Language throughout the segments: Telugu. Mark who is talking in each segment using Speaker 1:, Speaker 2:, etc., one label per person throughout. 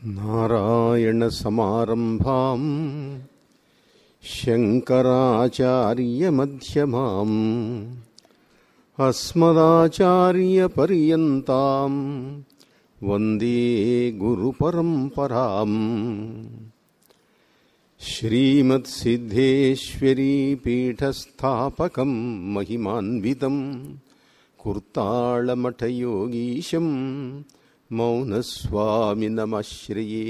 Speaker 1: नारायणसमारम्भाम् शङ्कराचार्यमध्यमाम् अस्मदाचार्यपर्यन्ताम् वन्दे गुरुपरम्पराम् श्रीमत्सिद्धेश्वरीपीठस्थापकम् महिमान्वितम् कुर्ताळमठयोगीशम् మౌనస్వామినమశ్రయే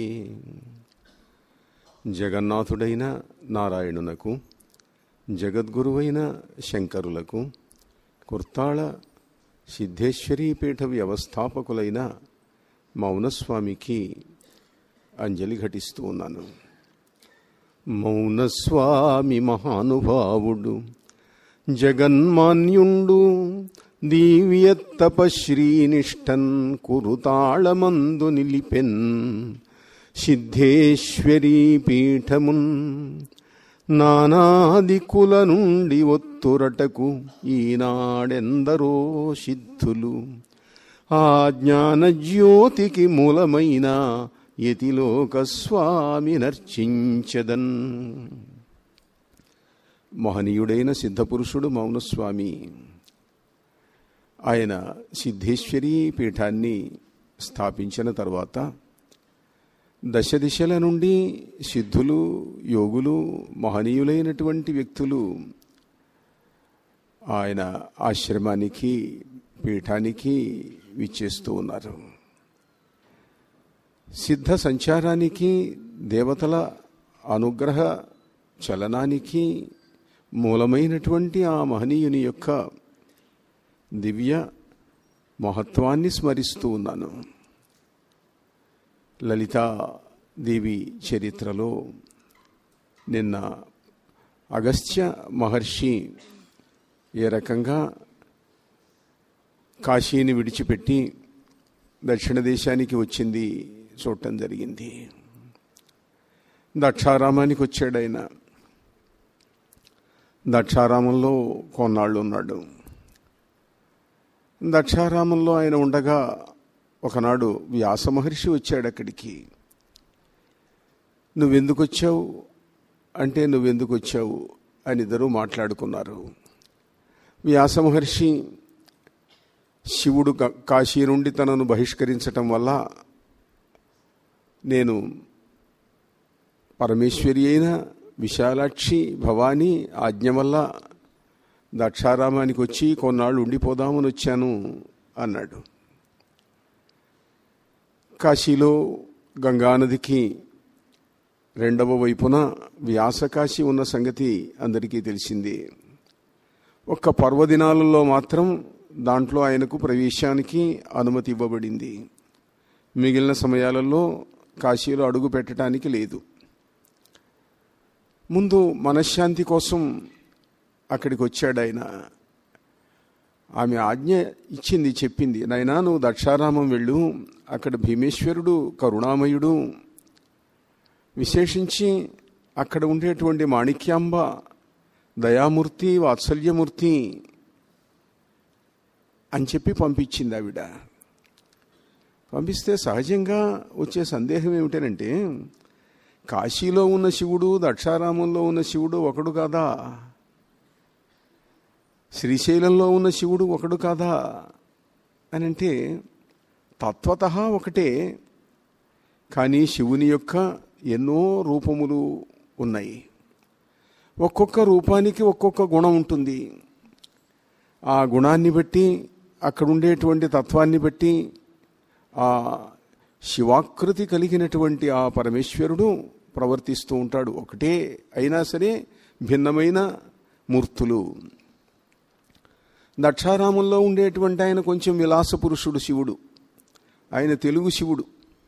Speaker 1: జగన్నాథుడైన నారాయణునకు జగద్గురువైన శంకరులకు కుర్తాళ సిద్ధేశ్వరీ పీఠ వ్యవస్థాపకులైన మౌనస్వామికి అంజలి ఘటిస్తూ ఉన్నాను మౌనస్వామి మహానుభావుడు జగన్మాన్యుండు దివ్యతపశ్రీనిష్టన్ కురుతాళమందు నిలిపెన్ సిద్ధేశ్వరీ పీఠమున్ నానాదికుల నుండి ఒత్తురటకు ఈనాడెందరో సిద్ధులు ఆ జ్ఞానజ్యోతికి మూలమైన యతిలోక స్వామి నర్చించదన్ మహనీయుడైన సిద్ధపురుషుడు మౌనస్వామి ఆయన సిద్ధేశ్వరీ పీఠాన్ని స్థాపించిన తర్వాత దశ దిశల నుండి సిద్ధులు యోగులు మహనీయులైనటువంటి వ్యక్తులు ఆయన ఆశ్రమానికి పీఠానికి విచ్చేస్తూ ఉన్నారు సిద్ధ సంచారానికి దేవతల అనుగ్రహ చలనానికి మూలమైనటువంటి ఆ మహనీయుని యొక్క దివ్య మహత్వాన్ని స్మరిస్తూ ఉన్నాను లలితాదేవి చరిత్రలో నిన్న అగస్త్య మహర్షి ఏ రకంగా కాశీని విడిచిపెట్టి దక్షిణ దేశానికి వచ్చింది చూడటం జరిగింది దక్షారామానికి వచ్చాడు ఆయన దక్షారామంలో కొన్నాళ్ళు ఉన్నాడు దక్షారామంలో ఆయన ఉండగా ఒకనాడు వ్యాస మహర్షి వచ్చాడు అక్కడికి నువ్వెందుకు వచ్చావు అంటే నువ్వెందుకు వచ్చావు అని ఇద్దరు మాట్లాడుకున్నారు వ్యాస మహర్షి శివుడు కాశీ నుండి తనను బహిష్కరించటం వల్ల నేను పరమేశ్వరి అయిన విశాలాక్షి భవానీ ఆజ్ఞ వల్ల దక్షారామానికి వచ్చి కొన్నాళ్ళు ఉండిపోదామని వచ్చాను అన్నాడు కాశీలో గంగానదికి రెండవ వైపున వ్యాసకాశి ఉన్న సంగతి అందరికీ తెలిసింది ఒక్క పర్వదినాలలో మాత్రం దాంట్లో ఆయనకు ప్రవేశానికి అనుమతి ఇవ్వబడింది మిగిలిన సమయాలలో కాశీలో అడుగు పెట్టడానికి లేదు ముందు మనశ్శాంతి కోసం అక్కడికి వచ్చాడు ఆయన ఆమె ఆజ్ఞ ఇచ్చింది చెప్పింది నాయనా నువ్వు దక్షారామం వెళ్ళు అక్కడ భీమేశ్వరుడు కరుణామయుడు విశేషించి అక్కడ ఉండేటువంటి మాణిక్యాంబ దయామూర్తి వాత్సల్యమూర్తి అని చెప్పి పంపించింది ఆవిడ పంపిస్తే సహజంగా వచ్చే సందేహం ఏమిటనంటే కాశీలో ఉన్న శివుడు దక్షారామంలో ఉన్న శివుడు ఒకడు కాదా శ్రీశైలంలో ఉన్న శివుడు ఒకడు కాదా అని అంటే తత్వత ఒకటే కానీ శివుని యొక్క ఎన్నో రూపములు ఉన్నాయి ఒక్కొక్క రూపానికి ఒక్కొక్క గుణం ఉంటుంది ఆ గుణాన్ని బట్టి అక్కడ ఉండేటువంటి తత్వాన్ని బట్టి ఆ శివాకృతి కలిగినటువంటి ఆ పరమేశ్వరుడు ప్రవర్తిస్తూ ఉంటాడు ఒకటే అయినా సరే భిన్నమైన మూర్తులు దక్షారామంలో ఉండేటువంటి ఆయన కొంచెం విలాస పురుషుడు శివుడు ఆయన తెలుగు శివుడు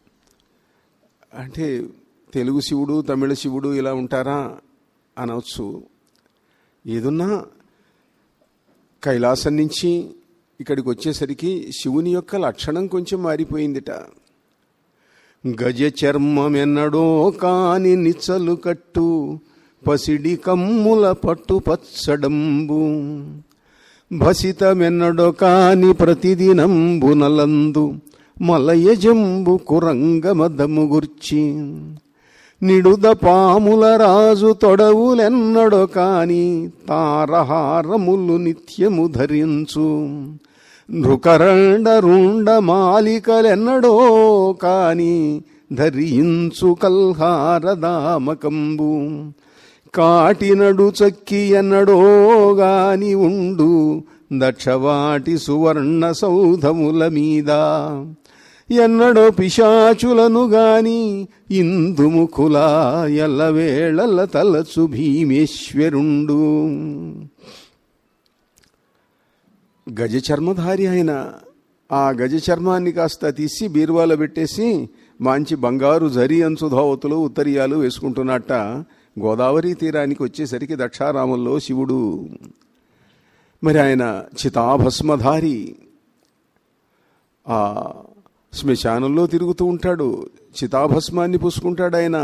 Speaker 1: అంటే తెలుగు శివుడు తమిళ శివుడు ఇలా ఉంటారా అనవచ్చు ఏదున్నా కైలాసం నుంచి ఇక్కడికి వచ్చేసరికి శివుని యొక్క లక్షణం కొంచెం మారిపోయిందిట గజ చర్మమెన్నడో కాని నిచ్చలు కట్టు పసిడి కమ్ముల పట్టు పచ్చడంబు భసితమెన్నడో కాని ప్రతిదినంబు నలందు మలయజంబు కురంగమదము గుర్చి నిడుద పాముల రాజు తొడవులెన్నడో కాని తారహారములు నిత్యము ధరించు నృకరండ రుండ మాలికలెన్నడో కాని ధరించు కల్హారదామకంబు కాటినడు చక్కి ఎన్నడో గాని ఉండు దక్షవాటి సువర్ణ సౌధముల మీద ఎన్నడో పిశాచులను గాని ఇందుముఖుల ఎల్లవేళల తలచు భీమేశ్వరుండు గజ చర్మధారి ఆయన ఆ గజ చర్మాన్ని కాస్త తీసి బీరువాలో పెట్టేసి మంచి బంగారు జరి అంచు ధోవతులు ఉత్తరీయాలు వేసుకుంటున్నట్ట గోదావరి తీరానికి వచ్చేసరికి దక్షారామంలో శివుడు మరి ఆయన చితాభస్మధారి ఆ శ్మశానంలో తిరుగుతూ ఉంటాడు చితాభస్మాన్ని పూసుకుంటాడు ఆయన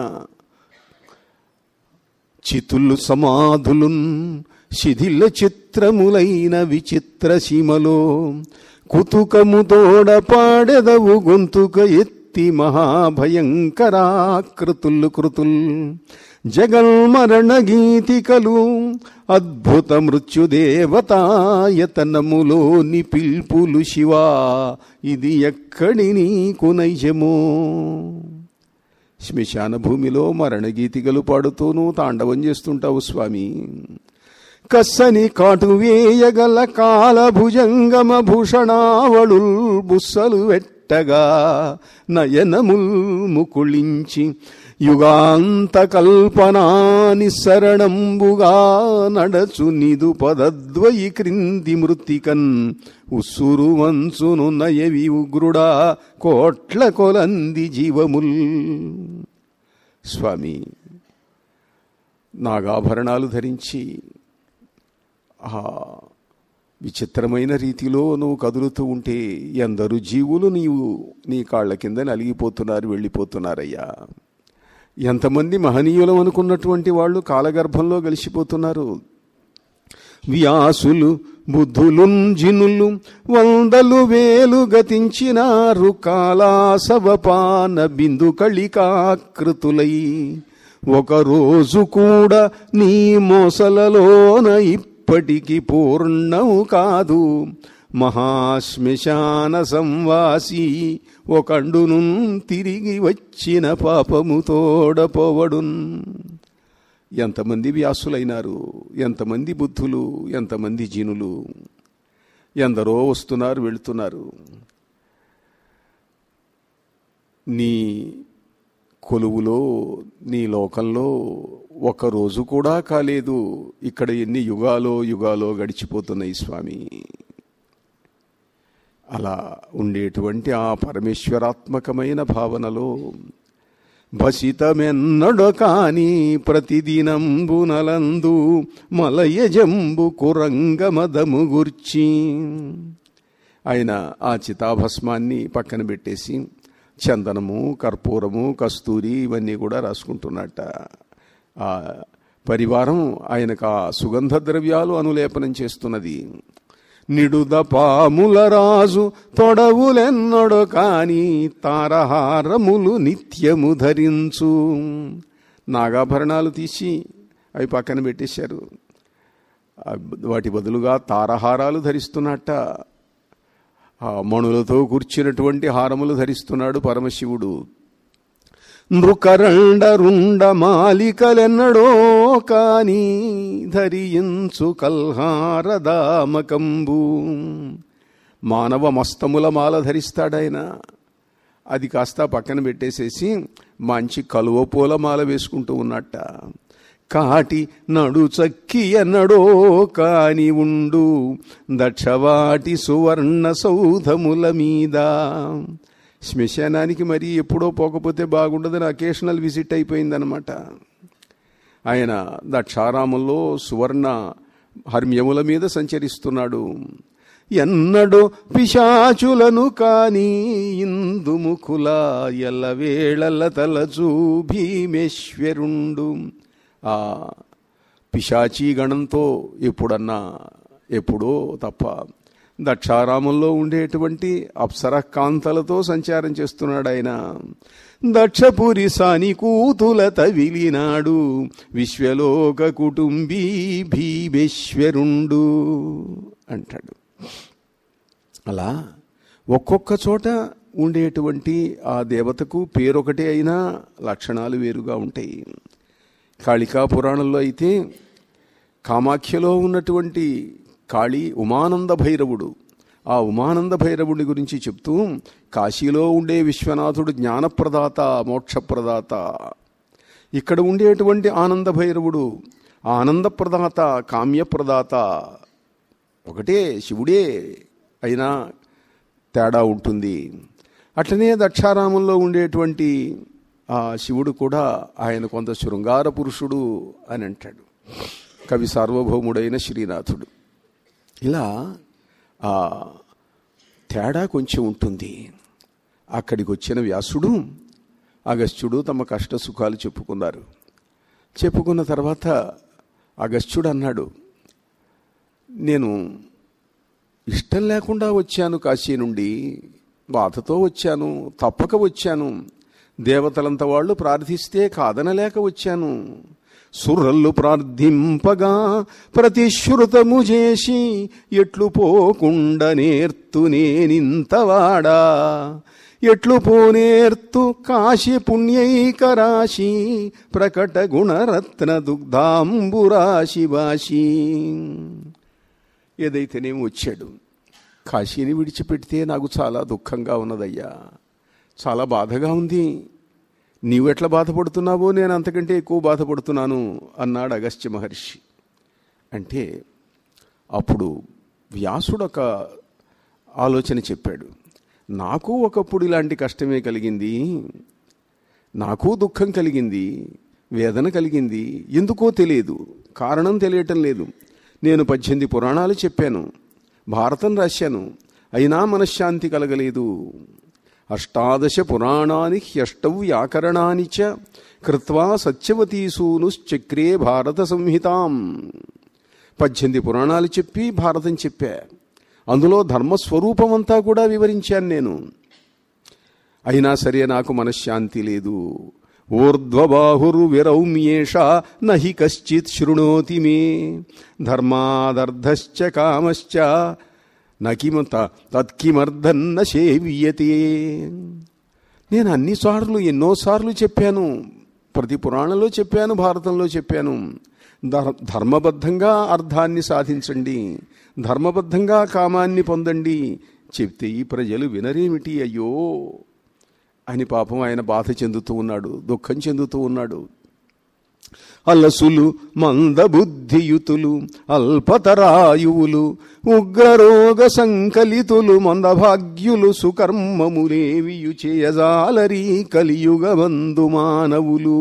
Speaker 1: చితులు సమాధులున్ శిథిల చిత్రములైన విచిత్ర సీమలో కుతుకముతోడ పాడెదవు గొంతుక ఎత్తి మహాభయంకరాకృతులు కృతుల్ జగన్మరణ గీతికలు అద్భుత మృత్యుదేవతాయతనములోని పిల్పులు శివా ఇది ఎక్కడి నీకు నైజమో శ్మశాన భూమిలో మరణగీతికలు పాడుతూను తాండవం చేస్తుంటావు స్వామి కస్సని కాటు వేయగల కాలభుజంగమ భూషణావళుల్ బుస్సలు వెట్టగా నయనముల్ ముకుళించి యుగాంత కల్పనాని శరణంబుగా నడచు నిదు పదద్వయి క్రింది మృతికన్ ఉస్సురు వంచును నయవి ఉగ్రుడా కోట్ల కొలంది జీవముల్ స్వామి నాగాభరణాలు ధరించి ఆ విచిత్రమైన రీతిలో నువ్వు కదులుతూ ఉంటే ఎందరు జీవులు నీవు నీ కాళ్ళ కింద నలిగిపోతున్నారు వెళ్ళిపోతున్నారయ్యా ఎంతమంది మహనీయులం అనుకున్నటువంటి వాళ్ళు కాలగర్భంలో కలిసిపోతున్నారు వ్యాసులు బుద్ధులున్ జినులు వందలు వేలు గతించినారు కాలాసవపాన బిందు కళికాకృతులై ఒకరోజు కూడా నీ మోసలలోన ఇప్పటికి పూర్ణము కాదు మహాశ్మశాన సంవాసి ఒకండును తిరిగి వచ్చిన పాపము తోడపోవడున్ ఎంతమంది వ్యాసులైనారు ఎంతమంది బుద్ధులు ఎంతమంది జీనులు ఎందరో వస్తున్నారు వెళుతున్నారు నీ కొలువులో నీ లోకంలో ఒక రోజు కూడా కాలేదు ఇక్కడ ఎన్ని యుగాలో యుగాలో గడిచిపోతున్నాయి స్వామి అలా ఉండేటువంటి ఆ పరమేశ్వరాత్మకమైన భావనలో భసితమెన్నడో కాని ప్రతిదినంబునలందు మలయజంబు కురంగమదము గుర్చి ఆయన ఆ చితాభస్మాన్ని పక్కన పెట్టేసి చందనము కర్పూరము కస్తూరి ఇవన్నీ కూడా రాసుకుంటున్నట్ట ఆ పరివారం ఆయనకు ఆ సుగంధ ద్రవ్యాలు అనులేపనం చేస్తున్నది నిడుద పాముల రాజు తొడవులెన్నడో కాని తారహారములు నిత్యము ధరించు నాగాభరణాలు తీసి అవి పక్కన పెట్టేశారు ఆ వాటి బదులుగా తారహారాలు ధరిస్తున్నట్ట ఆ మణులతో కూర్చున్నటువంటి హారములు ధరిస్తున్నాడు పరమశివుడు నృకరండ రుండ మాలికలెన్నడో కాని ధరించు కల్హారదామకంబు మానవ మస్తముల మాల ధరిస్తాడాయన అది కాస్త పక్కన పెట్టేసేసి మంచి కలువ పూల మాల వేసుకుంటూ ఉన్నట్ట కాటి నడు చక్కి ఎన్నడో కాని ఉండు దక్షవాటి సువర్ణ సౌధముల మీద శ్మశానానికి మరి ఎప్పుడో పోకపోతే బాగుండదని అకేషనల్ విజిట్ అయిపోయిందనమాట ఆయన దక్షారామంలో సువర్ణ హర్మ్యముల మీద సంచరిస్తున్నాడు ఎన్నడో పిశాచులను కాని ఇందుముఖుల ఎల్లవేళల తలచు భీమేశ్వరుండు ఆ పిశాచీ గణంతో ఎప్పుడన్నా ఎప్పుడో తప్ప దక్షారామంలో ఉండేటువంటి అప్సర కాంతలతో సంచారం చేస్తున్నాడు ఆయన దక్షపురి సాని కూతుల తవిలినాడు విశ్వలోక కుటుంబీ భీమేశ్వరుండు అంటాడు అలా ఒక్కొక్క చోట ఉండేటువంటి ఆ దేవతకు పేరొకటే అయినా లక్షణాలు వేరుగా ఉంటాయి కాళికా పురాణంలో అయితే కామాఖ్యలో ఉన్నటువంటి కాళీ ఉమానంద భైరవుడు ఆ ఉమానంద భైరవుడి గురించి చెప్తూ కాశీలో ఉండే విశ్వనాథుడు జ్ఞానప్రదాత మోక్షప్రదాత ఇక్కడ ఉండేటువంటి ఆనంద భైరవుడు ఆనందప్రదాత కామ్యప్రదాత ఒకటే శివుడే అయినా తేడా ఉంటుంది అట్లనే దక్షారామంలో ఉండేటువంటి ఆ శివుడు కూడా ఆయన కొంత శృంగార పురుషుడు అని అంటాడు కవి సార్వభౌముడైన శ్రీనాథుడు ఇలా ఆ తేడా కొంచెం ఉంటుంది అక్కడికి వచ్చిన వ్యాసుడు అగస్త్యుడు తమ కష్ట సుఖాలు చెప్పుకున్నారు చెప్పుకున్న తర్వాత అగస్త్యుడు అన్నాడు నేను ఇష్టం లేకుండా వచ్చాను కాశీ నుండి బాధతో వచ్చాను తప్పక వచ్చాను దేవతలంత వాళ్ళు ప్రార్థిస్తే కాదనలేక వచ్చాను సుర్రల్లు ప్రార్థింపగా ప్రతిశ్రుతము చేసి ఎట్లు పోకుండ నేర్తు నేనింతవాడా ఎట్లు పోనేర్తు కాశీ పుణ్యైక రాశి ప్రకట గుణరత్న దుగ్ధాంబురాశి వాసి ఏదైతేనేమి వచ్చాడు కాశీని విడిచిపెడితే నాకు చాలా దుఃఖంగా ఉన్నదయ్యా చాలా బాధగా ఉంది నీవు ఎట్లా బాధపడుతున్నావో నేను అంతకంటే ఎక్కువ బాధపడుతున్నాను అన్నాడు అగస్త్య మహర్షి అంటే అప్పుడు వ్యాసుడు ఒక ఆలోచన చెప్పాడు నాకు ఒకప్పుడు ఇలాంటి కష్టమే కలిగింది నాకు దుఃఖం కలిగింది వేదన కలిగింది ఎందుకో తెలియదు కారణం తెలియటం లేదు నేను పద్దెనిమిది పురాణాలు చెప్పాను భారతం రాశాను అయినా మనశ్శాంతి కలగలేదు అష్టాదశ పురాణాని హ్యష్టౌ వ్యాకరణాని చ కృత్వా సత్యవతీసూనుశ్చక్రే భారత సంహితాం పద్దెనిమిది పురాణాలు చెప్పి భారతం చెప్పా అందులో ధర్మస్వరూపం అంతా కూడా వివరించాను నేను అయినా సరే నాకు మనశ్శాంతి లేదు ఊర్ధ్వబాహుర్విరౌమ్యేష నహి కశ్చిత్ శృణోతి మే ధర్మాదర్ధశ్చ కామశ్చ నకిమత తత్కిమర్ధన్న సేవ్యతే నేను అన్నిసార్లు ఎన్నోసార్లు చెప్పాను ప్రతి పురాణంలో చెప్పాను భారతంలో చెప్పాను ధర్- ధర్మబద్ధంగా అర్థాన్ని సాధించండి ధర్మబద్ధంగా కామాన్ని పొందండి చెప్తే ఈ ప్రజలు వినరేమిటి అయ్యో అని పాపం ఆయన బాధ చెందుతూ ఉన్నాడు దుఃఖం చెందుతూ ఉన్నాడు అలసులు మందబుద్ధియుతులు అల్పతరాయువులు ఉగ్రరోగ సంకలితులు మందభాగ్యులు సుకర్మములేవియు చేయజాలరీ కలియుగమందు మానవులు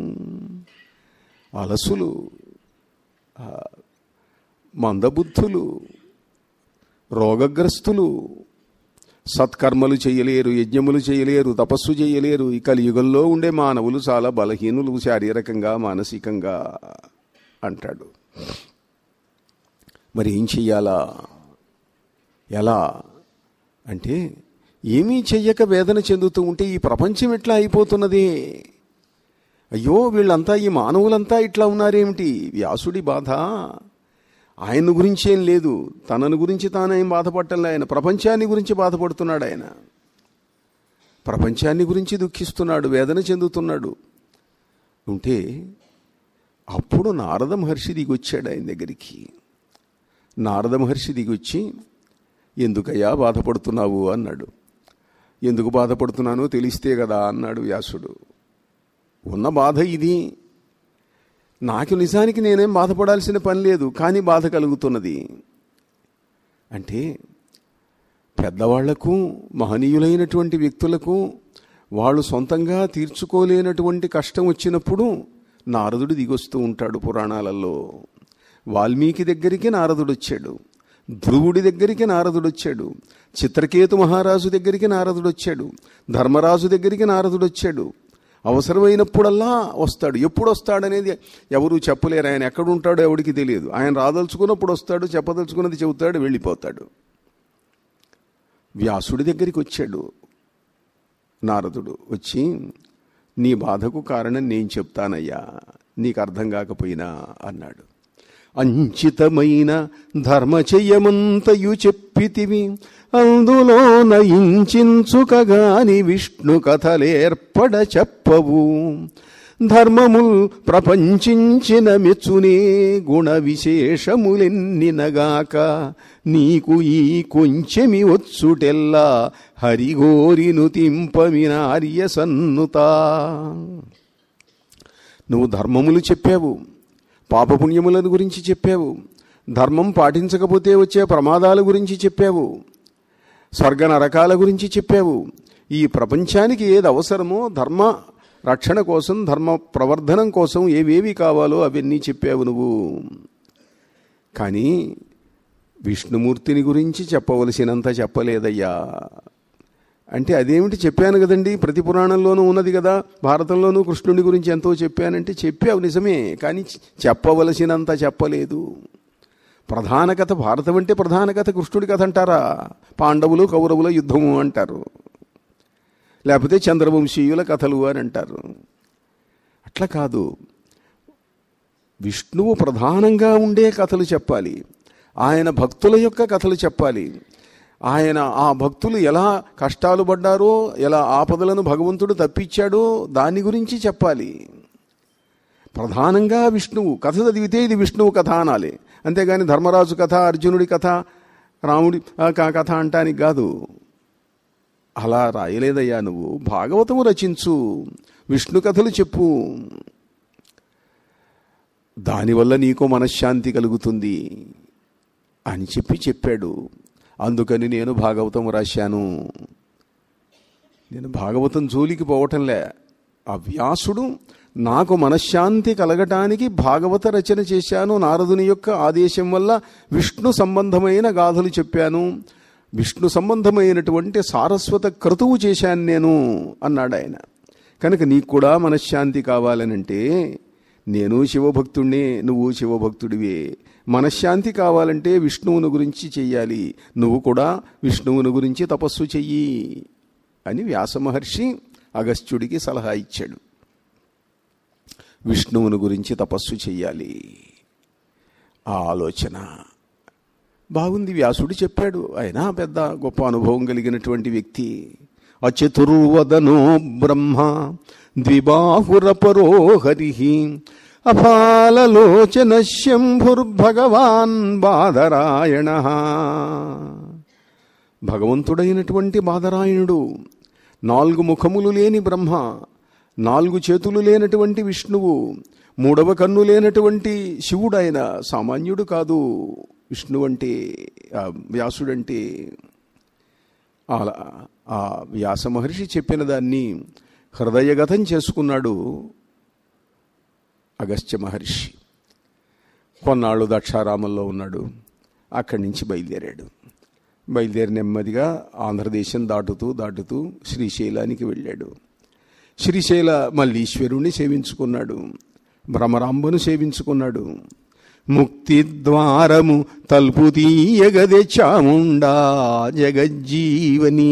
Speaker 1: అలసులు ఆ, మందబుద్ధులు రోగగ్రస్తులు సత్కర్మలు చేయలేరు యజ్ఞములు చేయలేరు తపస్సు చేయలేరు ఈ కలియుగంలో ఉండే మానవులు చాలా బలహీనులు శారీరకంగా మానసికంగా అంటాడు మరి ఏం చెయ్యాలా ఎలా అంటే ఏమీ చెయ్యక వేదన చెందుతూ ఉంటే ఈ ప్రపంచం ఎట్లా అయిపోతున్నది అయ్యో వీళ్ళంతా ఈ మానవులంతా ఇట్లా ఉన్నారేమిటి వ్యాసుడి బాధ ఆయన గురించి ఏం లేదు తనను గురించి తానేం బాధపడటంలే ఆయన ప్రపంచాన్ని గురించి బాధపడుతున్నాడు ఆయన ప్రపంచాన్ని గురించి దుఃఖిస్తున్నాడు వేదన చెందుతున్నాడు ఉంటే అప్పుడు నారద మహర్షి దిగొచ్చాడు ఆయన దగ్గరికి నారద మహర్షి దిగొచ్చి ఎందుకయ్యా బాధపడుతున్నావు అన్నాడు ఎందుకు బాధపడుతున్నానో తెలిస్తే కదా అన్నాడు వ్యాసుడు ఉన్న బాధ ఇది నాకు నిజానికి నేనేం బాధపడాల్సిన పని లేదు కానీ బాధ కలుగుతున్నది అంటే పెద్దవాళ్లకు మహనీయులైనటువంటి వ్యక్తులకు వాళ్ళు సొంతంగా తీర్చుకోలేనటువంటి కష్టం వచ్చినప్పుడు నారదుడు దిగొస్తూ ఉంటాడు పురాణాలలో వాల్మీకి దగ్గరికి నారదుడు వచ్చాడు ధ్రువుడి దగ్గరికి నారదుడు వచ్చాడు చిత్రకేతు మహారాజు దగ్గరికి నారదుడు వచ్చాడు ధర్మరాజు దగ్గరికి నారదుడు వచ్చాడు అవసరమైనప్పుడల్లా వస్తాడు ఎప్పుడు వస్తాడనేది ఎవరు చెప్పలేరు ఆయన ఎక్కడ ఉంటాడో ఎవడికి తెలియదు ఆయన రాదలుచుకున్నప్పుడు వస్తాడు చెప్పదలుచుకున్నది చెబుతాడు వెళ్ళిపోతాడు వ్యాసుడి దగ్గరికి వచ్చాడు నారదుడు వచ్చి నీ బాధకు కారణం నేను చెప్తానయ్యా నీకు అర్థం కాకపోయినా అన్నాడు అంచితమైన ధర్మచయమంతయు చెప్పితివి అందులో నయించుకగాని విష్ణు కథలేర్పడ చెప్పవు ధర్మముల్ ప్రపంచించిన మెచ్చునే గుణ విశేషములెన్నినగాక నీకు ఈ కొంచెమి వచ్చుటెల్లా హరిగోరిను తింపమినార్య సన్నుతా నువ్వు ధర్మములు చెప్పావు పాపపుణ్యములను గురించి చెప్పావు ధర్మం పాటించకపోతే వచ్చే ప్రమాదాల గురించి చెప్పావు స్వర్గ నరకాల గురించి చెప్పావు ఈ ప్రపంచానికి ఏది అవసరమో ధర్మ రక్షణ కోసం ధర్మ ప్రవర్ధనం కోసం ఏవేవి కావాలో అవన్నీ చెప్పావు నువ్వు కానీ విష్ణుమూర్తిని గురించి చెప్పవలసినంత చెప్పలేదయ్యా అంటే అదేమిటి చెప్పాను కదండి ప్రతి పురాణంలోనూ ఉన్నది కదా భారతంలోనూ కృష్ణుడి గురించి ఎంతో చెప్పానంటే చెప్పావు నిజమే కానీ చెప్పవలసినంత చెప్పలేదు ప్రధాన కథ భారతం అంటే ప్రధాన కథ కృష్ణుడి కథ అంటారా పాండవులు కౌరవుల యుద్ధము అంటారు లేకపోతే చంద్రవంశీయుల కథలు అని అంటారు అట్లా కాదు విష్ణువు ప్రధానంగా ఉండే కథలు చెప్పాలి ఆయన భక్తుల యొక్క కథలు చెప్పాలి ఆయన ఆ భక్తులు ఎలా కష్టాలు పడ్డారో ఎలా ఆపదలను భగవంతుడు తప్పించాడో దాని గురించి చెప్పాలి ప్రధానంగా విష్ణువు కథ చదివితే ఇది విష్ణువు కథ అనాలి అంతేగాని ధర్మరాజు కథ అర్జునుడి కథ రాముడి ఆ క- కథ అంటానికి కాదు అలా రాయలేదయ్యా నువ్వు భాగవతము రచించు విష్ణు కథలు చెప్పు దానివల్ల నీకు మనశ్శాంతి కలుగుతుంది అని చెప్పి చెప్పాడు అందుకని నేను భాగవతం రాశాను నేను భాగవతం జోలికి పోవటంలే ఆ వ్యాసుడు నాకు మనశ్శాంతి కలగటానికి భాగవత రచన చేశాను నారదుని యొక్క ఆదేశం వల్ల విష్ణు సంబంధమైన గాథలు చెప్పాను విష్ణు సంబంధమైనటువంటి సారస్వత క్రతువు చేశాను నేను అన్నాడు ఆయన కనుక నీకు కూడా మనశ్శాంతి కావాలనంటే నేను శివభక్తుడినే నువ్వు శివభక్తుడివే మనశ్శాంతి కావాలంటే విష్ణువుని గురించి చెయ్యాలి నువ్వు కూడా విష్ణువుని గురించి తపస్సు చెయ్యి అని వ్యాస మహర్షి అగస్త్యుడికి సలహా ఇచ్చాడు విష్ణువుని గురించి తపస్సు చెయ్యాలి ఆ ఆలోచన బాగుంది వ్యాసుడు చెప్పాడు ఆయన పెద్ద గొప్ప అనుభవం కలిగినటువంటి వ్యక్తి అచతుర్వదనో బ్రహ్మ ద్విబాహురపరో హరి అఫాలలోచన శంభుర్భగవాన్ బాధరాయణ భగవంతుడైనటువంటి బాధరాయణుడు నాలుగు ముఖములు లేని బ్రహ్మ నాలుగు చేతులు లేనటువంటి విష్ణువు మూడవ కన్ను లేనటువంటి శివుడు ఆయన సామాన్యుడు కాదు విష్ణువు అంటే ఆ వ్యాసుడంటే అలా ఆ వ్యాస మహర్షి చెప్పిన దాన్ని హృదయగతం చేసుకున్నాడు అగస్త్య మహర్షి కొన్నాళ్ళు దక్షారామంలో ఉన్నాడు అక్కడి నుంచి బయలుదేరాడు బయలుదేరి నెమ్మదిగా ఆంధ్రదేశం దాటుతూ దాటుతూ శ్రీశైలానికి వెళ్ళాడు శ్రీశైల మల్లీశ్వరుణ్ణి సేవించుకున్నాడు భ్రమరాంబను సేవించుకున్నాడు ముక్తి ద్వారము తలుపు తీయగదే చాముండా జగజ్జీవని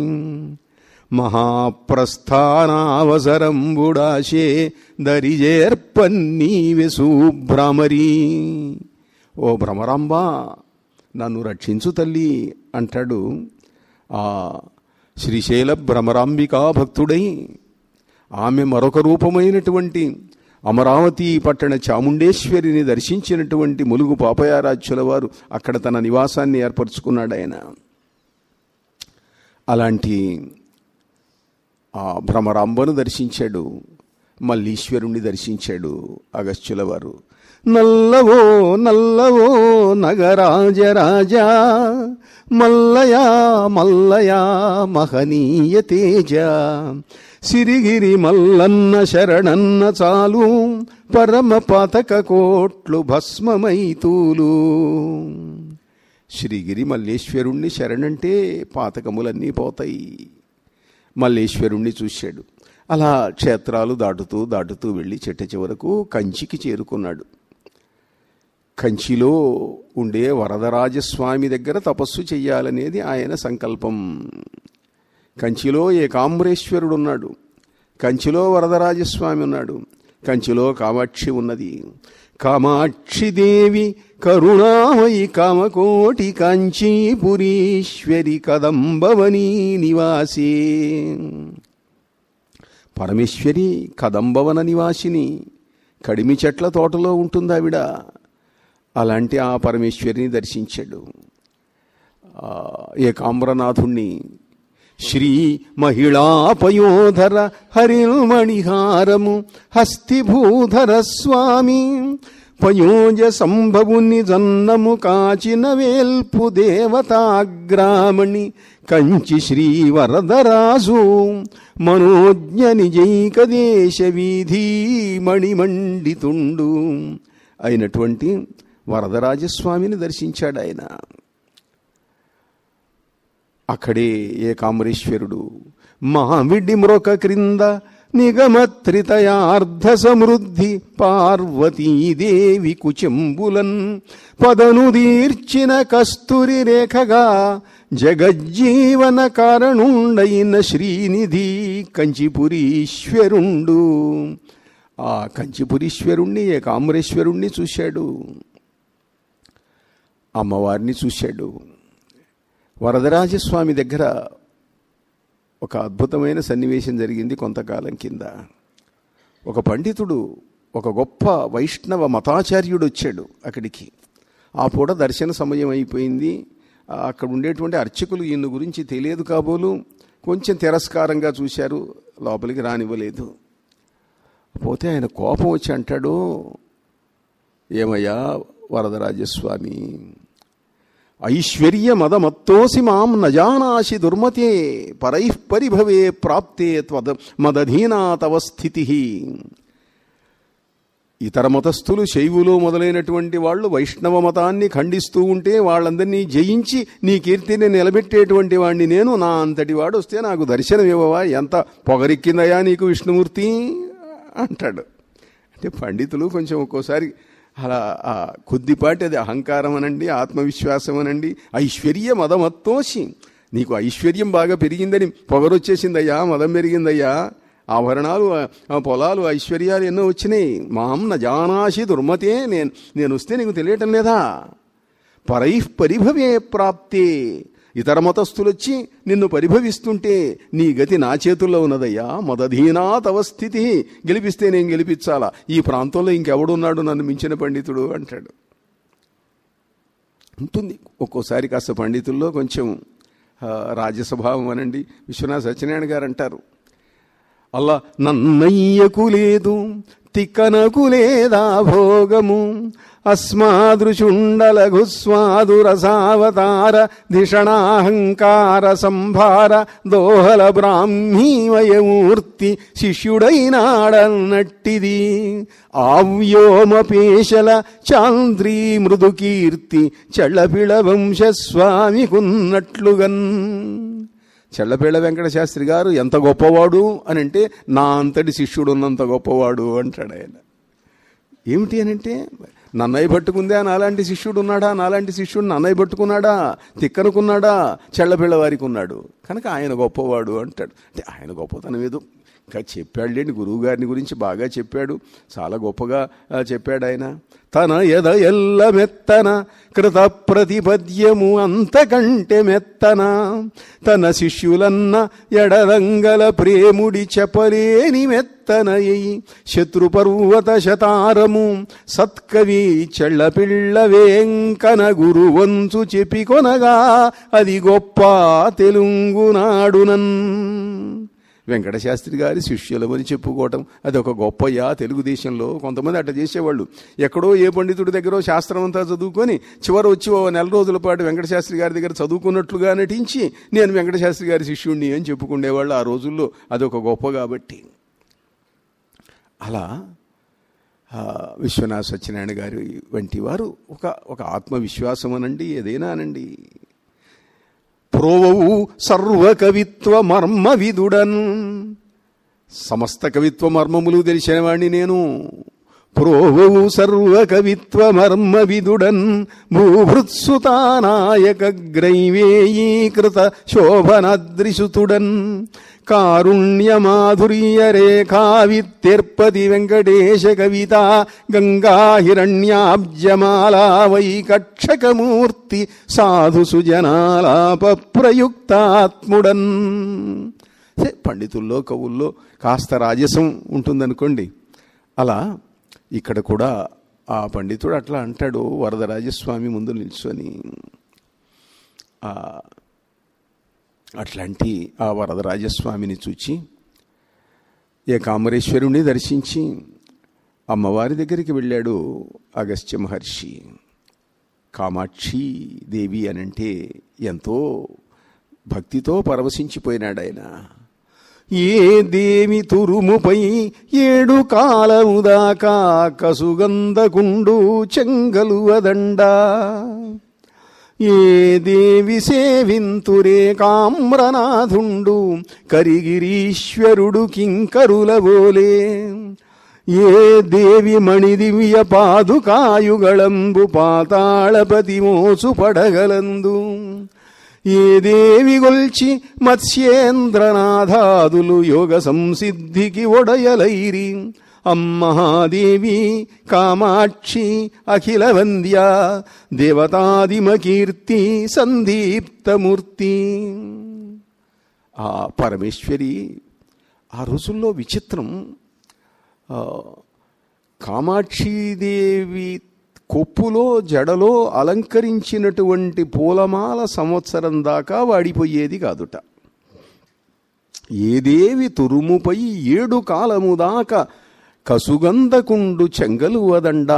Speaker 1: మహాప్రస్థానావసరంబుడాశే దరిజేర్పన్నీవె సుభ్రమరి ఓ భ్రమరాంబ నన్ను రక్షించు తల్లి అంటాడు ఆ శ్రీశైల భ్రమరాంబికా భక్తుడై ఆమె మరొక రూపమైనటువంటి అమరావతి పట్టణ చాముండేశ్వరిని దర్శించినటువంటి ములుగు పాపయారాధ్యుల వారు అక్కడ తన నివాసాన్ని ఏర్పరచుకున్నాడు ఆయన అలాంటి ఆ భ్రమరాంబను దర్శించాడు మల్లీశ్వరుణ్ణి దర్శించాడు అగస్త్యుల వారు నల్లవో నల్లవో నగరాజరాజా మల్లయా మల్లయా మహనీయ తేజ సిరిగిరి మల్లన్న శరణన్న చాలు పరమ పాతక కోట్లు భస్మమైతూలు శ్రీగిరి మల్లేశ్వరుణ్ణి శరణంటే పాతకములన్నీ పోతాయి మల్లేశ్వరుణ్ణి చూశాడు అలా క్షేత్రాలు దాటుతూ దాటుతూ వెళ్ళి చెట్ట చివరకు కంచికి చేరుకున్నాడు కంచిలో ఉండే వరదరాజస్వామి దగ్గర తపస్సు చెయ్యాలనేది ఆయన సంకల్పం కంచిలో ఏకాంబరేశ్వరుడు ఉన్నాడు కంచిలో వరదరాజస్వామి ఉన్నాడు కంచిలో కామాక్షి ఉన్నది కామాక్షి దేవి కరుణామయి కామకోటి కాంచీపురీశ్వరి కదంబవనీ నివాసే పరమేశ్వరి కదంబవన నివాసిని కడిమి చెట్ల తోటలో ఉంటుంది ఆవిడ అలాంటి ఆ పరమేశ్వరిని దర్శించాడు ఆ ఏకాంబరనాథుణ్ణి శ్రీ మహిళాపయోధర హరిల్మణిహారము హస్తిభూధర స్వామి పయోజ సంభవుని జన్నము కాచిన వేల్పు దేవతాగ్రామణి కంచి శ్రీ వరదరాజు మనోజ్ఞ నిజైక దేశ వీధి మణిమండితుండు అయినటువంటి వరదరాజస్వామిని దర్శించాడు ఆయన అక్కడే ఏకాంబరేశ్వరుడు మామిడి మ్రొక క్రింద నిగమత్రితయార్ధ సమృద్ధి పార్వతీదేవి కుచెంబులన్ పదను దీర్చిన కస్తూరి రేఖగా జగజ్జీవన కారణుండైన శ్రీనిధి కంచిపురీశ్వరుండు ఆ కంచిపురీశ్వరుణ్ణి ఏకాంబరేశ్వరుణ్ణి చూశాడు అమ్మవారిని చూశాడు వరదరాజస్వామి దగ్గర ఒక అద్భుతమైన సన్నివేశం జరిగింది కొంతకాలం కింద ఒక పండితుడు ఒక గొప్ప వైష్ణవ మతాచార్యుడు వచ్చాడు అక్కడికి ఆ పూట దర్శన సమయం అయిపోయింది ఆ అక్కడ ఉండేటువంటి అర్చకులు ఈయన గురించి తెలియదు కాబోలు కొంచెం తిరస్కారంగా చూశారు లోపలికి రానివ్వలేదు పోతే ఆయన కోపం వచ్చి అంటాడు ఏమయ్యా వరదరాజస్వామి ఐశ్వర్య మదమత్తోసి మాం నజానాసి దుర్మతే పరై పరిభవే ప్రాప్తే త్వద మదధీనా తవ స్థితి ఇతర మతస్థులు శైవులు మొదలైనటువంటి వాళ్ళు వైష్ణవ మతాన్ని ఖండిస్తూ ఉంటే వాళ్ళందరినీ జయించి నీ కీర్తిని నిలబెట్టేటువంటి వాడిని నేను నా అంతటి వాడు వస్తే నాకు దర్శనం ఇవ్వవా ఎంత పొగరెక్కిందయా నీకు విష్ణుమూర్తి అంటాడు అంటే పండితులు కొంచెం ఒక్కోసారి అలా ఆ కొద్దిపాటి అది అహంకారం అనండి ఆత్మవిశ్వాసం అనండి ఐశ్వర్య మదమత్తోసి నీకు ఐశ్వర్యం బాగా పెరిగిందని పొగరొచ్చేసిందయ్యా మదం పెరిగిందయ్యా ఆభరణాలు ఆ పొలాలు ఐశ్వర్యాలు ఎన్నో వచ్చినాయి మాం న జానాసి దుర్మతే నేను నేను వస్తే నీకు తెలియటం లేదా పరై పరిభవే ప్రాప్తే ఇతర మతస్థులు వచ్చి నిన్ను పరిభవిస్తుంటే నీ గతి నా చేతుల్లో ఉన్నదయ్యా మదధీనా తవ స్థితి గెలిపిస్తే నేను గెలిపించాలా ఈ ప్రాంతంలో ఇంకెవడున్నాడు నన్ను మించిన పండితుడు అంటాడు ఉంటుంది ఒక్కోసారి కాస్త పండితుల్లో కొంచెం ఆ, రాజస్వభావం అనండి విశ్వనాథ సత్యనారాయణ గారు అంటారు అల్లా నన్నయ్యకు లేదు తిక్కనకు లేదా భోగము అస్మాదృచుండలఘు స్వాదురసావతార ధిషణాహంకార సంభార దోహల బ్రాహ్మీమయమూర్తి శిష్యుడైనాడన్నట్టిది ఆవ్యోమపేశల చాంద్రీ మృదుకీర్తి చళ్ళపిళ వంశస్వామికున్నట్లుగన్ చెల్లపేళ్ల వెంకట శాస్త్రి గారు ఎంత గొప్పవాడు అని అంటే నా అంతటి శిష్యుడు ఉన్నంత గొప్పవాడు అంటాడు ఆయన ఏమిటి అని అంటే నన్నయ్య పట్టుకుందే నాలాంటి శిష్యుడు ఉన్నాడా నాలాంటి శిష్యుడు నన్నయ్య పట్టుకున్నాడా తిక్కనుకున్నాడా చెల్లపిళ్ళ వారికి ఉన్నాడు కనుక ఆయన గొప్పవాడు అంటాడు అంటే ఆయన గొప్పతనం ఏదో ఇంకా చెప్పాడులేండి గురువు గారిని గురించి బాగా చెప్పాడు చాలా గొప్పగా ఆ, చెప్పాడు ఆయన తన ఎద ఎల్ల మెత్తన కృత ప్రతిపద్యము అంతకంటే మెత్తన తన శిష్యులన్న ఎడరంగల ప్రేముడి చెప్పలేని మెత్తనయ్యి శత్రుపర్వత శతారము సత్కవి చెళ్ళపిళ్ళ వేంకన గురువంచు చెప్పికొనగా అది గొప్ప తెలుగునాడునన్ వెంకటశాస్త్రి గారి శిష్యులమని చెప్పుకోవటం అది ఒక గొప్పయ్యా తెలుగుదేశంలో కొంతమంది అట్లా చేసేవాళ్ళు ఎక్కడో ఏ పండితుడి దగ్గర శాస్త్రం అంతా చదువుకొని చివరి వచ్చి ఓ నెల రోజుల పాటు వెంకటశాస్త్రి గారి దగ్గర చదువుకున్నట్లుగా నటించి నేను వెంకటశాస్త్రి గారి శిష్యుణ్ణి అని చెప్పుకునేవాళ్ళు ఆ రోజుల్లో అదొక గొప్ప కాబట్టి అలా ఆ, విశ్వనాథ సత్యనారాయణ గారి వంటి వారు ఒక ఒక ఆత్మవిశ్వాసం అనండి ఏదైనా అనండి ప్రోవవు సర్వకవిత్వ మర్మ విదుడన్ సమస్త కవిత్వ మర్మములు తెలిసిన వాణ్ణి నేను ప్రోవౌ సర్వకవిత్వమర్మ విదుడన్ భూభృత్సుతానాయక గ్రైవేయీకృత శోభనాద్రిసుతుడన్ కారుణ్యమాధుర్య రేఖావిత్తిర్పతి వెంకటేశ కవిత గంగా హిరణ్యాబ్జమాలా వైకక్షకమూర్తి సాధు సుజనాలాప ప్రయుక్తాత్ముడన్ సే, పండితుల్లో కవుల్లో కాస్త రాజసం ఉంటుందనుకోండి అలా ఇక్కడ కూడా ఆ పండితుడు అట్లా అంటాడు వరదరాజస్వామి ముందు నిల్చొని ఆ అట్లాంటి ఆ వరదరాజస్వామిని చూచి ఏకాంబరేశ్వరుణ్ణి దర్శించి అమ్మవారి దగ్గరికి వెళ్ళాడు అగస్త్య మహర్షి కామాక్షి దేవి అనంటే ఎంతో భక్తితో పరవశించిపోయినాడు ఆయన ఏ దేవి తురుముపై ఏడు కాలము దాకా కసుగందకుండు చెంగలువదండ ఏ దేవి సేవింతురే కామ్రనాథుండు కరిగిరీశ్వరుడు కింకరులవోలే ఏ దేవి మణిదివ్య పాదుకాయుగళంబు పాతాళపతి మోసు పడగలందు ఏ దేవి గొల్చి మత్స్యేంద్రనాథాదులు యోగ సంసిద్ధికి ఒడయలైరి అమ్మహాదేవి కామాక్షి అఖిల వంద్య దేవతాదిమకీర్తి సందీప్తమూర్తి ఆ పరమేశ్వరి ఆ రోజుల్లో విచిత్రం ఆ, కామాక్షీదేవి కొప్పులో జడలో అలంకరించినటువంటి పూలమాల సంవత్సరం దాకా వాడిపోయేది కాదుట ఏదేవి తురుముపై ఏడు కాలము దాకా కసుగందకుండు చెంగలు వదండా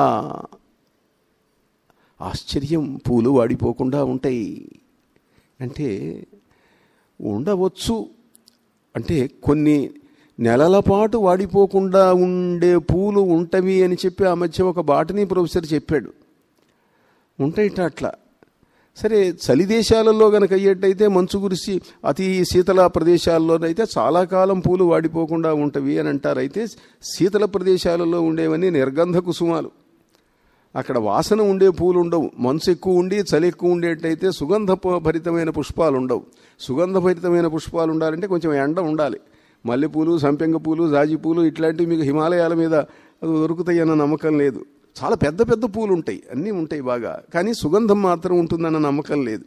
Speaker 1: ఆశ్చర్యం పూలు వాడిపోకుండా ఉంటాయి అంటే ఉండవచ్చు అంటే కొన్ని నెలల పాటు వాడిపోకుండా ఉండే పూలు ఉంటవి అని చెప్పి ఆ మధ్య ఒక బాటనీ ప్రొఫెసర్ చెప్పాడు ఉంటాయిట అట్లా సరే చలి దేశాలలో గనక అయ్యేటైతే మంచు కురిసి అతి శీతల ప్రదేశాల్లోనైతే చాలా కాలం పూలు వాడిపోకుండా ఉంటవి అని అంటారు అయితే శీతల ప్రదేశాలలో ఉండేవన్నీ నిర్గంధ కుసుమాలు అక్కడ వాసన ఉండే పూలు ఉండవు మనసు ఎక్కువ ఉండి చలి ఎక్కువ ఉండేటైతే సుగంధ ప- భరితమైన పుష్పాలు ఉండవు సుగంధ భరితమైన పుష్పాలు ఉండాలంటే కొంచెం ఎండ ఉండాలి మల్లెపూలు సంపెంగ పూలు జాజి పూలు ఇట్లాంటివి మీకు హిమాలయాల మీద దొరుకుతాయి అన్న నమ్మకం లేదు చాలా పెద్ద పెద్ద పూలు ఉంటాయి అన్నీ ఉంటాయి బాగా కానీ సుగంధం మాత్రం ఉంటుందన్న నమ్మకం లేదు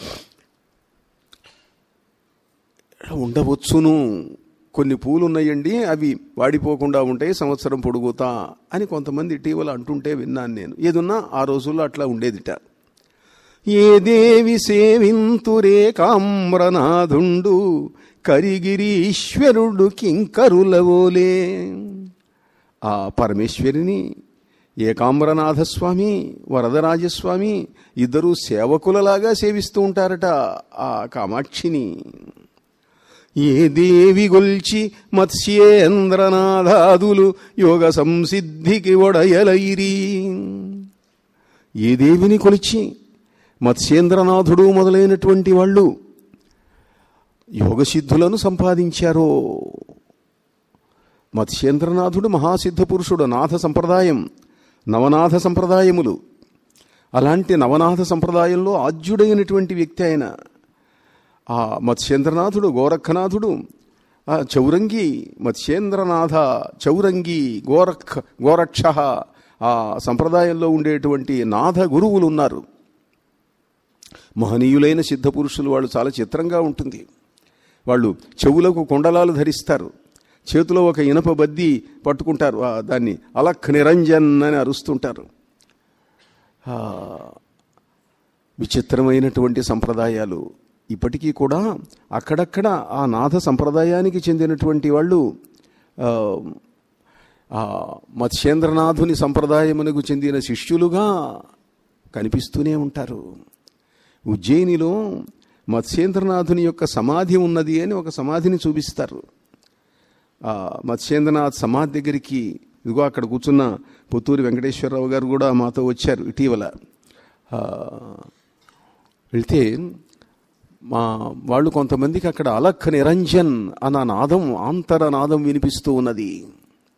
Speaker 1: ఉండవచ్చును కొన్ని పూలు ఉన్నాయండి అవి వాడిపోకుండా ఉంటాయి సంవత్సరం పొడుగుతా అని కొంతమంది ఇటీవల అంటుంటే విన్నాను నేను ఏదున్నా ఆ రోజుల్లో అట్లా ఉండేదిట ఏ దేవి సేవింతురే కామ్రనాథుండు కరిగిరీశ్వరుడు కింకరులవోలే ఆ పరమేశ్వరిని ఏకాంబరనాథస్వామి వరదరాజస్వామి ఇద్దరు సేవకులలాగా సేవిస్తూ ఉంటారట ఆ కామాక్షిని ఏ దేవి గొల్చి మత్స్యేంద్రనాథాదులు యోగ సంసిద్ధికి ఒడయలైరి ఏ దేవిని కొలిచి మత్స్యేంద్రనాథుడు మొదలైనటువంటి వాళ్ళు యోగసిద్ధులను సంపాదించారో మత్స్యేంద్రనాథుడు మహాసిద్ధ పురుషుడు నాథ సంప్రదాయం నవనాథ సంప్రదాయములు అలాంటి నవనాథ సంప్రదాయంలో ఆద్యుడైనటువంటి వ్యక్తి ఆయన ఆ మత్స్యేంద్రనాథుడు గోరఖనాథుడు ఆ చౌరంగి మత్స్యేంద్రనాథ చౌరంగి గోరఖ్ గోరక్ష ఆ సంప్రదాయంలో ఉండేటువంటి నాథ గురువులు ఉన్నారు మహనీయులైన సిద్ధ పురుషులు వాళ్ళు చాలా చిత్రంగా ఉంటుంది వాళ్ళు చెవులకు కొండలాలు ధరిస్తారు చేతిలో ఒక ఇనప బద్ది పట్టుకుంటారు ఆ దాన్ని అలక్ నిరంజన్ అని అరుస్తుంటారు ఆ, విచిత్రమైనటువంటి సంప్రదాయాలు ఇప్పటికీ కూడా అక్కడక్కడ ఆ నాథ సంప్రదాయానికి చెందినటువంటి వాళ్ళు ఆ, ఆ మత్స్యేంద్రనాథుని సంప్రదాయమునకు చెందిన శిష్యులుగా కనిపిస్తూనే ఉంటారు ఉజ్జయినిలో మత్స్యేంద్రనాథుని యొక్క సమాధి ఉన్నది అని ఒక సమాధిని చూపిస్తారు ఆ మత్స్యేంద్రనాథ్ సమాధి దగ్గరికి ఇదిగో అక్కడ కూర్చున్న పుత్తూరి వెంకటేశ్వరరావు గారు కూడా మాతో వచ్చారు ఇటీవల ఆ, వెళ్తే మా వాళ్ళు కొంతమందికి అక్కడ అలక్ నిరంజన్ అన్న నాదం ఆంతర నాదం వినిపిస్తూ ఉన్నది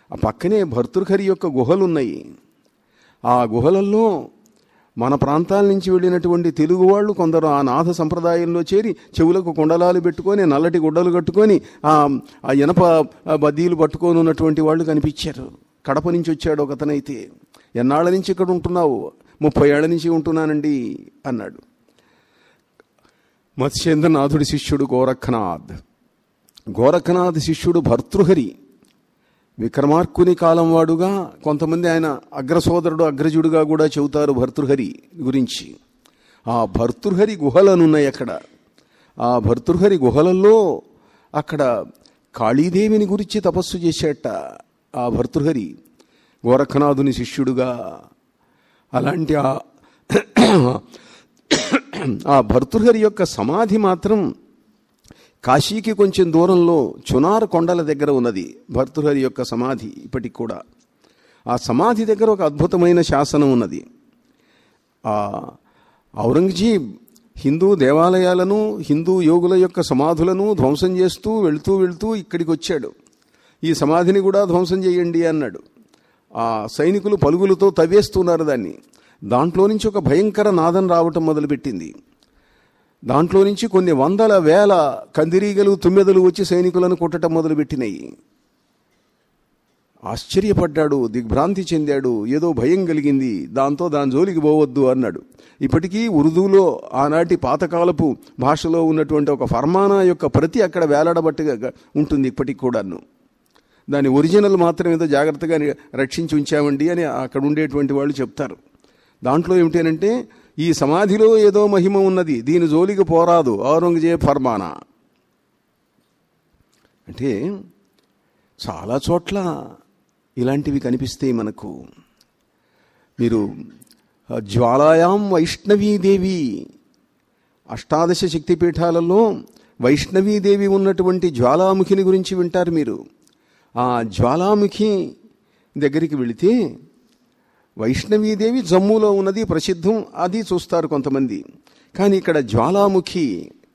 Speaker 1: ఆ పక్కనే భర్తృహరి యొక్క గుహలున్నాయి ఆ గుహలలో మన ప్రాంతాల నుంచి వెళ్ళినటువంటి తెలుగు వాళ్ళు కొందరు ఆ నాథ సంప్రదాయంలో చేరి చెవులకు కుండలాలు పెట్టుకొని నల్లటి గుడ్డలు కట్టుకొని ఆ ఆ ఇనప బద్దీలు పట్టుకొని ఉన్నటువంటి వాళ్ళు కనిపించారు కడప నుంచి వచ్చాడు ఒకతనైతే ఎన్నాళ్ళ నుంచి ఇక్కడ ఉంటున్నావు ముప్పై ఏళ్ల నుంచి ఉంటున్నానండి అన్నాడు మత్స్యేంద్రనాథుడి శిష్యుడు గోరఖనాథ్ గోరఖనాథ్ శిష్యుడు భర్తృహరి విక్రమార్కుని కాలం వాడుగా కొంతమంది ఆయన అగ్రసోదరుడు అగ్రజుడుగా కూడా చెబుతారు భర్తృహరి గురించి ఆ భర్తృహరి గుహలనున్నాయి అక్కడ ఆ భర్తృహరి గుహలలో అక్కడ కాళీదేవిని గురించి తపస్సు చేసేట ఆ భర్తృహరి గోరఖనాథుని శిష్యుడుగా అలాంటి ఆ ఆ భర్తృహరి యొక్క సమాధి మాత్రం కాశీకి కొంచెం దూరంలో చునార్ కొండల దగ్గర ఉన్నది భర్తృహరి యొక్క సమాధి ఇప్పటికి కూడా ఆ సమాధి దగ్గర ఒక అద్భుతమైన శాసనం ఉన్నది ఆ ఔరంగజీబ్ హిందూ దేవాలయాలను హిందూ యోగుల యొక్క సమాధులను ధ్వంసం చేస్తూ వెళుతూ వెళుతూ ఇక్కడికి వచ్చాడు ఈ సమాధిని కూడా ధ్వంసం చేయండి అన్నాడు ఆ సైనికులు పలుగులతో తవ్వేస్తున్నారు దాన్ని దాంట్లో నుంచి ఒక భయంకర నాదం రావటం మొదలుపెట్టింది దాంట్లో నుంచి కొన్ని వందల వేల కందిరీగలు తుమ్మెదలు వచ్చి సైనికులను కొట్టడం మొదలుపెట్టినాయి ఆశ్చర్యపడ్డాడు దిగ్భ్రాంతి చెందాడు ఏదో భయం కలిగింది దాంతో దాని జోలికి పోవద్దు అన్నాడు ఇప్పటికీ ఉర్దూలో ఆనాటి పాతకాలపు భాషలో ఉన్నటువంటి ఒక ఫర్మానా యొక్క ప్రతి అక్కడ వేలాడబట్టుగా ఉంటుంది ఇప్పటికి కూడాను దాని ఒరిజినల్ మాత్రం ఏదో జాగ్రత్తగా రక్షించి ఉంచామండి అని అక్కడ ఉండేటువంటి వాళ్ళు చెప్తారు దాంట్లో ఏమిటంటే ఈ సమాధిలో ఏదో మహిమ ఉన్నది దీని జోలికి పోరాదు ఔరంగజేబ్ ఫర్మానా అంటే చాలా చోట్ల ఇలాంటివి కనిపిస్తాయి మనకు మీరు జ్వాలాయాం వైష్ణవీదేవి అష్టాదశ శక్తిపీఠాలలో వైష్ణవీదేవి ఉన్నటువంటి జ్వాలాముఖిని గురించి వింటారు మీరు ఆ జ్వాలాముఖి దగ్గరికి వెళితే వైష్ణవీదేవి జమ్మూలో ఉన్నది ప్రసిద్ధం అది చూస్తారు కొంతమంది కానీ ఇక్కడ జ్వాలాముఖి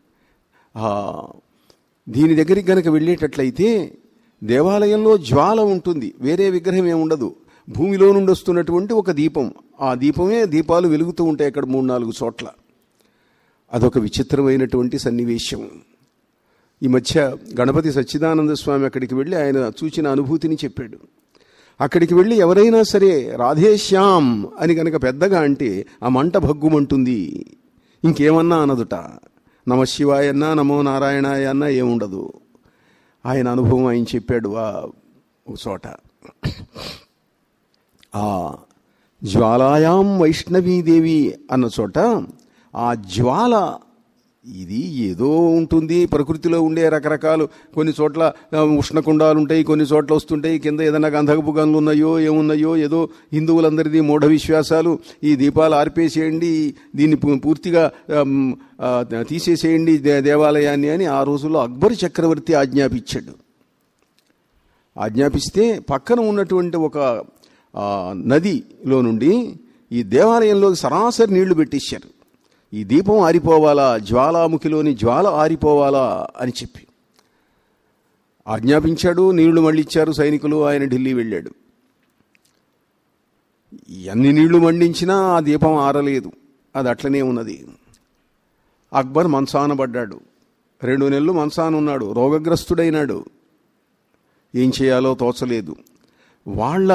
Speaker 1: దీని దగ్గరికి గనక వెళ్ళేటట్లయితే దేవాలయంలో జ్వాల ఉంటుంది వేరే విగ్రహం ఏమి ఉండదు భూమిలో నుండి వస్తున్నటువంటి ఒక దీపం ఆ దీపమే దీపాలు వెలుగుతూ ఉంటాయి అక్కడ మూడు నాలుగు చోట్ల అదొక విచిత్రమైనటువంటి సన్నివేశం ఈ మధ్య గణపతి సచ్చిదానంద స్వామి అక్కడికి వెళ్ళి ఆయన చూచిన అనుభూతిని చెప్పాడు అక్కడికి వెళ్ళి ఎవరైనా సరే రాధేశ్యామ్ అని కనుక పెద్దగా అంటే ఆ మంట భగ్గుమంటుంది ఇంకేమన్నా అనదుట నమ శివాయ అన్నా నమో నారాయణాయ అన్నా ఏముండదు ఆయన అనుభవం ఆయన చెప్పాడు ఆ చోట ఆ జ్వాలాయాం వైష్ణవీదేవి అన్న చోట ఆ జ్వాల ఇది ఏదో ఉంటుంది ప్రకృతిలో ఉండే రకరకాలు కొన్ని చోట్ల ఉష్ణకుండాలు ఉంటాయి కొన్ని చోట్ల వస్తుంటాయి కింద ఏదైనా గంధకపు గనులు ఉన్నాయో ఏమున్నాయో ఏదో హిందువులందరిది మూఢ విశ్వాసాలు ఈ దీపాలు ఆర్పేసేయండి దీన్ని పూర్తిగా తీసేసేయండి దేవాలయాన్ని అని ఆ రోజుల్లో అక్బర్ చక్రవర్తి ఆజ్ఞాపించాడు ఆజ్ఞాపిస్తే పక్కన ఉన్నటువంటి ఒక నదిలో నుండి ఈ దేవాలయంలో సరాసరి నీళ్లు పెట్టేశారు ఈ దీపం ఆరిపోవాలా జ్వాలాముఖిలోని జ్వాల ఆరిపోవాలా అని చెప్పి ఆజ్ఞాపించాడు నీళ్లు మళ్ళిచ్చారు సైనికులు ఆయన ఢిల్లీ వెళ్ళాడు ఎన్ని నీళ్లు మండించినా ఆ దీపం ఆరలేదు అది అట్లనే ఉన్నది అక్బర్ మంచాన పడ్డాడు రెండు నెలలు మంచాన ఉన్నాడు రోగగ్రస్తుడైనాడు ఏం చేయాలో తోచలేదు వాళ్ళ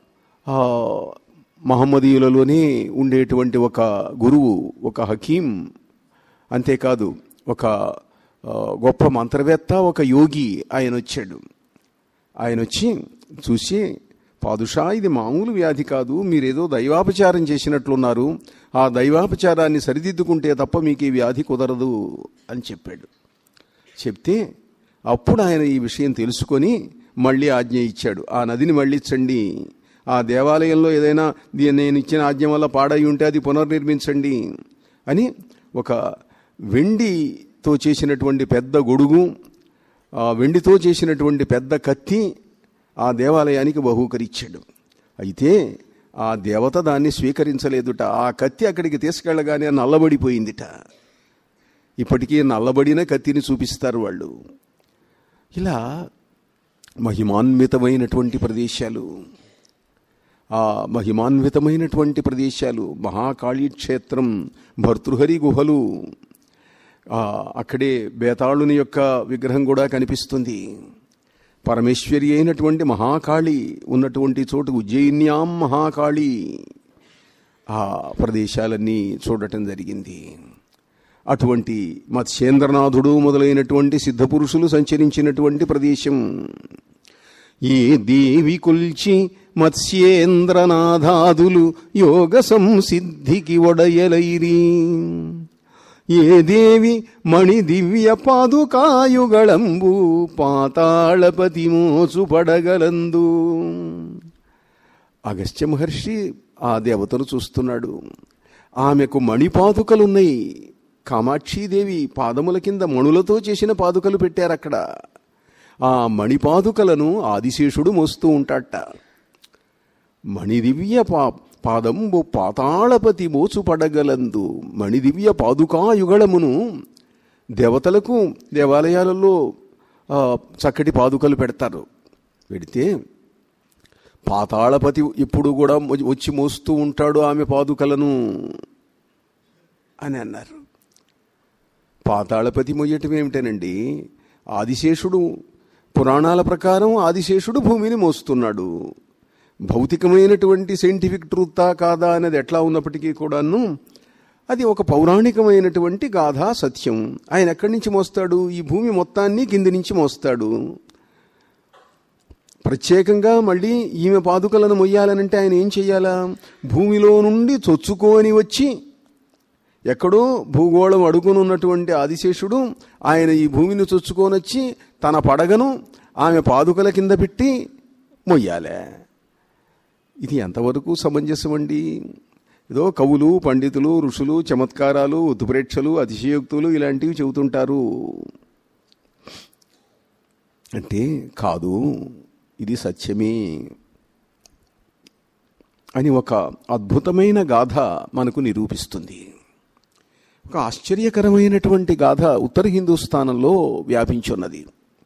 Speaker 1: మహమ్మదీయులలోనే ఉండేటువంటి ఒక గురువు ఒక హకీం అంతేకాదు ఒక గొప్ప మంత్రవేత్త ఒక యోగి ఆయన వచ్చాడు ఆయన వచ్చి చూసి పాదుషా ఇది మామూలు వ్యాధి కాదు మీరేదో దైవాపచారం చేసినట్లున్నారు ఆ దైవాపచారాన్ని సరిదిద్దుకుంటే తప్ప మీకు ఈ వ్యాధి కుదరదు అని చెప్పాడు చెప్తే అప్పుడు ఆయన ఈ విషయం తెలుసుకొని మళ్ళీ ఆజ్ఞ ఇచ్చాడు ఆ నదిని మళ్ళించండి ఆ దేవాలయంలో ఏదైనా నేను ఇచ్చిన ఆజ్ఞ వల్ల పాడై ఉంటే అది పునర్నిర్మించండి అని ఒక వెండితో చేసినటువంటి పెద్ద గొడుగు వెండితో చేసినటువంటి పెద్ద కత్తి ఆ దేవాలయానికి బహూకరించాడు అయితే ఆ దేవత దాన్ని స్వీకరించలేదుట ఆ కత్తి అక్కడికి తీసుకెళ్ళగానే నల్లబడిపోయిందిట ఇప్పటికీ నల్లబడిన కత్తిని చూపిస్తారు వాళ్ళు ఇలా మహిమాన్వితమైనటువంటి ప్రదేశాలు ఆ మహిమాన్వితమైనటువంటి ప్రదేశాలు మహాకాళీ క్షేత్రం భర్తృహరి గుహలు ఆ, అక్కడే బేతాళుని యొక్క విగ్రహం కూడా కనిపిస్తుంది పరమేశ్వరి అయినటువంటి మహాకాళి ఉన్నటువంటి చోటు ఉజ్జయిన్యాం మహాకాళి ఆ ప్రదేశాలన్నీ చూడటం జరిగింది అటువంటి మత్స్యేంద్రనాథుడు మొదలైనటువంటి సిద్ధపురుషులు సంచరించినటువంటి ప్రదేశం ఏ దేవి కొల్చి మత్స్యేంద్రనాథాదులు యోగ సంసిద్ధికి ఒడయలైరి ఏ దేవి మణి దివ్య పాదుకాయుగళంబు పాతాళపతి మోచు పడగలందు అగస్త్య మహర్షి ఆ దేవతను చూస్తున్నాడు ఆమెకు మణిపాదుకలున్నాయి కామాక్షీదేవి పాదముల కింద మణులతో చేసిన పాదుకలు పెట్టారు అక్కడ ఆ మణిపాదుకలను ఆదిశేషుడు మోస్తూ ఉంటాట మణిదివ్య పా పాదంబు పాతాళపతి మోచు పడగలందు మణిదివ్య పాదుకాయుగళమును దేవతలకు దేవాలయాలలో ఆ, చక్కటి పాదుకలు పెడతారు పెడితే పాతాళపతి ఇప్పుడు కూడా మొ- వచ్చి మోస్తూ ఉంటాడు ఆమె పాదుకలను అని అన్నారు పాతాళపతి మొయ్యటం ఏమిటనండి ఆదిశేషుడు పురాణాల ప్రకారం ఆదిశేషుడు భూమిని మోస్తున్నాడు భౌతికమైనటువంటి సైంటిఫిక్ ట్రూతా కాదా అనేది ఎట్లా ఉన్నప్పటికీ కూడాను అది ఒక పౌరాణికమైనటువంటి గాథ సత్యం ఆయన ఎక్కడి నుంచి మోస్తాడు ఈ భూమి మొత్తాన్ని కింది నుంచి మోస్తాడు ప్రత్యేకంగా మళ్ళీ ఈమె పాదుకలను మొయ్యాలనంటే ఆయన ఏం చెయ్యాలా భూమిలో నుండి చొచ్చుకొని వచ్చి ఎక్కడో భూగోళం అడుగునున్నటువంటి ఆదిశేషుడు ఆయన ఈ భూమిని చొచ్చుకొని వచ్చి తన పడగను ఆమె పాదుకల కింద పెట్టి మొయ్యాలే ఇది ఎంతవరకు సమంజసం అండి ఏదో కవులు పండితులు ఋషులు చమత్కారాలు ఉత్ప్రేక్షలు అతిశయోక్తులు ఇలాంటివి చెబుతుంటారు అంటే కాదు ఇది సత్యమే అని ఒక అద్భుతమైన గాథ మనకు నిరూపిస్తుంది ఒక ఆశ్చర్యకరమైనటువంటి గాథ ఉత్తర హిందూస్థానంలో వ్యాపించున్నది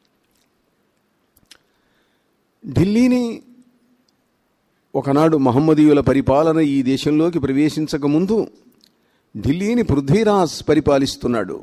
Speaker 1: ఢిల్లీని ఒకనాడు మహమ్మదీయుల పరిపాలన ఈ దేశంలోకి ప్రవేశించక ముందు ఢిల్లీని పృథ్వీరాజ్ పరిపాలిస్తున్నాడు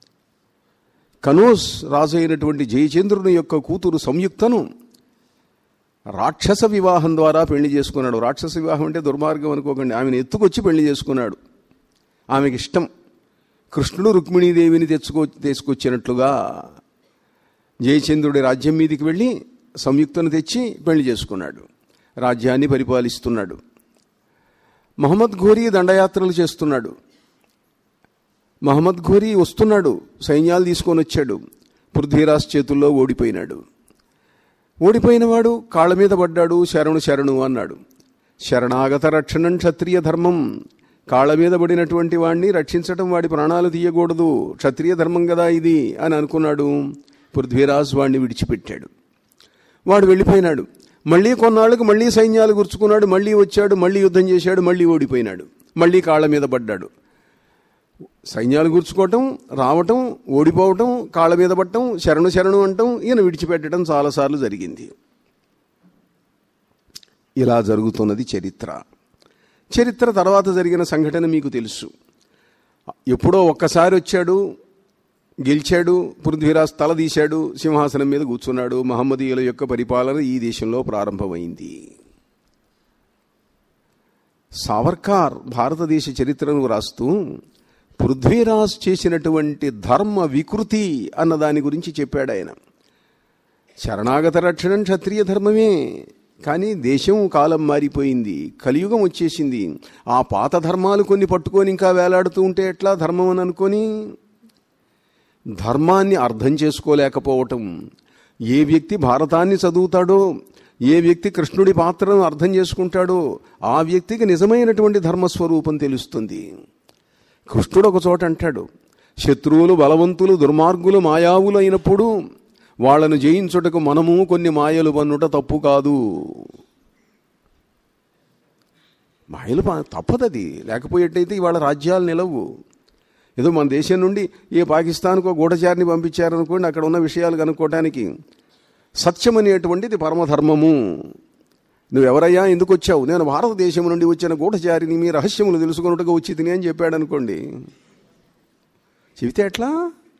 Speaker 1: కనోస్ రాజు అయినటువంటి జయచంద్రుని యొక్క కూతురు సంయుక్తను రాక్షస వివాహం ద్వారా పెళ్లి చేసుకున్నాడు రాక్షస వివాహం అంటే దుర్మార్గం అనుకోకండి ఆమెను ఎత్తుకొచ్చి పెళ్లి చేసుకున్నాడు ఆమెకి ఇష్టం కృష్ణుడు రుక్మిణీదేవిని తెచ్చుకో తీసుకొచ్చినట్లుగా జయచంద్రుడి రాజ్యం మీదికి వెళ్ళి సంయుక్తను తెచ్చి పెళ్లి చేసుకున్నాడు రాజ్యాన్ని పరిపాలిస్తున్నాడు మహమ్మద్ ఘోరీ దండయాత్రలు చేస్తున్నాడు మహమ్మద్ ఘోరీ వస్తున్నాడు సైన్యాలు తీసుకొని వచ్చాడు పృథ్వీరాజ్ చేతుల్లో ఓడిపోయినాడు ఓడిపోయినవాడు కాళ్ళ మీద పడ్డాడు శరణు శరణు అన్నాడు శరణాగత రక్షణం క్షత్రియ ధర్మం కాళ్ళ మీద పడినటువంటి వాడిని రక్షించటం వాడి ప్రాణాలు తీయకూడదు క్షత్రియ ధర్మం కదా ఇది అని అనుకున్నాడు పృథ్వీరాజ్ వాడిని విడిచిపెట్టాడు వాడు వెళ్ళిపోయినాడు మళ్ళీ కొన్నాళ్ళకు మళ్ళీ సైన్యాలు గుర్చుకున్నాడు మళ్ళీ వచ్చాడు మళ్ళీ యుద్ధం చేశాడు మళ్ళీ ఓడిపోయినాడు మళ్ళీ కాళ్ళ మీద పడ్డాడు సైన్యాలు గుర్చుకోవటం రావటం ఓడిపోవటం కాళ్ళ మీద పట్టడం శరణు శరణు అంటం ఈయన విడిచిపెట్టడం చాలాసార్లు జరిగింది ఇలా జరుగుతున్నది చరిత్ర చరిత్ర తర్వాత జరిగిన సంఘటన మీకు తెలుసు ఎప్పుడో ఒక్కసారి వచ్చాడు గెలిచాడు పృథ్వీరాజ్ తల తీశాడు సింహాసనం మీద కూర్చున్నాడు మహమ్మదీయుల యొక్క పరిపాలన ఈ దేశంలో ప్రారంభమైంది సావర్కార్ భారతదేశ చరిత్రను రాస్తూ పృథ్వీరాజ్ చేసినటువంటి ధర్మ వికృతి అన్న దాని గురించి చెప్పాడు ఆయన శరణాగత రక్షణం క్షత్రియ ధర్మమే కానీ దేశం కాలం మారిపోయింది కలియుగం వచ్చేసింది ఆ పాత ధర్మాలు కొన్ని పట్టుకొని ఇంకా వేలాడుతూ ఉంటే ఎట్లా ధర్మం అని అనుకొని ధర్మాన్ని అర్థం చేసుకోలేకపోవటం ఏ వ్యక్తి భారతాన్ని చదువుతాడో ఏ వ్యక్తి కృష్ణుడి పాత్రను అర్థం చేసుకుంటాడో ఆ వ్యక్తికి నిజమైనటువంటి ధర్మస్వరూపం తెలుస్తుంది కృష్ణుడు ఒక చోట అంటాడు శత్రువులు బలవంతులు దుర్మార్గులు మాయావులు అయినప్పుడు వాళ్ళను జయించుటకు మనము కొన్ని మాయలు పన్నుట తప్పు కాదు మాయలు ప- తప్పదది లేకపోయేటైతే ఇవాళ రాజ్యాలు నిలవు ఏదో మన దేశం నుండి ఏ పాకిస్తాన్కో గూఢచారిని పంపించారనుకోండి అక్కడ ఉన్న విషయాలు కనుక్కోవటానికి సత్యం అనేటువంటిది పరమధర్మము నువ్వెవరయ్యా ఎందుకు వచ్చావు నేను భారతదేశం నుండి వచ్చిన గూఢచారిని మీ రహస్యములు తెలుసుకున్నట్టుగా వచ్చి తిని అని చెప్పాడు అనుకోండి చెబితే ఎట్లా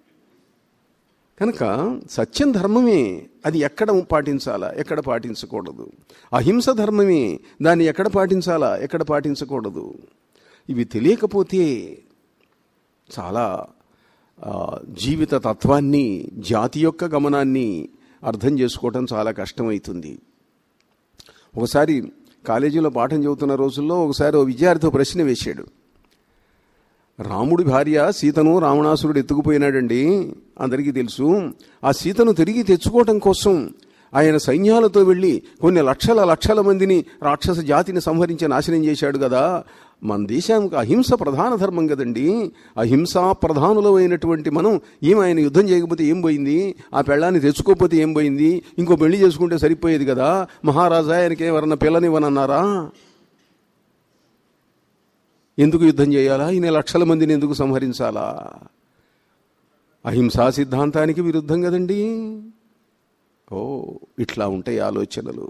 Speaker 1: కనుక సత్యం ధర్మమే అది ఎక్కడ పాటించాలా ఎక్కడ పాటించకూడదు అహింస ధర్మమే దాన్ని ఎక్కడ పాటించాలా ఎక్కడ పాటించకూడదు ఇవి తెలియకపోతే చాలా ఆ, జీవిత తత్వాన్ని జాతి యొక్క గమనాన్ని అర్థం చేసుకోవటం చాలా కష్టమవుతుంది ఒకసారి కాలేజీలో పాఠం చదువుతున్న రోజుల్లో ఒకసారి ఓ విద్యార్థి ఓ ప్రశ్న వేశాడు రాముడి భార్య సీతను రావణాసురుడు ఎత్తుకుపోయినాడండి అందరికీ తెలుసు ఆ సీతను తిరిగి తెచ్చుకోవటం కోసం ఆయన సైన్యాలతో వెళ్ళి కొన్ని లక్షల లక్షల మందిని రాక్షస జాతిని సంహరించి నాశనం చేశాడు కదా మన దేశానికి అహింస ప్రధాన ధర్మం కదండి అహింసా ప్రధానులు అయినటువంటి మనం ఏం ఆయన యుద్ధం చేయకపోతే ఏం పోయింది ఆ పెళ్ళాన్ని తెచ్చుకోకపోతే ఏం పోయింది ఇంకో పెళ్లి చేసుకుంటే సరిపోయేది కదా మహారాజా ఆయనకి ఎవరన్నా పిల్లనివ్వనన్నారా ఎందుకు యుద్ధం చేయాలా ఈయన లక్షల మందిని ఎందుకు సంహరించాలా అహింసా సిద్ధాంతానికి విరుద్ధం కదండి ఓ ఇట్లా ఉంటాయి ఆలోచనలు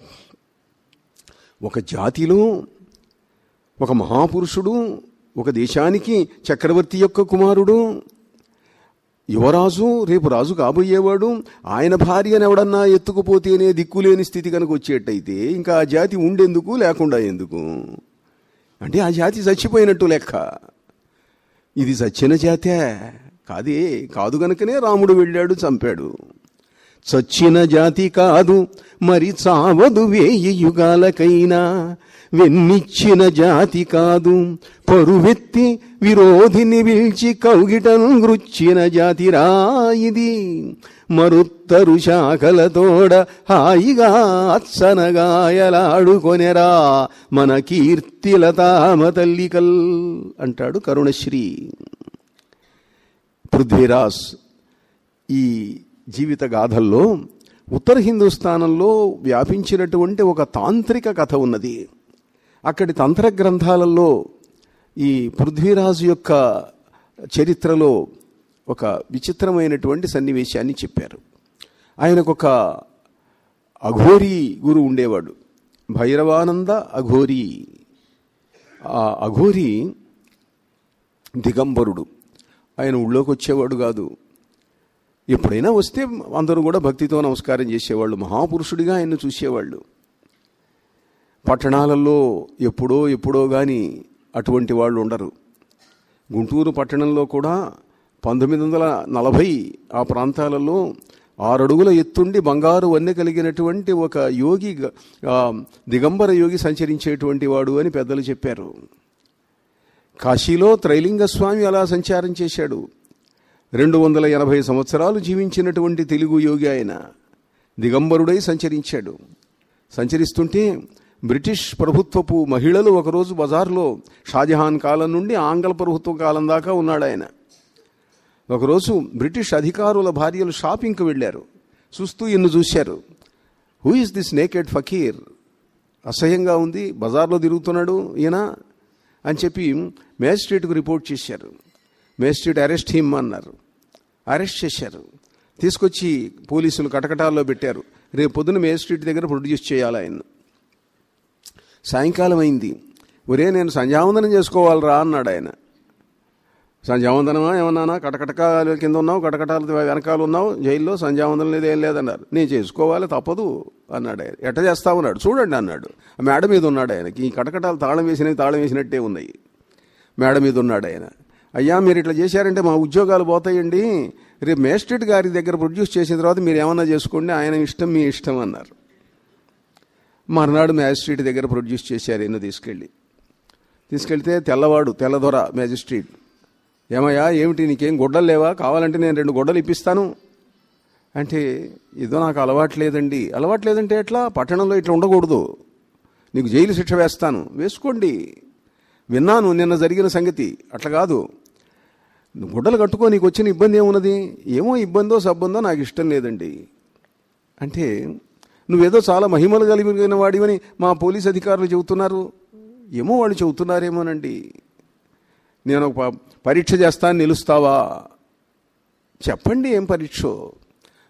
Speaker 1: ఒక జాతిలో ఒక మహాపురుషుడు ఒక దేశానికి చక్రవర్తి యొక్క కుమారుడు యువరాజు రేపు రాజు కాబోయేవాడు ఆయన భార్యను ఎవడన్నా ఎత్తుకుపోతేనే దిక్కులేని స్థితి కనుక వచ్చేటైతే ఇంకా ఆ జాతి ఉండేందుకు లేకుండా ఎందుకు అంటే ఆ జాతి చచ్చిపోయినట్టు లెక్క ఇది చచ్చిన జాతే కాదే కాదు గనుకనే రాముడు వెళ్ళాడు చంపాడు చచ్చిన జాతి కాదు మరి చావదు వేయి యుగాలకైనా వెన్నిచ్చిన జాతి కాదు పరువెత్తి విరోధిని విల్చి కౌగిటను గృచ్చిన జాతిరా ఇది మరుత్తరు శాఖలతోడ హాయిగా అచ్చనగాయలాడుకొనెరా మన కీర్తిలతామ తల్లికల్ అంటాడు కరుణశ్రీ పృథ్వీరాజ్ ఈ జీవిత గాథల్లో ఉత్తర హిందుస్థానంలో వ్యాపించినటువంటి ఒక తాంత్రిక కథ ఉన్నది అక్కడి తంత్ర గ్రంథాలలో ఈ పృథ్వీరాజు యొక్క చరిత్రలో ఒక విచిత్రమైనటువంటి సన్నివేశాన్ని చెప్పారు ఆయనకు ఒక అఘోరీ గురు ఉండేవాడు భైరవానంద అఘోరీ ఆ అఘోరీ దిగంబరుడు ఆయన ఊళ్ళోకి వచ్చేవాడు కాదు ఎప్పుడైనా వస్తే అందరూ కూడా భక్తితో నమస్కారం చేసేవాళ్ళు మహాపురుషుడిగా ఆయన్ను చూసేవాళ్ళు పట్టణాలలో ఎప్పుడో ఎప్పుడో కానీ అటువంటి వాళ్ళు ఉండరు గుంటూరు పట్టణంలో కూడా పంతొమ్మిది వందల నలభై ఆ ప్రాంతాలలో ఆరడుగుల ఎత్తుండి బంగారు వన్నె కలిగినటువంటి ఒక యోగి గ- ఆ, దిగంబర యోగి సంచరించేటువంటి వాడు అని పెద్దలు చెప్పారు కాశీలో త్రైలింగ స్వామి అలా సంచారం చేశాడు రెండు వందల ఎనభై సంవత్సరాలు జీవించినటువంటి తెలుగు యోగి ఆయన దిగంబరుడై సంచరించాడు సంచరిస్తుంటే బ్రిటిష్ ప్రభుత్వపు మహిళలు ఒకరోజు బజార్లో షాజహాన్ కాలం నుండి ఆంగ్ల ప్రభుత్వ కాలం దాకా ఉన్నాడు ఆయన ఒకరోజు బ్రిటిష్ అధికారుల భార్యలు షాపింగ్కి వెళ్ళారు చూస్తూ ఇన్ను చూశారు who is this naked fakir అసహ్యంగా ఉంది బజార్లో తిరుగుతున్నాడు ఈయన అని చెప్పి మేజిస్ట్రేట్కు రిపోర్ట్ చేశారు మేజిస్ట్రేట్ అరెస్ట్ హిమ్ అన్నారు అరెస్ట్ చేశారు తీసుకొచ్చి పోలీసులు కటకటాల్లో పెట్టారు రేపు పొద్దున మేజిస్ట్రేట్ దగ్గర ప్రొడ్యూస్ చేయాలి ఆయన సాయంకాలం అయింది ఒరే నేను సంధ్యావందనం చేసుకోవాలిరా అన్నాడు ఆయన సంధ్యావందనమా ఏమన్నానా కటకటకాల కింద ఉన్నావు కటకటాల వెనకాల ఉన్నావు జైల్లో సంధ్యావందనం లేదు ఏం లేదన్నారు నేను చేసుకోవాలి తప్పదు అన్నాడు ఆయన ఎట్ట చేస్తా ఉన్నాడు చూడండి అన్నాడు ఆ మేడ మీద ఉన్నాడు ఆయనకి ఈ కటకటాలు తాళం వేసినవి తాళం వేసినట్టే ఉన్నాయి మేడ మీద ఉన్నాడు ఆయన అయ్యా మీరు ఇట్లా చేశారంటే మా ఉద్యోగాలు పోతాయండి రేపు మేస్ట్రేట్ గారి దగ్గర ప్రొడ్యూస్ చేసిన తర్వాత మీరు ఏమన్నా చేసుకోండి ఆయన ఇష్టం మీ ఇష్టం అన్నారు మర్నాడు మ్యాజిస్ట్రేట్ దగ్గర ప్రొడ్యూస్ చేశారు ఈయన తీసుకెళ్ళి తీసుకెళ్తే తెల్లవాడు తెల్లదొర మ్యాజిస్ట్రేట్ ఏమయ్యా ఏమిటి నీకేం గొడ్డలు లేవా కావాలంటే నేను రెండు గొడ్డలు ఇప్పిస్తాను అంటే ఏదో నాకు అలవాటు లేదండి అలవాటు లేదంటే ఎట్లా పట్టణంలో ఇట్లా ఉండకూడదు నీకు జైలు శిక్ష వేస్తాను వేసుకోండి విన్నాను నిన్న జరిగిన సంగతి అట్లా కాదు నువ్వు గుడ్డలు కట్టుకో నీకు వచ్చిన ఇబ్బంది ఏమున్నది ఏమో ఇబ్బందో సబ్బందో నాకు ఇష్టం లేదండి అంటే నువ్వేదో చాలా మహిమలు కలిగిన వాడివని మా పోలీస్ అధికారులు చెబుతున్నారు ఏమో వాళ్ళు చెబుతున్నారేమోనండి నేను ఒక ప- పరీక్ష చేస్తాను నిలుస్తావా చెప్పండి ఏం పరీక్ష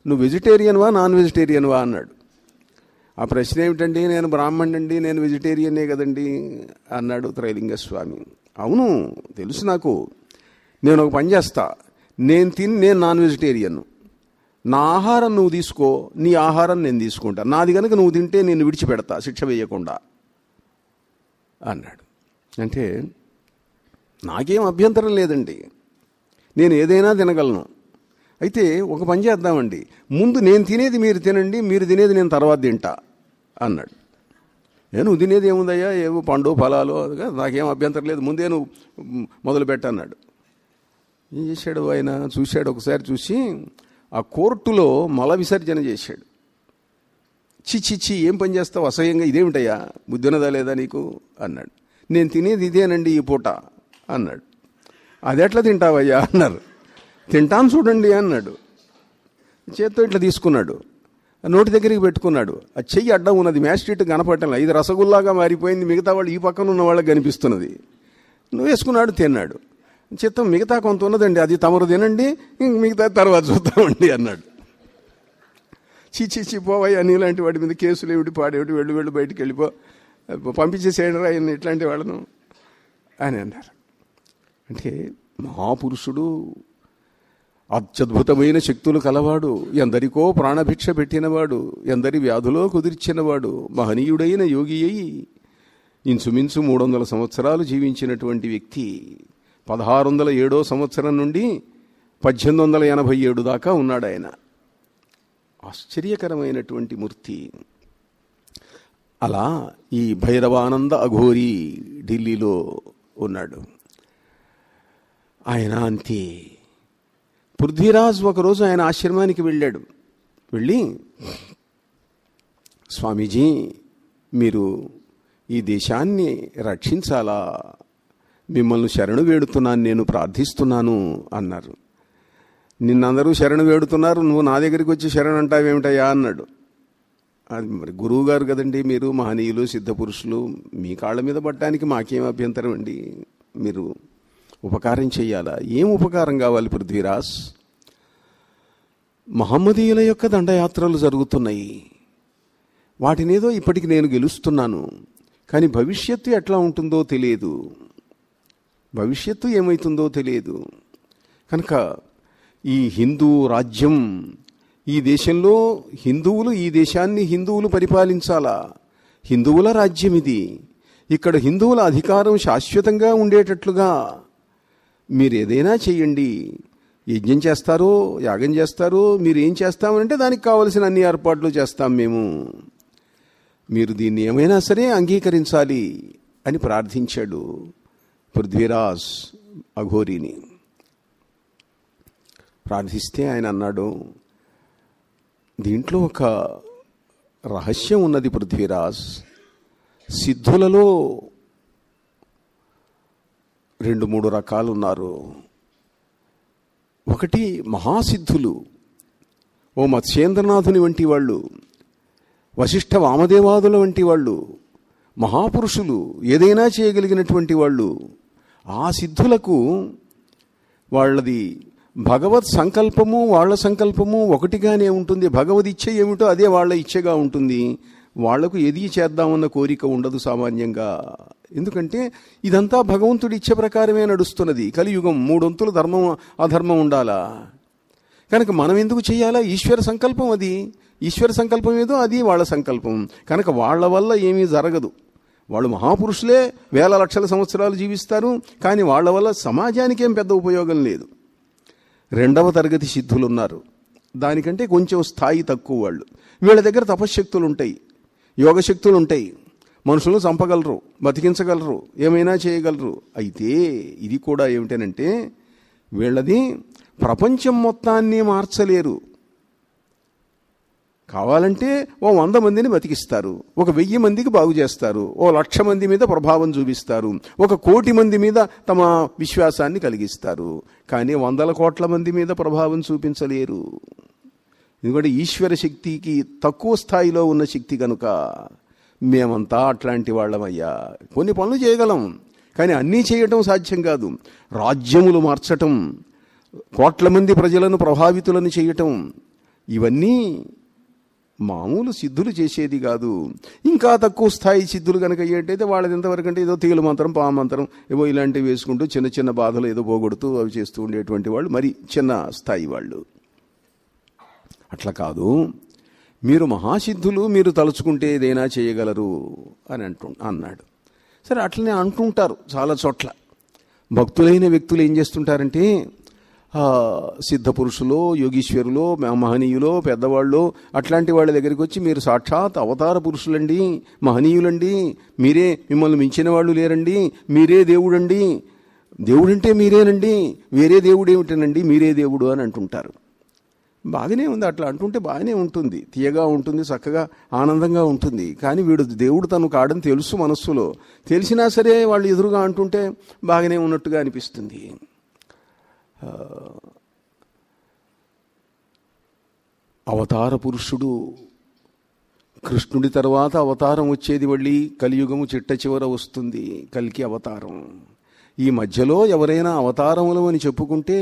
Speaker 1: నువ్వు వెజిటేరియన్వా నాన్ వెజిటేరియన్వా అన్నాడు ఆ ప్రశ్న ఏమిటండి నేను బ్రాహ్మణుడండి నేను వెజిటేరియనే కదండి అన్నాడు త్రైలింగ స్వామి అవును తెలుసు నాకు నేను ఒక పని చేస్తా నేను తిని నేను నాన్ వెజిటేరియన్ నా ఆహారం నువ్వు తీసుకో నీ ఆహారం నేను తీసుకుంటా నాది కనుక నువ్వు తింటే నేను విడిచిపెడతా శిక్ష వేయకుండా అన్నాడు అంటే నాకేం అభ్యంతరం లేదండి నేను ఏదైనా తినగలను అయితే ఒక పని చేద్దామండి ముందు నేను తినేది మీరు తినండి మీరు తినేది నేను తర్వాత తింటా అన్నాడు ఏ నువ్వు తినేది ఏముందయ్యా ఏవో పండు ఫలాలు అదిగా నాకేం అభ్యంతరం లేదు ముందే నువ్వు మొదలు పెట్టన్నాడు ఏం చేశాడు ఆయన చూశాడు ఒకసారి చూసి ఆ కోర్టులో మల విసర్జన చేశాడు చి చి చి ఏం పని చేస్తావు అసహ్యంగా ఇదేమిటయ్యా బుద్ధి ఉన్నదా లేదా నీకు అన్నాడు నేను తినేది ఇదేనండి ఈ పూట అన్నాడు అది ఎట్లా తింటావయ్యా అన్నారు తింటాను చూడండి అన్నాడు చేత్తో ఇట్లా తీసుకున్నాడు ఆ నోటి దగ్గరికి పెట్టుకున్నాడు ఆ చెయ్యి అడ్డం ఉన్నది మ్యాస్ట్రీట్ కనపడటం ఇది రసగుల్లాగా మారిపోయింది మిగతా వాళ్ళు ఈ పక్కన ఉన్న వాళ్ళకి కనిపిస్తున్నది నువ్వు వేసుకున్నాడు తిన్నాడు చిత్తం మిగతా కొంత ఉన్నదండి అది తమరు తినండి ఇంక మిగతా తర్వాత చూద్దామండి అన్నాడు చీచి చీ పోవయ్యా నీలాంటి వాటి మీద కేసులు ఏమిటి పాడేమిటి వెళ్ళు వెళ్ళు బయటికి వెళ్ళిపో పంపించేసేయండి రా ఈయన్ని ఇట్లాంటి వాళ్ళను అని అన్నారు అంటే మహాపురుషుడు అత్యద్భుతమైన శక్తులు కలవాడు ఎందరికో ప్రాణభిక్ష పెట్టినవాడు ఎందరి వ్యాధులో కుదిర్చినవాడు మహనీయుడైన యోగి అయి ఇంచుమించు మూడు వందల సంవత్సరాలు జీవించినటువంటి వ్యక్తి పదహారు వందల ఏడో సంవత్సరం నుండి పద్దెనిమిది వందల ఎనభై ఏడు దాకా ఉన్నాడు ఆయన ఆశ్చర్యకరమైనటువంటి మూర్తి అలా ఈ భైరవానంద అఘోరి ఢిల్లీలో ఉన్నాడు ఆయన అంతే పృథ్వీరాజ్ ఒకరోజు ఆయన ఆశ్రమానికి వెళ్ళాడు వెళ్ళి స్వామీజీ మీరు ఈ దేశాన్ని రక్షించాలా మిమ్మల్ని శరణు వేడుతున్నాను నేను ప్రార్థిస్తున్నాను అన్నారు నిన్నందరూ శరణు వేడుతున్నారు నువ్వు నా దగ్గరికి వచ్చి శరణు అంటావేమిటయ్యా అన్నాడు అది మరి గురువు గారు కదండి మీరు మహనీయులు సిద్ధపురుషులు మీ కాళ్ళ మీద పట్టడానికి మాకేం అభ్యంతరం అండి మీరు ఉపకారం చెయ్యాలా ఏం ఉపకారం కావాలి పృథ్వీరాజ్ మహమ్మదీయుల యొక్క దండయాత్రలు జరుగుతున్నాయి వాటినేదో ఇప్పటికి నేను గెలుస్తున్నాను కానీ భవిష్యత్తు ఎట్లా ఉంటుందో తెలియదు భవిష్యత్తు ఏమవుతుందో తెలియదు కనుక ఈ హిందూ రాజ్యం ఈ దేశంలో హిందువులు ఈ దేశాన్ని హిందువులు పరిపాలించాలా హిందువుల రాజ్యం ఇది ఇక్కడ హిందువుల అధికారం శాశ్వతంగా ఉండేటట్లుగా మీరు ఏదైనా చెయ్యండి యజ్ఞం చేస్తారో యాగం చేస్తారో మీరు ఏం చేస్తామంటే దానికి కావలసిన అన్ని ఏర్పాట్లు చేస్తాం మేము మీరు దీన్ని ఏమైనా సరే అంగీకరించాలి అని ప్రార్థించాడు పృథ్వీరాజ్ అఘోరిని ప్రార్థిస్తే ఆయన అన్నాడు దీంట్లో ఒక రహస్యం ఉన్నది పృథ్వీరాజ్ సిద్ధులలో రెండు మూడు రకాలు ఉన్నారు ఒకటి మహాసిద్ధులు ఓ మత్స్యేంద్రనాథుని వంటి వాళ్ళు వశిష్ఠ వామదేవాదుల వంటి వాళ్ళు మహాపురుషులు ఏదైనా చేయగలిగినటువంటి వాళ్ళు ఆ సిద్ధులకు వాళ్ళది భగవత్ సంకల్పము వాళ్ళ సంకల్పము ఒకటిగానే ఉంటుంది భగవద్ ఇచ్చ ఏమిటో అదే వాళ్ళ ఇచ్చగా ఉంటుంది వాళ్లకు ఏది చేద్దామన్న కోరిక ఉండదు సామాన్యంగా ఎందుకంటే ఇదంతా భగవంతుడి ఇచ్చ ప్రకారమే నడుస్తున్నది కలియుగం మూడొంతులు ధర్మం అధర్మం ఉండాలా కనుక మనం ఎందుకు చేయాలా ఈశ్వర సంకల్పం అది ఈశ్వర సంకల్పం ఏదో అది వాళ్ళ సంకల్పం కనుక వాళ్ళ వల్ల ఏమీ జరగదు వాళ్ళు మహాపురుషులే వేల లక్షల సంవత్సరాలు జీవిస్తారు కానీ వాళ్ళ వల్ల సమాజానికి ఏం పెద్ద ఉపయోగం లేదు రెండవ తరగతి సిద్ధులు ఉన్నారు దానికంటే కొంచెం స్థాయి తక్కువ వాళ్ళు వీళ్ళ దగ్గర తపశ్శక్తులు ఉంటాయి యోగశక్తులు ఉంటాయి మనుషులను చంపగలరు బతికించగలరు ఏమైనా చేయగలరు అయితే ఇది కూడా ఏమిటనంటే వీళ్ళది ప్రపంచం మొత్తాన్ని మార్చలేరు కావాలంటే ఓ వంద మందిని బతికిస్తారు ఒక వెయ్యి మందికి బాగు చేస్తారు ఓ లక్ష మంది మీద ప్రభావం చూపిస్తారు ఒక కోటి మంది మీద తమ విశ్వాసాన్ని కలిగిస్తారు కానీ వందల కోట్ల మంది మీద ప్రభావం చూపించలేరు ఎందుకంటే ఈశ్వర శక్తికి తక్కువ స్థాయిలో ఉన్న శక్తి కనుక మేమంతా అట్లాంటి వాళ్ళమయ్యా కొన్ని పనులు చేయగలం కానీ అన్నీ చేయటం సాధ్యం కాదు రాజ్యములు మార్చటం కోట్ల మంది ప్రజలను ప్రభావితులను చేయటం ఇవన్నీ మామూలు సిద్ధులు చేసేది కాదు ఇంకా తక్కువ స్థాయి సిద్ధులు కనుక అయ్యేటైతే వాళ్ళది ఎంతవరకు అంటే ఏదో తీగల మంత్రం పా మంత్రం ఏవో ఇలాంటివి వేసుకుంటూ చిన్న చిన్న బాధలు ఏదో పోగొడుతూ అవి చేస్తూ ఉండేటువంటి వాళ్ళు మరి చిన్న స్థాయి వాళ్ళు అట్లా కాదు మీరు మహాసిద్ధులు మీరు తలుచుకుంటే ఏదైనా చేయగలరు అని అంటు అన్నాడు సరే అట్లనే అంటుంటారు చాలా చోట్ల భక్తులైన వ్యక్తులు ఏం చేస్తుంటారంటే ఆ, సిద్ధ పురుషులో యోగీశ్వరులో మహనీయులో పెద్దవాళ్ళు అట్లాంటి వాళ్ళ దగ్గరికి వచ్చి మీరు సాక్షాత్ అవతార పురుషులండి మహనీయులండి మీరే మిమ్మల్ని మించిన వాళ్ళు లేరండి మీరే దేవుడండి దేవుడంటే మీరేనండి వేరే దేవుడు ఏమిటనండి మీరే దేవుడు అని అంటుంటారు బాగానే ఉంది అట్లా అంటుంటే బాగానే ఉంటుంది తీయగా ఉంటుంది చక్కగా ఆనందంగా ఉంటుంది కానీ వీడు దేవుడు తను కాడని తెలుసు మనస్సులో తెలిసినా సరే వాళ్ళు ఎదురుగా అంటుంటే బాగానే ఉన్నట్టుగా అనిపిస్తుంది ఆ, అవతార పురుషుడు కృష్ణుడి తర్వాత అవతారం వచ్చేది మళ్ళీ కలియుగము చిట్ట చివర వస్తుంది కలికి అవతారం ఈ మధ్యలో ఎవరైనా అవతారములు అని చెప్పుకుంటే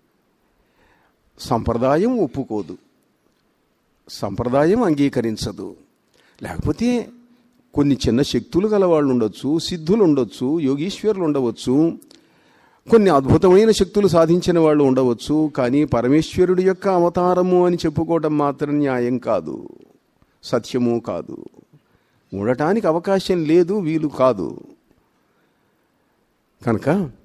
Speaker 1: సంప్రదాయం ఒప్పుకోదు సంప్రదాయం అంగీకరించదు లేకపోతే కొన్ని చిన్న శక్తులు గల వాళ్ళు ఉండొచ్చు సిద్ధులు ఉండొచ్చు యోగీశ్వరులు ఉండవచ్చు కొన్ని అద్భుతమైన శక్తులు సాధించిన వాళ్ళు ఉండవచ్చు కానీ పరమేశ్వరుడి యొక్క అవతారము అని చెప్పుకోవడం మాత్రం న్యాయం కాదు సత్యము కాదు ఉండటానికి అవకాశం లేదు వీలు కాదు కనుక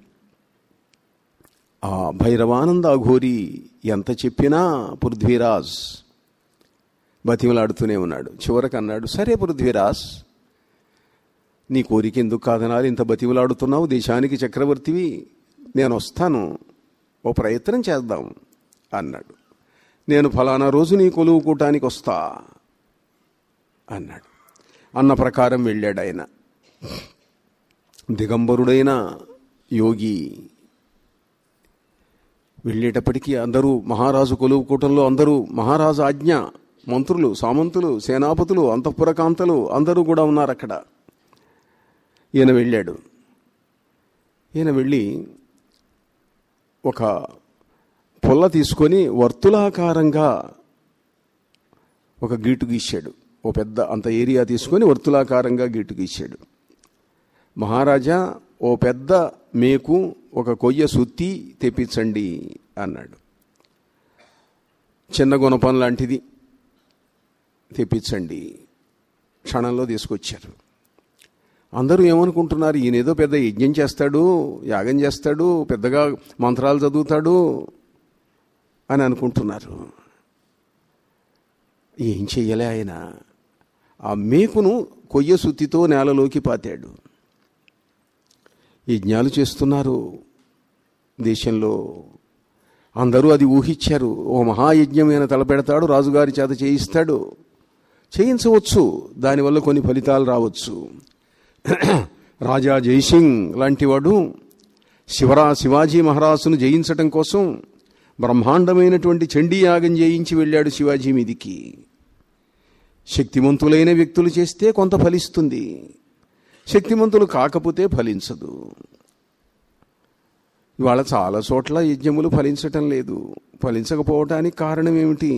Speaker 1: ఆ భైరవానంద అఘోరి ఎంత చెప్పినా పృథ్వీరాజ్ బతిమలాడుతూనే ఉన్నాడు చివరకు అన్నాడు సరే పృథ్వీరాజ్ నీ కోరిక ఎందుకు కాదనాలి ఇంత బతిమలాడుతున్నావు దేశానికి చక్రవర్తివి నేను వస్తాను ఓ ప్రయత్నం చేద్దాం అన్నాడు నేను ఫలానా రోజు నీ కొలువు కూటానికి వస్తా అన్నాడు అన్న ప్రకారం వెళ్ళాడు ఆయన దిగంబరుడైన యోగి వెళ్ళేటప్పటికీ అందరూ మహారాజు కొలువు కూటంలో అందరూ మహారాజు ఆజ్ఞ మంత్రులు సామంతులు సేనాపతులు అంతఃపురకాంతలు అందరూ కూడా ఉన్నారు అక్కడ ఈయన వెళ్ళాడు ఈయన వెళ్ళి ఒక పుల్ల తీసుకొని వర్తులాకారంగా ఒక గీటు గీశాడు ఓ పెద్ద అంత ఏరియా తీసుకొని వర్తులాకారంగా గీటు గీశాడు మహారాజా ఓ పెద్ద మేకు ఒక కొయ్య సుత్తి తెప్పించండి అన్నాడు చిన్న గుణపం లాంటిది తెప్పించండి క్షణంలో తీసుకొచ్చారు అందరూ ఏమనుకుంటున్నారు ఈయన ఏదో పెద్ద యజ్ఞం చేస్తాడు యాగం చేస్తాడు పెద్దగా మంత్రాలు చదువుతాడు అని అనుకుంటున్నారు ఏం చెయ్యలే ఆయన ఆ మేకును కొయ్య సుత్తితో నేలలోకి పాతాడు యజ్ఞాలు చేస్తున్నారు దేశంలో అందరూ అది ఊహించారు ఓ మహాయజ్ఞం ఈయన తలపెడతాడు రాజుగారి చేత చేయిస్తాడు చేయించవచ్చు దానివల్ల కొన్ని ఫలితాలు రావచ్చు రాజా జైసింగ్ లాంటివాడు శివరా శివాజీ మహారాజును జయించటం కోసం బ్రహ్మాండమైనటువంటి చండీ యాగం చేయించి వెళ్ళాడు శివాజీ మీదికి శక్తిమంతులైన వ్యక్తులు చేస్తే కొంత ఫలిస్తుంది శక్తిమంతులు కాకపోతే ఫలించదు ఇవాళ చాలా చోట్ల యజ్ఞములు ఫలించటం లేదు ఫలించకపోవటానికి కారణం ఏమిటి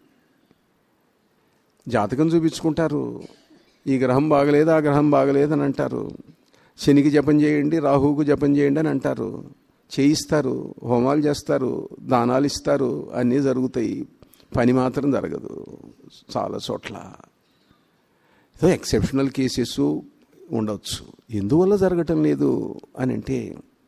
Speaker 1: జాతకం చూపించుకుంటారు ఈ గ్రహం బాగలేదు ఆ గ్రహం బాగలేదు అని అంటారు శనికి జపం చేయండి రాహువుకు జపం చేయండి అని అంటారు చేయిస్తారు హోమాలు చేస్తారు దానాలు ఇస్తారు అన్నీ జరుగుతాయి పని మాత్రం జరగదు చాలా చోట్ల ఏదో ఎక్సెప్షనల్ కేసెస్ ఉండవచ్చు ఎందువల్ల జరగటం లేదు అని అంటే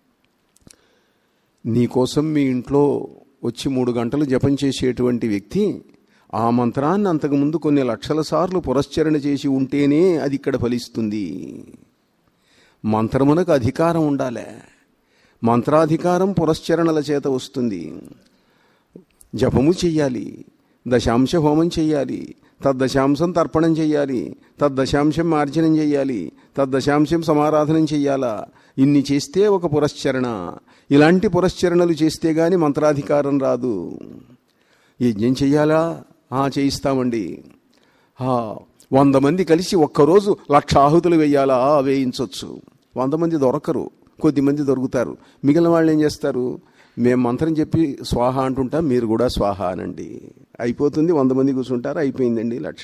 Speaker 1: నీకోసం మీ ఇంట్లో వచ్చి మూడు గంటలు జపం చేసేటువంటి వ్యక్తి ఆ మంత్రాన్ని అంతకుముందు కొన్ని లక్షల సార్లు పురస్చరణ చేసి ఉంటేనే అది ఇక్కడ ఫలిస్తుంది మంత్రమునకు అధికారం ఉండాలే మంత్రాధికారం పురస్చరణల చేత వస్తుంది జపము చెయ్యాలి దశాంశ హోమం చెయ్యాలి తద్దశాంశం తర్పణం చెయ్యాలి తద్దశాంశం మార్జనం చెయ్యాలి తద్దశాంశం సమారాధనం చెయ్యాలా ఇన్ని చేస్తే ఒక పురస్చరణ ఇలాంటి పురస్చరణలు చేస్తే గాని మంత్రాధికారం రాదు యజ్ఞం చెయ్యాలా ఆ చేయిస్తామండి ఆ, వంద మంది కలిసి ఒక్కరోజు లక్ష ఆహుతులు వేయాలా వేయించవచ్చు వంద మంది దొరకరు కొద్ది మంది దొరుకుతారు మిగిలిన వాళ్ళు ఏం చేస్తారు మేము మంత్రం చెప్పి స్వాహ అంటుంటాం మీరు కూడా స్వాహ అనండి అయిపోతుంది వంద మంది కూర్చుంటారు అయిపోయిందండి లక్ష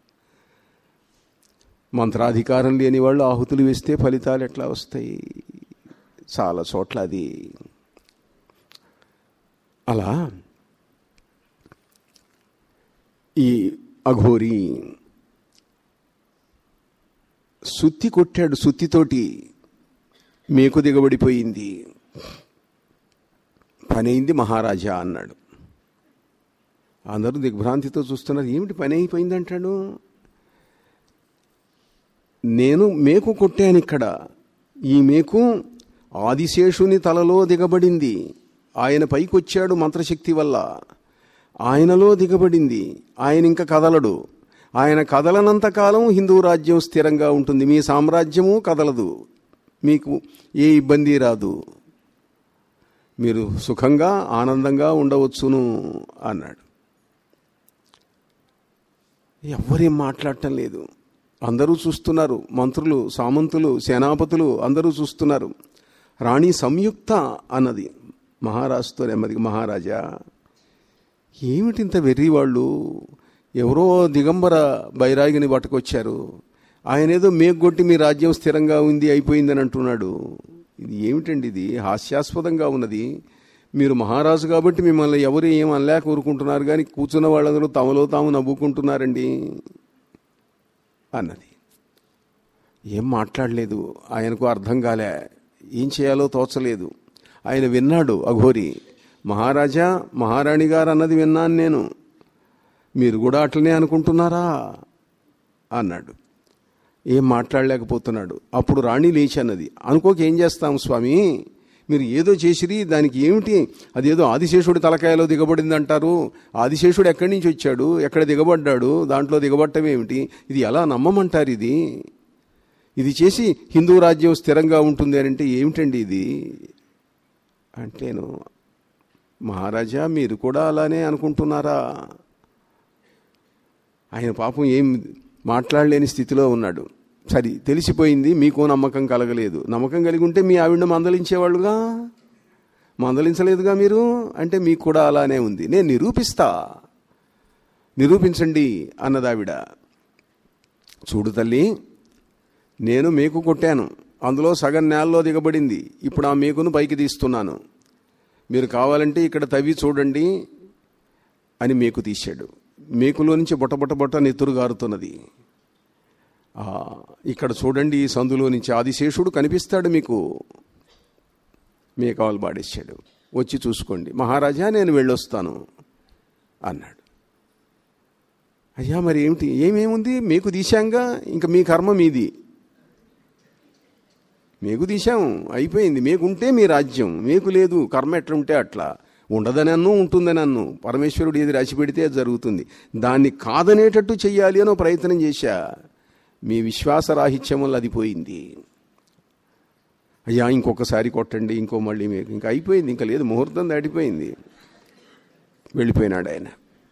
Speaker 1: మంత్రాధికారం లేని వాళ్ళు ఆహుతులు వేస్తే ఫలితాలు ఎట్లా వస్తాయి చాలా చోట్ల అది అలా ఈ అఘోరి సుత్తి కొట్టాడు సుత్తితోటి మేకు దిగబడిపోయింది పని అయింది మహారాజా అన్నాడు అందరూ దిగ్భ్రాంతితో చూస్తున్నారు ఏమిటి పని అయిపోయింది అంటాడు నేను మేకు కొట్టాను ఇక్కడ ఈ మేకు ఆదిశేషుని తలలో దిగబడింది ఆయన పైకొచ్చాడు మంత్రశక్తి వల్ల ఆయనలో దిగబడింది ఆయన ఇంకా కదలడు ఆయన కదలనంత కాలం హిందూ రాజ్యం స్థిరంగా ఉంటుంది మీ సామ్రాజ్యము కదలదు మీకు ఏ ఇబ్బంది రాదు మీరు సుఖంగా ఆనందంగా ఉండవచ్చును అన్నాడు ఎవ్వరేం మాట్లాడటం లేదు అందరూ చూస్తున్నారు మంత్రులు సామంతులు సేనాపతులు అందరూ చూస్తున్నారు రాణి సంయుక్త అన్నది మహారాజుతో నెమ్మదిగా మహారాజా ఏమిటి ఇంత వెర్రి వాళ్ళు ఎవరో దిగంబర బైరాగిని పట్టుకొచ్చారు ఆయన ఏదో మేగ్గొట్టి మీ రాజ్యం స్థిరంగా ఉంది అయిపోయిందని అంటున్నాడు ఇది ఏమిటండి ఇది హాస్యాస్పదంగా ఉన్నది మీరు మహారాజు కాబట్టి మిమ్మల్ని ఎవరు ఏం అనలేక ఊరుకుంటున్నారు కానీ కూర్చున్న వాళ్ళందరూ తమలో తాము నవ్వుకుంటున్నారండి అన్నది ఏం మాట్లాడలేదు ఆయనకు అర్థం కాలే ఏం చేయాలో తోచలేదు ఆయన విన్నాడు అఘోరి మహారాజా మహారాణి గారు అన్నది విన్నాను నేను మీరు కూడా అట్లనే అనుకుంటున్నారా అన్నాడు ఏం మాట్లాడలేకపోతున్నాడు అప్పుడు రాణి లేచన్నది అనుకోక ఏం చేస్తాం స్వామి మీరు ఏదో చేసిరి దానికి ఏమిటి అదేదో ఆదిశేషుడి తలకాయలో దిగబడింది అంటారు ఆదిశేషుడు ఎక్కడి నుంచి వచ్చాడు ఎక్కడ దిగబడ్డాడు దాంట్లో దిగబట్టం ఏమిటి ఇది ఎలా నమ్మమంటారు ఇది ఇది చేసి హిందూ రాజ్యం స్థిరంగా ఉంటుంది అని అంటే ఏమిటండి ఇది అంటేను మహారాజా మీరు కూడా అలానే అనుకుంటున్నారా ఆయన పాపం ఏం మాట్లాడలేని స్థితిలో ఉన్నాడు సరి తెలిసిపోయింది మీకు నమ్మకం కలగలేదు నమ్మకం కలిగి ఉంటే మీ ఆవిడ మందలించేవాళ్ళుగా మందలించలేదుగా మీరు అంటే మీకు కూడా అలానే ఉంది నేను నిరూపిస్తా నిరూపించండి అన్నదావిడ చూడు తల్లి నేను మేకు కొట్టాను అందులో సగం నేలలో దిగబడింది ఇప్పుడు ఆ మేకును పైకి తీస్తున్నాను మీరు కావాలంటే ఇక్కడ తవ్వి చూడండి అని మేకు తీశాడు మేకులో నుంచి బొట్ట బొట్ట బొట్ట నెత్తురు గారుతున్నది ఆ, ఇక్కడ చూడండి ఈ సందులో నుంచి ఆదిశేషుడు కనిపిస్తాడు మీకు మేకావలు పాడేశాడు వచ్చి చూసుకోండి మహారాజా నేను వెళ్ళొస్తాను అన్నాడు అయ్యా మరి ఏమిటి ఏమేముంది మీకు తీశాంగా ఇంకా మీ కర్మ మీది మీకు తీశాం అయిపోయింది మీకుంటే మీ రాజ్యం మీకు లేదు కర్మ ఎట్లా ఉంటే అట్లా ఉండదని అన్ను ఉంటుందని అన్ను పరమేశ్వరుడు ఏది రాసి పెడితే అది జరుగుతుంది దాన్ని కాదనేటట్టు చెయ్యాలి అనో ప్రయత్నం చేశా మీ విశ్వాసరాహిత్యం వల్ల అది పోయింది అయ్యా ఇంకొకసారి కొట్టండి ఇంకో మళ్ళీ మీకు ఇంకా అయిపోయింది ఇంకా లేదు ముహూర్తం దాటిపోయింది వెళ్ళిపోయినాడు ఆయన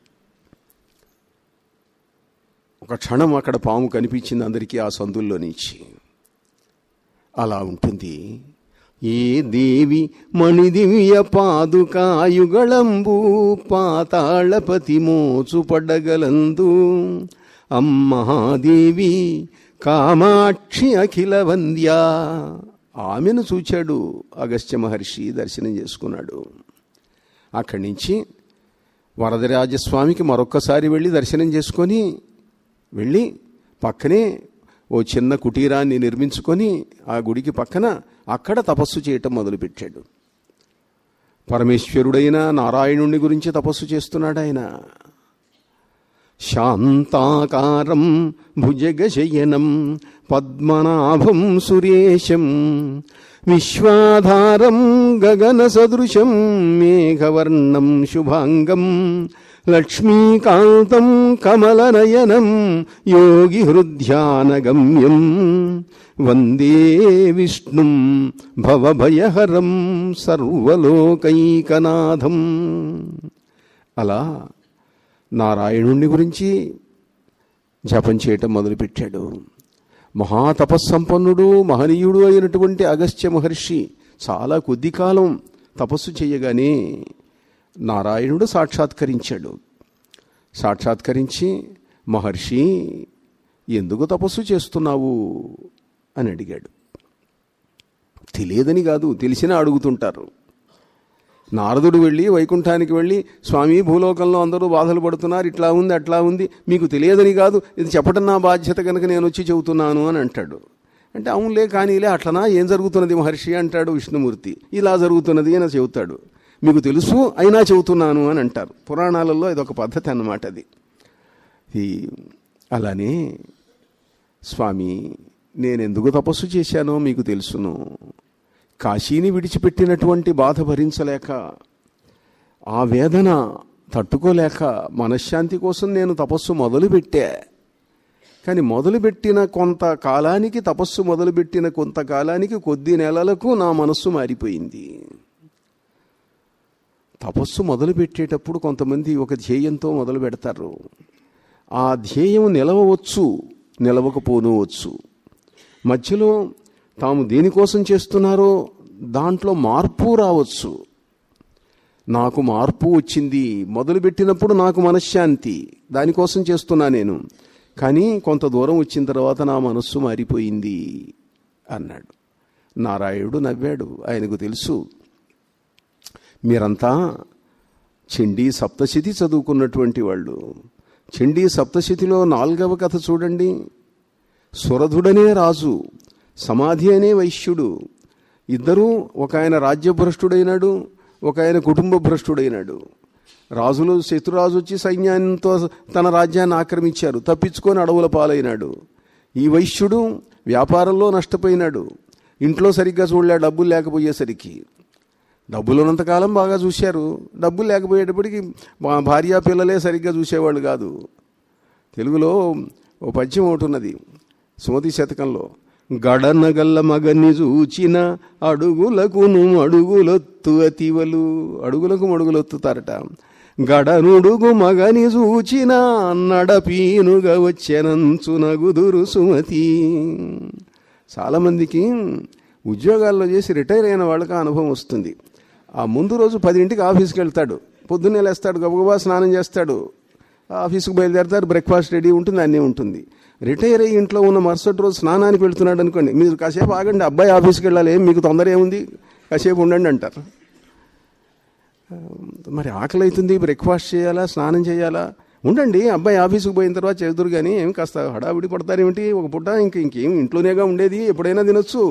Speaker 1: ఒక క్షణం అక్కడ పాము కనిపించింది అందరికీ ఆ సందుల్లో నుంచి అలా ఉంటుంది ఏ దేవి మణిదివ్య పాదుకాయుగళంబు పాతాళపతి మోచు పడగలందు అమ్మాదేవి కామాక్షి అఖిల వంద్య ఆమెను చూచాడు అగస్త్య మహర్షి దర్శనం చేసుకున్నాడు అక్కడి నుంచి వరదరాజస్వామికి మరొక్కసారి వెళ్ళి దర్శనం చేసుకొని వెళ్ళి పక్కనే ఓ చిన్న కుటీరాన్ని నిర్మించుకొని ఆ గుడికి పక్కన అక్కడ తపస్సు చేయటం మొదలుపెట్టాడు పరమేశ్వరుడైన నారాయణుని గురించి తపస్సు చేస్తున్నాడు ఆయన శాంతాకారం భుజగశయనం పద్మనాభం సురేశం విశ్వాధారం గగన సదృశం మేఘవర్ణం శుభాంగం లక్ష్మీకాంతం కమలనయనం యోగి హృద్యానగమ్యం వందే విష్ణుం భవభయహరం సర్వలోకైకనాథం అలా నారాయణుణ్ణి గురించి జపం చేయటం మొదలుపెట్టాడు మహాతపస్సంపన్నుడు మహనీయుడు అయినటువంటి అగస్త్య మహర్షి చాలా కొద్ది కాలం తపస్సు చేయగానే నారాయణుడు సాక్షాత్కరించాడు సాక్షాత్కరించి మహర్షి ఎందుకు తపస్సు చేస్తున్నావు అని అడిగాడు తెలియదని కాదు తెలిసినా అడుగుతుంటారు నారదుడు వెళ్ళి వైకుంఠానికి వెళ్ళి స్వామి భూలోకంలో అందరూ బాధలు పడుతున్నారు ఇట్లా ఉంది అట్లా ఉంది మీకు తెలియదని కాదు ఇది చెప్పడం నా బాధ్యత కనుక నేను వచ్చి చెబుతున్నాను అని అంటాడు అంటే అవునులే కానీలే అట్లనా ఏం జరుగుతున్నది మహర్షి అంటాడు విష్ణుమూర్తి ఇలా జరుగుతున్నది అని చెబుతాడు మీకు తెలుసు అయినా చెబుతున్నాను అని అంటారు పురాణాలలో ఇదొక పద్ధతి అన్నమాట అది ఈ అలానే స్వామి నేను ఎందుకు తపస్సు చేశానో మీకు తెలుసును కాశీని విడిచిపెట్టినటువంటి బాధ భరించలేక ఆ వేదన తట్టుకోలేక మనశ్శాంతి కోసం నేను తపస్సు మొదలుపెట్టా కానీ మొదలుపెట్టిన కొంత కాలానికి తపస్సు మొదలుపెట్టిన కొంతకాలానికి కొద్ది నెలలకు నా మనస్సు మారిపోయింది తపస్సు మొదలు పెట్టేటప్పుడు కొంతమంది ఒక ధ్యేయంతో మొదలు పెడతారు ఆ ధ్యేయం నిలవవచ్చు నిలవకపోనవచ్చు మధ్యలో తాము దేనికోసం చేస్తున్నారో దాంట్లో మార్పు రావచ్చు నాకు మార్పు వచ్చింది మొదలుపెట్టినప్పుడు నాకు మనశ్శాంతి దానికోసం చేస్తున్నా నేను కానీ కొంత దూరం వచ్చిన తర్వాత నా మనస్సు మారిపోయింది అన్నాడు నారాయణుడు నవ్వాడు ఆయనకు తెలుసు మీరంతా చండీ సప్తశతి చదువుకున్నటువంటి వాళ్ళు చండీ సప్తశతిలో నాలుగవ కథ చూడండి సురధుడనే రాజు సమాధి అనే వైశ్యుడు ఇద్దరూ ఒక ఆయన రాజ్యభ్రష్టుడైనాడు ఒక ఆయన కుటుంబ భ్రష్టుడైనాడు రాజులు శత్రురాజు వచ్చి సైన్యంతో తన రాజ్యాన్ని ఆక్రమించారు తప్పించుకొని అడవుల పాలైనాడు ఈ వైశ్యుడు వ్యాపారంలో నష్టపోయినాడు ఇంట్లో సరిగ్గా చూడలే డబ్బులు లేకపోయేసరికి డబ్బులు ఉన్నంతకాలం బాగా చూశారు డబ్బులు లేకపోయేటప్పటికి మా భార్య పిల్లలే సరిగ్గా చూసేవాళ్ళు కాదు తెలుగులో ఓ పద్యం ఒకటి ఉన్నది సుమతి శతకంలో గడనగల్ల మగని చూచిన అడుగులకును అడుగులొత్తు అతివలు అడుగులకు మడుగులొత్తుతారట గడనుడుగు మగని చూచిన నడపీనుగా వచ్చెనంచు నగుదురు సుమతి చాలామందికి ఉద్యోగాల్లో చేసి రిటైర్ అయిన వాళ్ళకి ఆ అనుభవం వస్తుంది ఆ ముందు రోజు పదింటికి ఆఫీస్కి వెళ్తాడు పొద్దున్నే లేస్తాడు గబగబా స్నానం చేస్తాడు ఆఫీస్కి బయలుదేరతాడు బ్రేక్ఫాస్ట్ రెడీ ఉంటుంది అన్నీ ఉంటుంది రిటైర్ అయ్యి ఇంట్లో ఉన్న మరుసటి రోజు స్నానానికి వెళ్తున్నాడు అనుకోండి మీరు కాసేపు ఆగండి అబ్బాయి ఆఫీస్కి వెళ్ళాలి ఏం మీకు తొందర ఏముంది కాసేపు ఉండండి అంటారు మరి ఆకలి అవుతుంది బ్రేక్ఫాస్ట్ చేయాలా స్నానం చేయాలా ఉండండి అబ్బాయి ఆఫీస్కి పోయిన తర్వాత చేదురు కానీ ఏమి కాస్త హడావిడి పడతారేమిటి ఒక పుట్ట ఇంక ఇంకేం ఇంట్లోనేగా ఉండేది ఎప్పుడైనా తినొచ్చు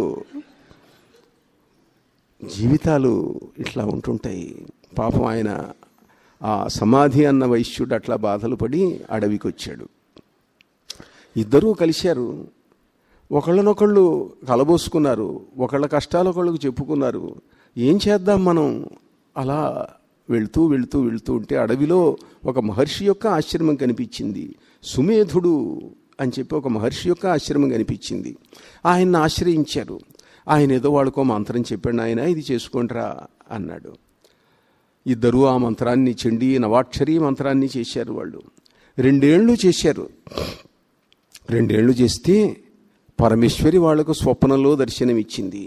Speaker 1: జీవితాలు ఇట్లా ఉంటుంటాయి పాపం ఆయన ఆ సమాధి అన్న వైశ్యుడు అట్లా బాధలు పడి అడవికి వచ్చాడు ఇద్దరూ కలిశారు ఒకళ్ళనొకళ్ళు కలబోసుకున్నారు ఒకళ్ళ కష్టాలు ఒకళ్ళకు చెప్పుకున్నారు ఏం చేద్దాం మనం అలా వెళ్తూ వెళ్తూ వెళ్తూ ఉంటే అడవిలో ఒక మహర్షి యొక్క ఆశ్రమం కనిపించింది సుమేధుడు అని చెప్పి ఒక మహర్షి యొక్క ఆశ్రమం కనిపించింది ఆయన్ని ఆశ్రయించారు ఆయన ఏదో వాళ్ళకో మంత్రం చెప్పాడు ఆయన ఇది చేసుకోండిరా అన్నాడు ఇద్దరూ ఆ మంత్రాన్ని చెండి నవాక్షరి మంత్రాన్ని చేశారు వాళ్ళు రెండేళ్లు చేశారు రెండేళ్లు చేస్తే పరమేశ్వరి వాళ్లకు స్వప్నంలో దర్శనమిచ్చింది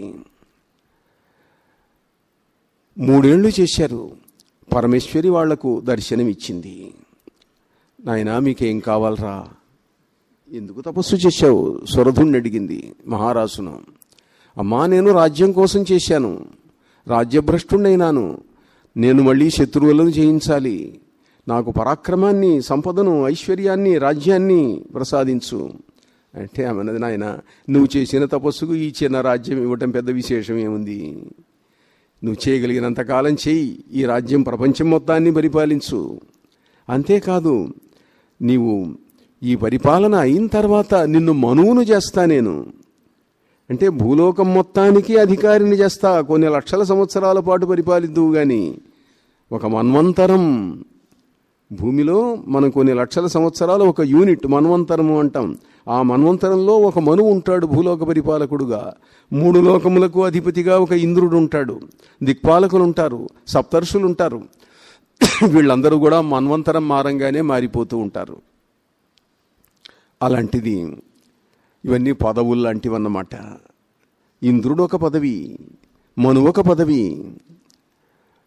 Speaker 1: మూడేళ్లు చేశారు పరమేశ్వరి వాళ్లకు దర్శనమిచ్చింది నాయనా మీకేం కావాలరా ఎందుకు తపస్సు చేశావు సురధుణ్ణి అడిగింది మహారాజును అమ్మా నేను రాజ్యం కోసం చేశాను రాజ్యభ్రష్టుణ్ణైనాను నేను మళ్ళీ శత్రువులను జయించాలి నాకు పరాక్రమాన్ని సంపదను ఐశ్వర్యాన్ని రాజ్యాన్ని ప్రసాదించు అంటే ఆమెనది నాయన నువ్వు చేసిన తపస్సుకు ఈ చిన్న రాజ్యం ఇవ్వటం పెద్ద విశేషం ఏముంది నువ్వు చేయగలిగినంత కాలం చేయి ఈ రాజ్యం ప్రపంచం మొత్తాన్ని పరిపాలించు అంతేకాదు నీవు ఈ పరిపాలన అయిన తర్వాత నిన్ను మనువును చేస్తా నేను అంటే భూలోకం మొత్తానికి అధికారిని చేస్తా కొన్ని లక్షల సంవత్సరాల పాటు పరిపాలిద్దువు కానీ ఒక మన్వంతరం భూమిలో మనం కొన్ని లక్షల సంవత్సరాలు ఒక యూనిట్ మన్వంతరము అంటాం ఆ మన్వంతరంలో ఒక మనువు ఉంటాడు భూలోక పరిపాలకుడుగా మూడు లోకములకు అధిపతిగా ఒక ఇంద్రుడు ఉంటాడు దిక్పాలకులు ఉంటారు సప్తర్షులు ఉంటారు వీళ్ళందరూ కూడా మన్వంతరం మారంగానే మారిపోతూ ఉంటారు అలాంటిది ఇవన్నీ పదవులు లాంటివన్నమాట ఇంద్రుడు ఒక పదవి మను ఒక పదవి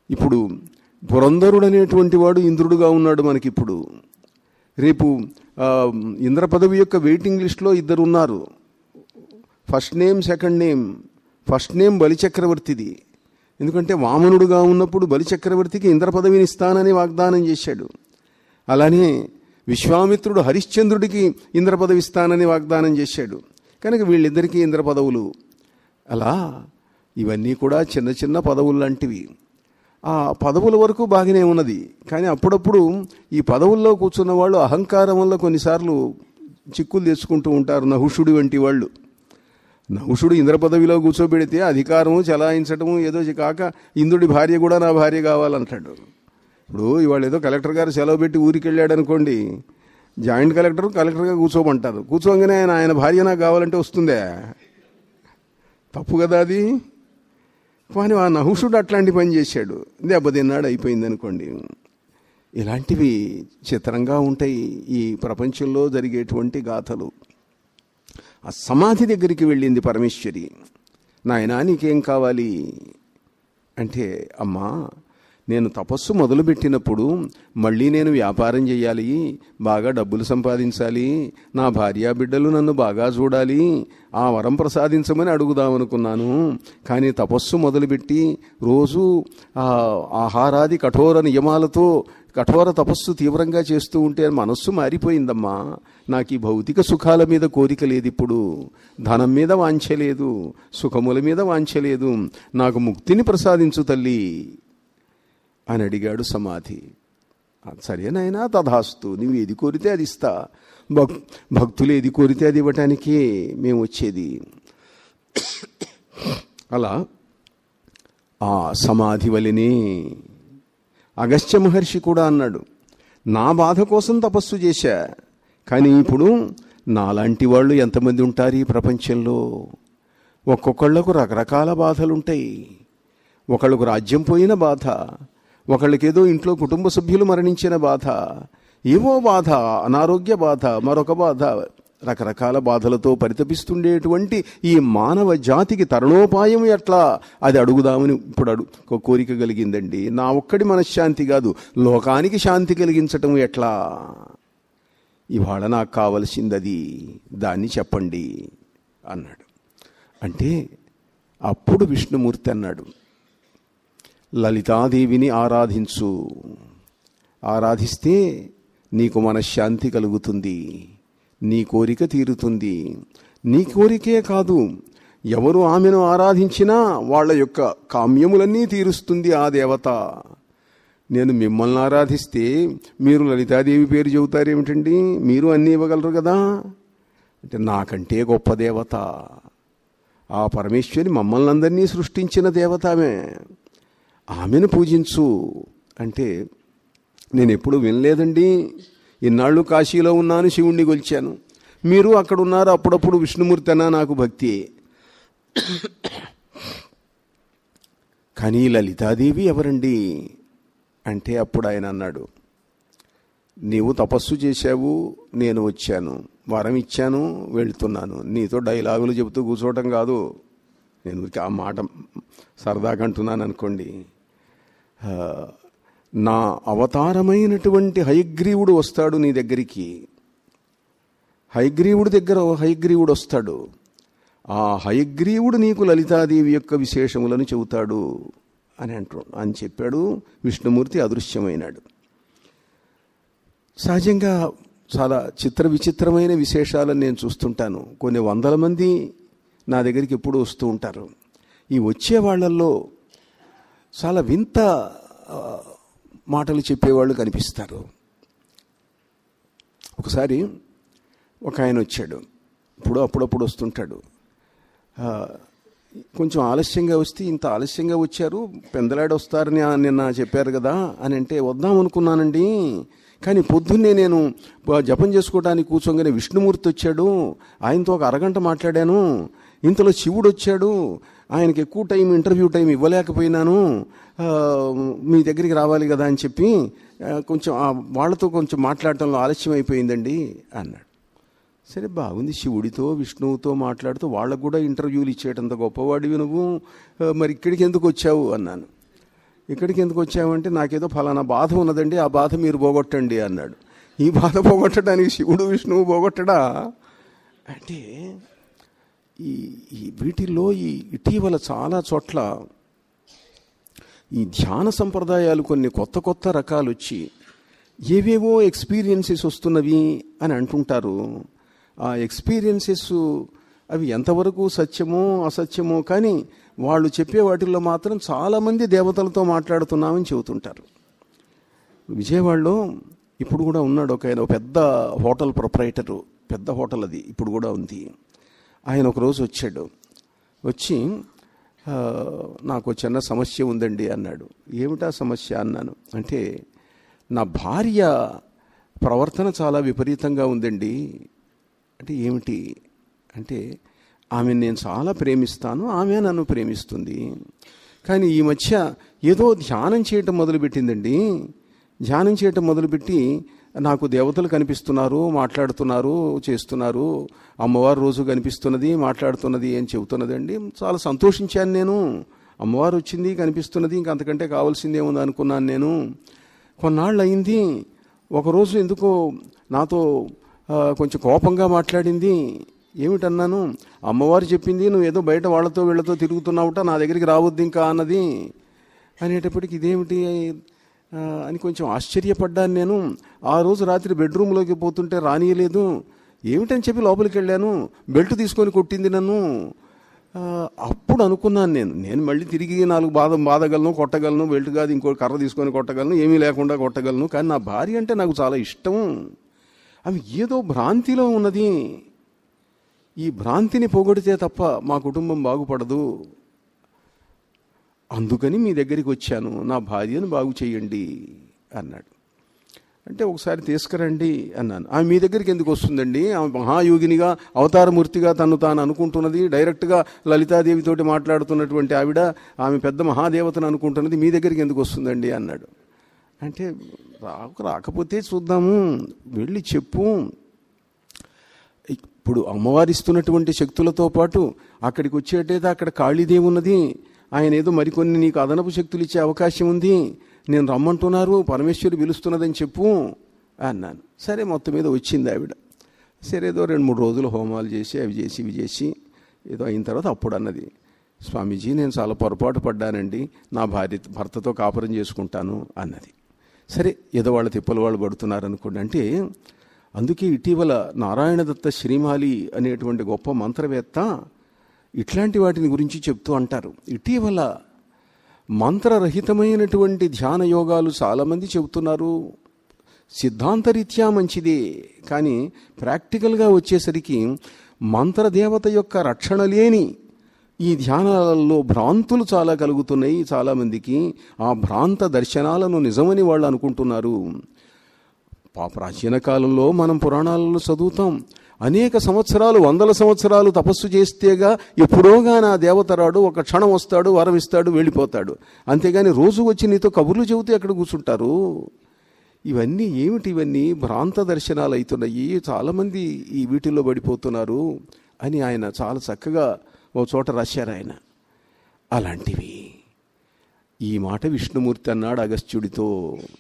Speaker 1: ఇప్పుడు పురంధరుడు అనేటువంటి వాడు ఇంద్రుడుగా ఉన్నాడు మనకిప్పుడు రేపు ఆ, ఇంద్ర పదవి యొక్క వెయిటింగ్ లిస్ట్లో ఇద్దరు ఉన్నారు first name second name first name బలిచక్రవర్తిది ఎందుకంటే వామనుడుగా ఉన్నప్పుడు బలిచక్రవర్తికి ఇంద్ర పదవిని ఇస్తానని వాగ్దానం చేశాడు అలానే విశ్వామిత్రుడు హరిశ్చంద్రుడికి ఇంద్ర పదవి ఇస్తానని వాగ్దానం చేశాడు కనుక వీళ్ళిద్దరికీ ఇంద్ర పదవులు అలా ఇవన్నీ కూడా చిన్న చిన్న పదవులు లాంటివి ఆ పదవుల వరకు బాగానే ఉన్నది కానీ అప్పుడప్పుడు ఈ పదవుల్లో కూర్చున్న వాళ్ళు అహంకారం వల్ల కొన్నిసార్లు చిక్కులు తెచ్చుకుంటూ ఉంటారు నహుషుడి వంటి వాళ్ళు నహుషుడు ఇంద్ర పదవిలో కూర్చోబెడితే అధికారము చలాయించటము ఏదో కాక ఇంద్రుడి భార్య కూడా నా భార్య కావాలంటాడు ఇప్పుడు ఇవాళ ఏదో కలెక్టర్ గారు సెలవు పెట్టి ఊరికి వెళ్ళాడు అనుకోండి జాయింట్ కలెక్టర్ కలెక్టర్గా కూర్చోమంటారు కూర్చోగానే ఆయన ఆయన భార్య నాకు కావాలంటే వస్తుందే తప్పు కదా అది కానీ ఆ నహుషుడు అట్లాంటి పని చేశాడు దెబ్బతిన్నాడు అయిపోయింది అనుకోండి ఇలాంటివి చిత్రంగా ఉంటాయి ఈ ప్రపంచంలో జరిగేటువంటి గాథలు ఆ సమాధి దగ్గరికి వెళ్ళింది పరమేశ్వరి నాయనా నీకేం కావాలి అంటే అమ్మా నేను తపస్సు మొదలుపెట్టినప్పుడు మళ్ళీ నేను వ్యాపారం చేయాలి బాగా డబ్బులు సంపాదించాలి నా భార్యా బిడ్డలు నన్ను బాగా చూడాలి ఆ వరం ప్రసాదించమని అడుగుదామనుకున్నాను కానీ తపస్సు మొదలుపెట్టి రోజు ఆ ఆహారాది కఠోర నియమాలతో కఠోర తపస్సు తీవ్రంగా చేస్తూ ఉంటే మనస్సు మారిపోయిందమ్మా నాకు ఈ భౌతిక సుఖాల మీద కోరిక లేదు ఇప్పుడు ధనం మీద వాంఛ లేదు సుఖముల మీద వాంఛ లేదు నాకు ముక్తిని ప్రసాదించు తల్లి అని అడిగాడు సమాధి "ఆ, సరేనైనా తథాస్తు నువ్వు ఏది కోరితే అది ఇస్తా భక్ భక్తులు ఏది కోరితే అది ఇవ్వటానికే మేము వచ్చేది అలా ఆ సమాధి వలనే అగస్త్య మహర్షి కూడా అన్నాడు నా బాధ కోసం తపస్సు చేశా కానీ ఇప్పుడు నాలాంటి వాళ్ళు ఎంతమంది ఉంటారు ఈ ప్రపంచంలో ఒక్కొక్కళ్ళకు రకరకాల బాధలుంటాయి ఒకళ్ళకు రాజ్యం పోయిన బాధ ఒకళ్ళకేదో ఇంట్లో కుటుంబ సభ్యులు మరణించిన బాధ ఏవో బాధ అనారోగ్య బాధ మరొక బాధ రకరకాల బాధలతో పరితపిస్తుండేటువంటి ఈ మానవ జాతికి తరుణోపాయం ఎట్లా అది అడుగుదామని ఇప్పుడు అడు ఒక కోరిక కలిగిందండి నా ఒక్కడి మనశ్శాంతి కాదు లోకానికి శాంతి కలిగించటం ఎట్లా ఇవాళ నాకు కావలసింది అది దాన్ని చెప్పండి అన్నాడు అంటే అప్పుడు విష్ణుమూర్తి అన్నాడు లలితాదేవిని ఆరాధించు ఆరాధిస్తే నీకు మనశ్శాంతి కలుగుతుంది నీ కోరిక తీరుతుంది నీ కోరికే కాదు ఎవరు ఆమెను ఆరాధించినా వాళ్ళ యొక్క కామ్యములన్నీ తీరుస్తుంది ఆ దేవత నేను మిమ్మల్ని ఆరాధిస్తే మీరు లలితాదేవి పేరు చెబుతారేమిటండి మీరు అన్నీ ఇవ్వగలరు కదా అంటే నాకంటే గొప్ప దేవత ఆ పరమేశ్వరి మమ్మల్ని అందరినీ సృష్టించిన దేవత ఆమె ఆమెను పూజించు అంటే నేను ఎప్పుడు వినలేదండి ఇన్నాళ్ళు కాశీలో ఉన్నాను శివుణ్ణి కొలిచాను మీరు అక్కడ ఉన్నారు అప్పుడప్పుడు విష్ణుమూర్తి అన్నా నాకు భక్తి కానీ లలితాదేవి ఎవరండి అంటే అప్పుడు ఆయన అన్నాడు నీవు తపస్సు చేశావు నేను వచ్చాను వరం ఇచ్చాను వెళ్తున్నాను నీతో డైలాగులు చెబుతూ కూర్చోవటం కాదు నేను ఊరికే ఆ మాట సరదాగా అంటున్నాను అనుకోండి ఆ, నా అవతారమైనటువంటి హయగ్రీవుడు వస్తాడు నీ దగ్గరికి హయగ్రీవుడి దగ్గర ఓ హయగ్రీవుడు వస్తాడు ఆ హయగ్రీవుడు నీకు లలితాదేవి యొక్క విశేషములను చెబుతాడు అని అంటు అని చెప్పాడు విష్ణుమూర్తి అదృశ్యమైనాడు సహజంగా చాలా చిత్ర విచిత్రమైన విశేషాలను నేను చూస్తుంటాను కొన్ని వందల మంది నా దగ్గరికి ఎప్పుడు వస్తూ ఉంటారు ఈ వచ్చే వాళ్ళల్లో చాలా వింత ఆ, మాటలు చెప్పేవాళ్ళు కనిపిస్తారు ఒకసారి ఒక ఆయన వచ్చాడు ఇప్పుడు అప్పుడప్పుడు వస్తుంటాడు ఆ, కొంచెం ఆలస్యంగా వస్తే ఇంత ఆలస్యంగా వచ్చారు పెందలాడి వస్తారని ఆ నిన్న చెప్పారు కదా అని అంటే వద్దాం అనుకున్నానండి కానీ పొద్దున్నే నేను ప- జపం చేసుకోవడానికి కూర్చోగానే విష్ణుమూర్తి వచ్చాడు ఆయనతో ఒక అరగంట మాట్లాడాను ఇంతలో శివుడు వచ్చాడు ఆయనకి ఎక్కువ టైం ఇంటర్వ్యూ టైం ఇవ్వలేకపోయినాను ఆ, మీ దగ్గరికి రావాలి కదా అని చెప్పి ఆ, కొంచెం ఆ వాళ్ళతో కొంచెం మాట్లాడటంలో ఆలస్యం అయిపోయిందండి అన్నాడు సరే బాగుంది శివుడితో విష్ణువుతో మాట్లాడుతూ వాళ్ళకు కూడా ఇంటర్వ్యూలు ఇచ్చేటంత గొప్పవాడివి నువ్వు ఆ, మరి ఇక్కడికి ఎందుకు వచ్చావు అన్నాను ఇక్కడికి ఎందుకు వచ్చామంటే నాకేదో ఫలానా బాధ ఉన్నదండి ఆ బాధ మీరు పోగొట్టండి అన్నాడు ఈ బాధ పోగొట్టడానికి శివుడు విష్ణువు పోగొట్టడా అంటే ఈ ఈ వీటిల్లో ఈ ఇటీవల చాలా చోట్ల ఈ ధ్యాన సంప్రదాయాలు కొన్ని కొత్త కొత్త రకాలు వచ్చి ఏవేవో ఎక్స్పీరియన్సెస్ వస్తున్నవి అని అంటుంటారు ఆ ఎక్స్పీరియన్సెస్ అవి ఎంతవరకు సత్యమో అసత్యమో కానీ వాళ్ళు చెప్పే వాటిల్లో మాత్రం చాలామంది దేవతలతో మాట్లాడుతున్నామని చెబుతుంటారు విజయవాడలో ఇప్పుడు కూడా ఉన్నాడు ఒక ఆయన ఒక పెద్ద హోటల్ ప్రొపరైటరు పెద్ద హోటల్ అది ఇప్పుడు కూడా ఉంది ఆయన ఒకరోజు వచ్చాడు వచ్చి "ఆ, నాకు చిన్న సమస్య ఉందండి అన్నాడు ఏమిటా సమస్య అన్నాను అంటే నా భార్య ప్రవర్తన చాలా విపరీతంగా ఉందండి అంటే ఏమిటి అంటే ఆమె నేను చాలా ప్రేమిస్తాను ఆమె నన్ను ప్రేమిస్తుంది కానీ ఈ మధ్య ఏదో ధ్యానం చేయటం మొదలుపెట్టిందండి ధ్యానం చేయటం మొదలుపెట్టి నాకు దేవతలు కనిపిస్తున్నారు మాట్లాడుతున్నారు చేస్తున్నారు అమ్మవారు రోజు కనిపిస్తున్నది మాట్లాడుతున్నది అని చెబుతున్నదండి చాలా సంతోషించాను నేను అమ్మవారు వచ్చింది కనిపిస్తున్నది ఇంక అంతకంటే కావాల్సిందేముంది అనుకున్నాను నేను కొన్నాళ్ళు అయింది ఒకరోజు ఎందుకో నాతో ఆ, కొంచెం కోపంగా మాట్లాడింది ఏమిటన్నాను అమ్మవారు చెప్పింది నువ్వు ఏదో బయట వాళ్ళతో వీళ్ళతో తిరుగుతున్నావుట నా దగ్గరికి రావద్దు ఇంకా అన్నది అనేటప్పటికి ఇదేమిటి ఆ, అని కొంచెం ఆశ్చర్యపడ్డాను నేను ఆ రోజు రాత్రి బెడ్రూమ్లోకి పోతుంటే రానియలేదు ఏమిటని చెప్పి లోపలికి వెళ్ళాను బెల్ట్ తీసుకొని కొట్టింది నన్ను ఆ, అప్పుడు అనుకున్నాను నేను నేను మళ్ళీ తిరిగి నాలుగు బాధ బాధగలను కొట్టగలను బెల్ట్ కాదు ఇంకో కర్ర తీసుకొని కొట్టగలను ఏమీ లేకుండా కొట్టగలను కానీ నా భార్య అంటే నాకు చాలా ఇష్టం అవి ఏదో భ్రాంతిలో ఉన్నది ఈ భ్రాంతిని పోగొడితే తప్ప మా కుటుంబం బాగుపడదు అందుకని మీ దగ్గరికి వచ్చాను నా భార్యను బాగు చేయండి అన్నాడు అంటే ఒకసారి తీసుకురండి అన్నాను ఆమె మీ దగ్గరికి ఎందుకు వస్తుందండి ఆమె మహాయోగినిగా అవతారమూర్తిగా తను తాను అనుకుంటున్నది డైరెక్ట్గా లలితాదేవితోటి మాట్లాడుతున్నటువంటి ఆవిడ ఆమె పెద్ద మహాదేవతను అనుకుంటున్నది మీ దగ్గరికి ఎందుకు వస్తుందండి అన్నాడు అంటే రాకు రాకపోతే చూద్దాము వెళ్ళి చెప్పు ఇప్పుడు అమ్మవారు ఇస్తున్నటువంటి శక్తులతో పాటు అక్కడికి వచ్చేటైతే అక్కడ కాళీదేవి ఉన్నది ఆయన ఏదో మరికొన్ని నీకు అదనపు శక్తులు ఇచ్చే అవకాశం ఉంది నేను రమ్మంటున్నారు పరమేశ్వరి పిలుస్తున్నదని చెప్పు అన్నాను సరే మొత్తం మీద వచ్చింది ఆవిడ సరే ఏదో రెండు మూడు రోజులు హోమాలు చేసి అవి చేసి ఇవి చేసి ఏదో అయిన తర్వాత అప్పుడు అన్నది స్వామీజీ నేను చాలా పొరపాటు పడ్డానండి నా భార్య భర్తతో కాపురం చేసుకుంటాను అన్నది సరే ఏదో వాళ్ళ తిప్పలు వాళ్ళు పడుతున్నారు అనుకోండి అంటే అందుకే ఇటీవల నారాయణదత్త శ్రీమాలి అనేటువంటి గొప్ప మంత్రవేత్త ఇట్లాంటి వాటిని గురించి చెప్తూ అంటారు ఇటీవల మంత్రరహితమైనటువంటి ధ్యాన యోగాలు చాలామంది చెబుతున్నారు సిద్ధాంతరీత్యా మంచిదే కానీ ప్రాక్టికల్గా వచ్చేసరికి మంత్రదేవత యొక్క రక్షణ లేని ఈ ధ్యానాలలో భ్రాంతులు చాలా కలుగుతున్నాయి చాలామందికి ఆ భ్రాంత దర్శనాలను నిజమని వాళ్ళు అనుకుంటున్నారు పా- ప్రాచీన కాలంలో మనం పురాణాలలో చదువుతాం అనేక సంవత్సరాలు వందల సంవత్సరాలు తపస్సు చేస్తేగా ఎప్పుడోగా నా దేవతరాడు ఒక క్షణం వస్తాడు వరం ఇస్తాడు వెళ్ళిపోతాడు అంతేగాని రోజు వచ్చి నీతో కబుర్లు చెబుతూ ఎక్కడ కూర్చుంటారు ఇవన్నీ ఏమిటి ఇవన్నీ భ్రాంత దర్శనాలు అవుతున్నాయి చాలామంది ఈ వీటిల్లో పడిపోతున్నారు అని ఆయన చాలా చక్కగా ఓ చోట రాశారు ఆయన అలాంటివి ఈ మాట విష్ణుమూర్తి అన్నాడు అగస్త్యుడితో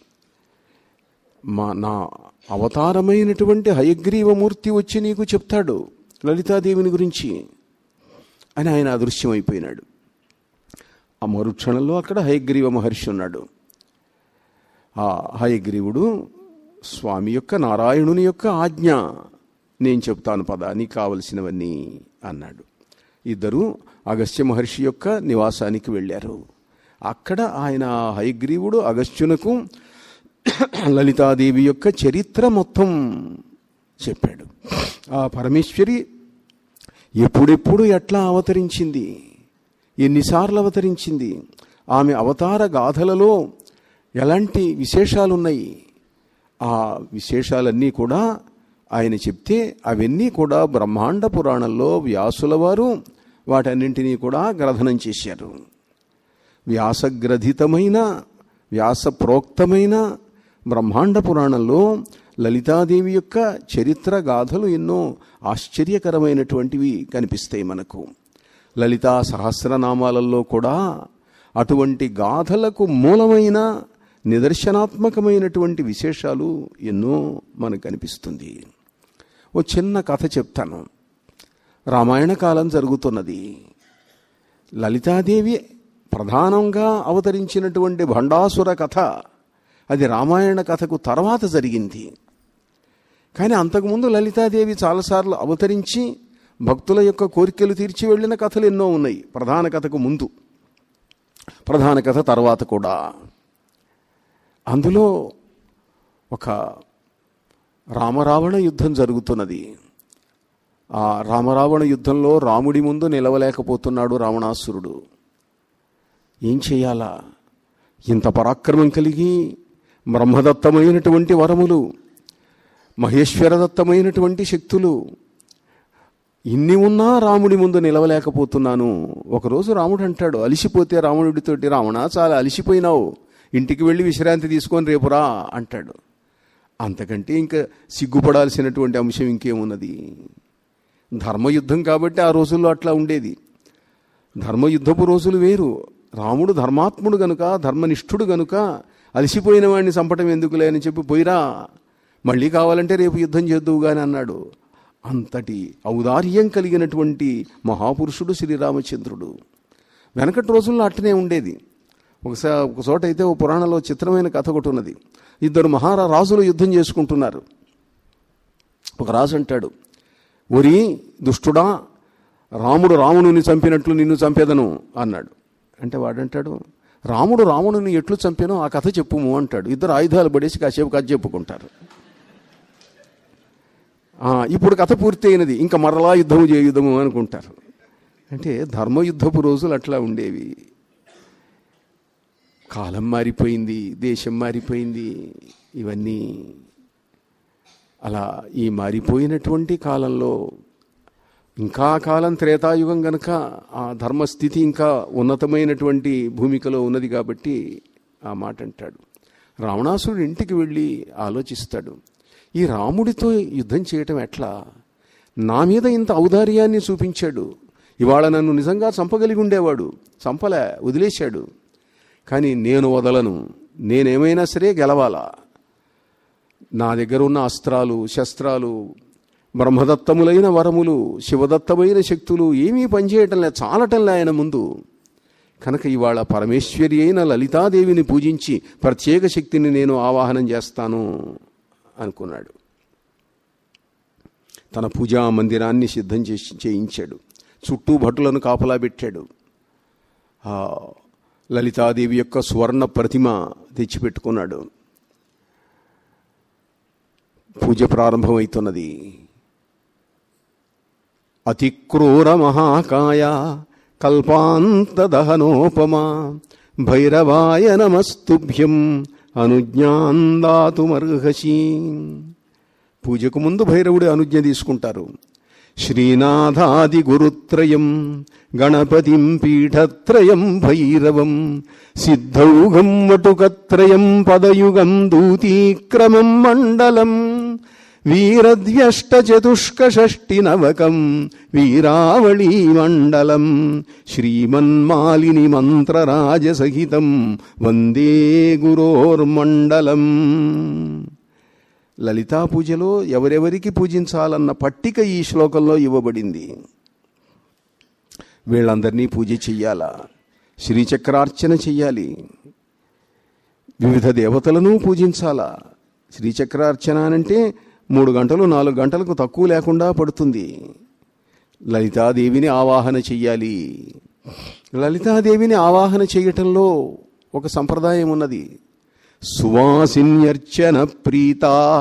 Speaker 1: మా నా అవతారమైనటువంటి హయగ్రీవమూర్తి వచ్చి నీకు చెప్తాడు లలితాదేవిని గురించి అని ఆయన అదృశ్యమైపోయినాడు ఆ మరుక్షణంలో అక్కడ హయగ్రీవ మహర్షి ఉన్నాడు ఆ హయగ్రీవుడు స్వామి యొక్క నారాయణుని యొక్క ఆజ్ఞ నేను చెప్తాను పద నీకు కావలసినవన్నీ అన్నాడు ఇద్దరు అగస్త్య మహర్షి యొక్క నివాసానికి వెళ్ళారు అక్కడ ఆయన హయగ్రీవుడు అగస్త్యునకు లలితాదేవి యొక్క చరిత్ర మొత్తం చెప్పాడు ఆ పరమేశ్వరి ఎప్పుడెప్పుడు ఎట్లా అవతరించింది ఎన్నిసార్లు అవతరించింది ఆమె అవతార గాథలలో ఎలాంటి విశేషాలున్నాయి ఆ విశేషాలన్నీ కూడా ఆయన చెప్తే అవన్నీ కూడా బ్రహ్మాండ పురాణంలో వ్యాసుల వారు వాటన్నింటినీ కూడా గ్రథనం చేశారు వ్యాసగ్రథితమైన వ్యాసప్రోక్తమైన బ్రహ్మాండ పురాణంలో లలితాదేవి యొక్క చరిత్ర గాథలు ఎన్నో ఆశ్చర్యకరమైనటువంటివి కనిపిస్తాయి మనకు లలితా సహస్రనామాలలో కూడా అటువంటి గాథలకు మూలమైన నిదర్శనాత్మకమైనటువంటి విశేషాలు ఎన్నో మనకు కనిపిస్తుంది ఓ చిన్న కథ చెప్తాను రామాయణ కాలం జరుగుతున్నది లలితాదేవి ప్రధానంగా అవతరించినటువంటి భండాసుర కథ అది రామాయణ కథకు తర్వాత జరిగింది కానీ అంతకుముందు లలితాదేవి చాలాసార్లు అవతరించి భక్తుల యొక్క కోరికలు తీర్చి వెళ్ళిన కథలు ఎన్నో ఉన్నాయి ప్రధాన కథకు ముందు ప్రధాన కథ తర్వాత కూడా అందులో ఒక రామరావణ యుద్ధం జరుగుతున్నది ఆ రామరావణ యుద్ధంలో రాముడి ముందు నిలవలేకపోతున్నాడు రావణాసురుడు ఏం చేయాలా ఇంత పరాక్రమం కలిగి బ్రహ్మదత్తమైనటువంటి వరములు మహేశ్వరదత్తమైనటువంటి శక్తులు ఇన్ని ఉన్నా రాముడి ముందు నిలవలేకపోతున్నాను ఒకరోజు రాముడు అంటాడు అలిసిపోతే రావణుడితోటి రావణ చాలా అలిసిపోయినావు ఇంటికి వెళ్ళి విశ్రాంతి తీసుకొని రేపురా అంటాడు అంతకంటే ఇంకా సిగ్గుపడాల్సినటువంటి అంశం ఇంకేమున్నది ధర్మయుద్ధం కాబట్టి ఆ రోజుల్లో అట్లా ఉండేది ధర్మయుద్ధపు రోజులు వేరు రాముడు ధర్మాత్ముడు గనుక ధర్మనిష్ఠుడు గనుక అలసిపోయిన వాడిని చంపటం ఎందుకులే అని చెప్పి పోయిరా మళ్ళీ కావాలంటే రేపు యుద్ధం చేద్దువు గాని అన్నాడు అంతటి ఔదార్యం కలిగినటువంటి మహాపురుషుడు శ్రీరామచంద్రుడు వెనకటి రోజుల్లో అట్టనే ఉండేది ఒకసారి ఒక చోట అయితే ఓ పురాణంలో చిత్రమైన కథ ఒకటి ఉన్నది ఇద్దరు మహారా రాజులు యుద్ధం చేసుకుంటున్నారు ఒక రాజు అంటాడు ఒరి దుష్టుడా రాముడు రావణుని చంపినట్లు నిన్ను చంపేదను అన్నాడు అంటే వాడంటాడు రాముడు రావణుని ఎట్లు చంపానో ఆ కథ చెప్పుము అంటాడు ఇద్దరు ఆయుధాలు పడేసి కాసేపు కథ చెప్పుకుంటారు ఆ, ఇప్పుడు కథ పూర్తి అయినది ఇంకా మరలా యుద్ధము చేయుదము అనుకుంటారు అంటే ధర్మయుద్ధపు రోజులు అట్లా ఉండేవి కాలం మారిపోయింది దేశం మారిపోయింది ఇవన్నీ అలా ఈ మారిపోయినటువంటి కాలంలో ఇంకా కాలం త్రేతాయుగం గనక ఆ ధర్మస్థితి ఇంకా ఉన్నతమైనటువంటి భూమికలో ఉన్నది కాబట్టి ఆ మాట అంటాడు రావణాసురుడు ఇంటికి వెళ్ళి ఆలోచిస్తాడు ఈ రాముడితో యుద్ధం చేయటం ఎట్లా నా మీద ఇంత ఔదార్యాన్ని చూపించాడు ఇవాళ నన్ను నిజంగా చంపగలిగి ఉండేవాడు చంపలే వదిలేశాడు కానీ నేను వదలను నేనేమైనా సరే గెలవాలా నా దగ్గర ఉన్న అస్త్రాలు శస్త్రాలు బ్రహ్మదత్తములైన వరములు శివదత్తమైన శక్తులు ఏమీ పనిచేయటంలే చాలటంలే ఆయన ముందు కనుక ఇవాళ పరమేశ్వరి అయిన లలితాదేవిని పూజించి ప్రత్యేక శక్తిని నేను ఆవాహనం చేస్తాను అనుకున్నాడు తన పూజా మందిరాన్ని సిద్ధం చేసి చేయించాడు చుట్టూ భటులను కాపలా పెట్టాడు ఆ లలితాదేవి యొక్క సువర్ణ ప్రతిమ తెచ్చిపెట్టుకున్నాడు పూజ ప్రారంభమవుతున్నది అతిక్రూర మహాకాయ కల్పాంతదహనోపమా భైరవాయ నమస్తుభ్యం అనుజ్ఞాందాతుమర్హసి పూజకు ముందు భైరవుడి అనుజ్ఞ తీసుకుంటారు శ్రీనాథాది గురుత్రయం గణపతిం పీఠత్రయం భైరవం సిద్ధౌఘం వటుకత్రయం పదయుగం దూతీక్రమం మండలం వీరద్వ్యష్టచతుష్కషష్టినవకం వీరావళీ మండలం శ్రీమన్మాలిని మంత్రరాజసహితం వందే గురోర్మండలం లలితా పూజలో ఎవరెవరికి పూజించాలన్న పట్టిక ఈ శ్లోకంలో ఇవ్వబడింది వీళ్ళందరినీ పూజ చెయ్యాలా శ్రీచక్రార్చన చెయ్యాలి వివిధ దేవతలను పూజించాలా శ్రీచక్రార్చన అంటే మూడు గంటలు నాలుగు గంటలకు తక్కువ లేకుండా పడుతుంది లలితాదేవిని ఆవాహన చెయ్యాలి లలితాదేవిని ఆవాహన చేయటంలో ఒక సంప్రదాయం ఉన్నది సువాసిన్యర్చన ప్రీత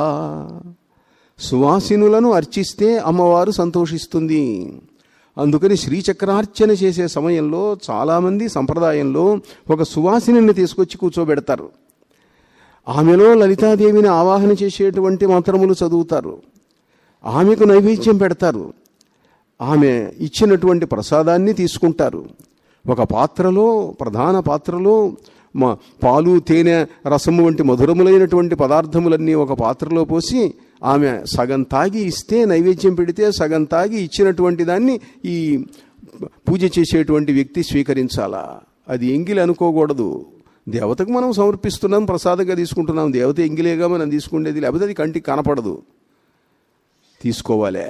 Speaker 1: సువాసినులను అర్చిస్తే అమ్మవారు సంతోషిస్తుంది అందుకని శ్రీచక్రార్చన చేసే సమయంలో చాలామంది సంప్రదాయంలో ఒక సువాసిని తీసుకొచ్చి కూర్చోబెడతారు ఆమెలో లలితాదేవిని ఆవాహన చేసేటువంటి మంత్రములు చదువుతారు ఆమెకు నైవేద్యం పెడతారు ఆమె ఇచ్చినటువంటి ప్రసాదాన్ని తీసుకుంటారు ఒక పాత్రలో ప్రధాన పాత్రలో మా పాలు తేనె రసము వంటి మధురములైనటువంటి పదార్థములన్నీ ఒక పాత్రలో పోసి ఆమె సగం తాగి ఇస్తే నైవేద్యం పెడితే సగం తాగి ఇచ్చినటువంటి దాన్ని ఈ పూజ చేసేటువంటి వ్యక్తి స్వీకరించాలా అది ఎంగిలి అనుకోకూడదు దేవతకు మనం సమర్పిస్తున్నాం ప్రసాదంగా తీసుకుంటున్నాం దేవత ఎంగిలేగా మనం తీసుకునేది లేకపోతే అది కంటికి కనపడదు తీసుకోవాలే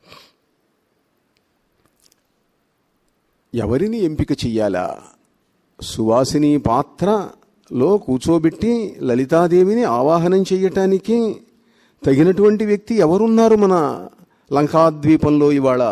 Speaker 1: ఎవరిని ఎంపిక చెయ్యాలా సువాసిని పాత్రలో కూర్చోబెట్టి లలితాదేవిని ఆవాహనం చెయ్యటానికి తగినటువంటి వ్యక్తి ఎవరున్నారు మన లంకాద్వీపంలో ఇవాళ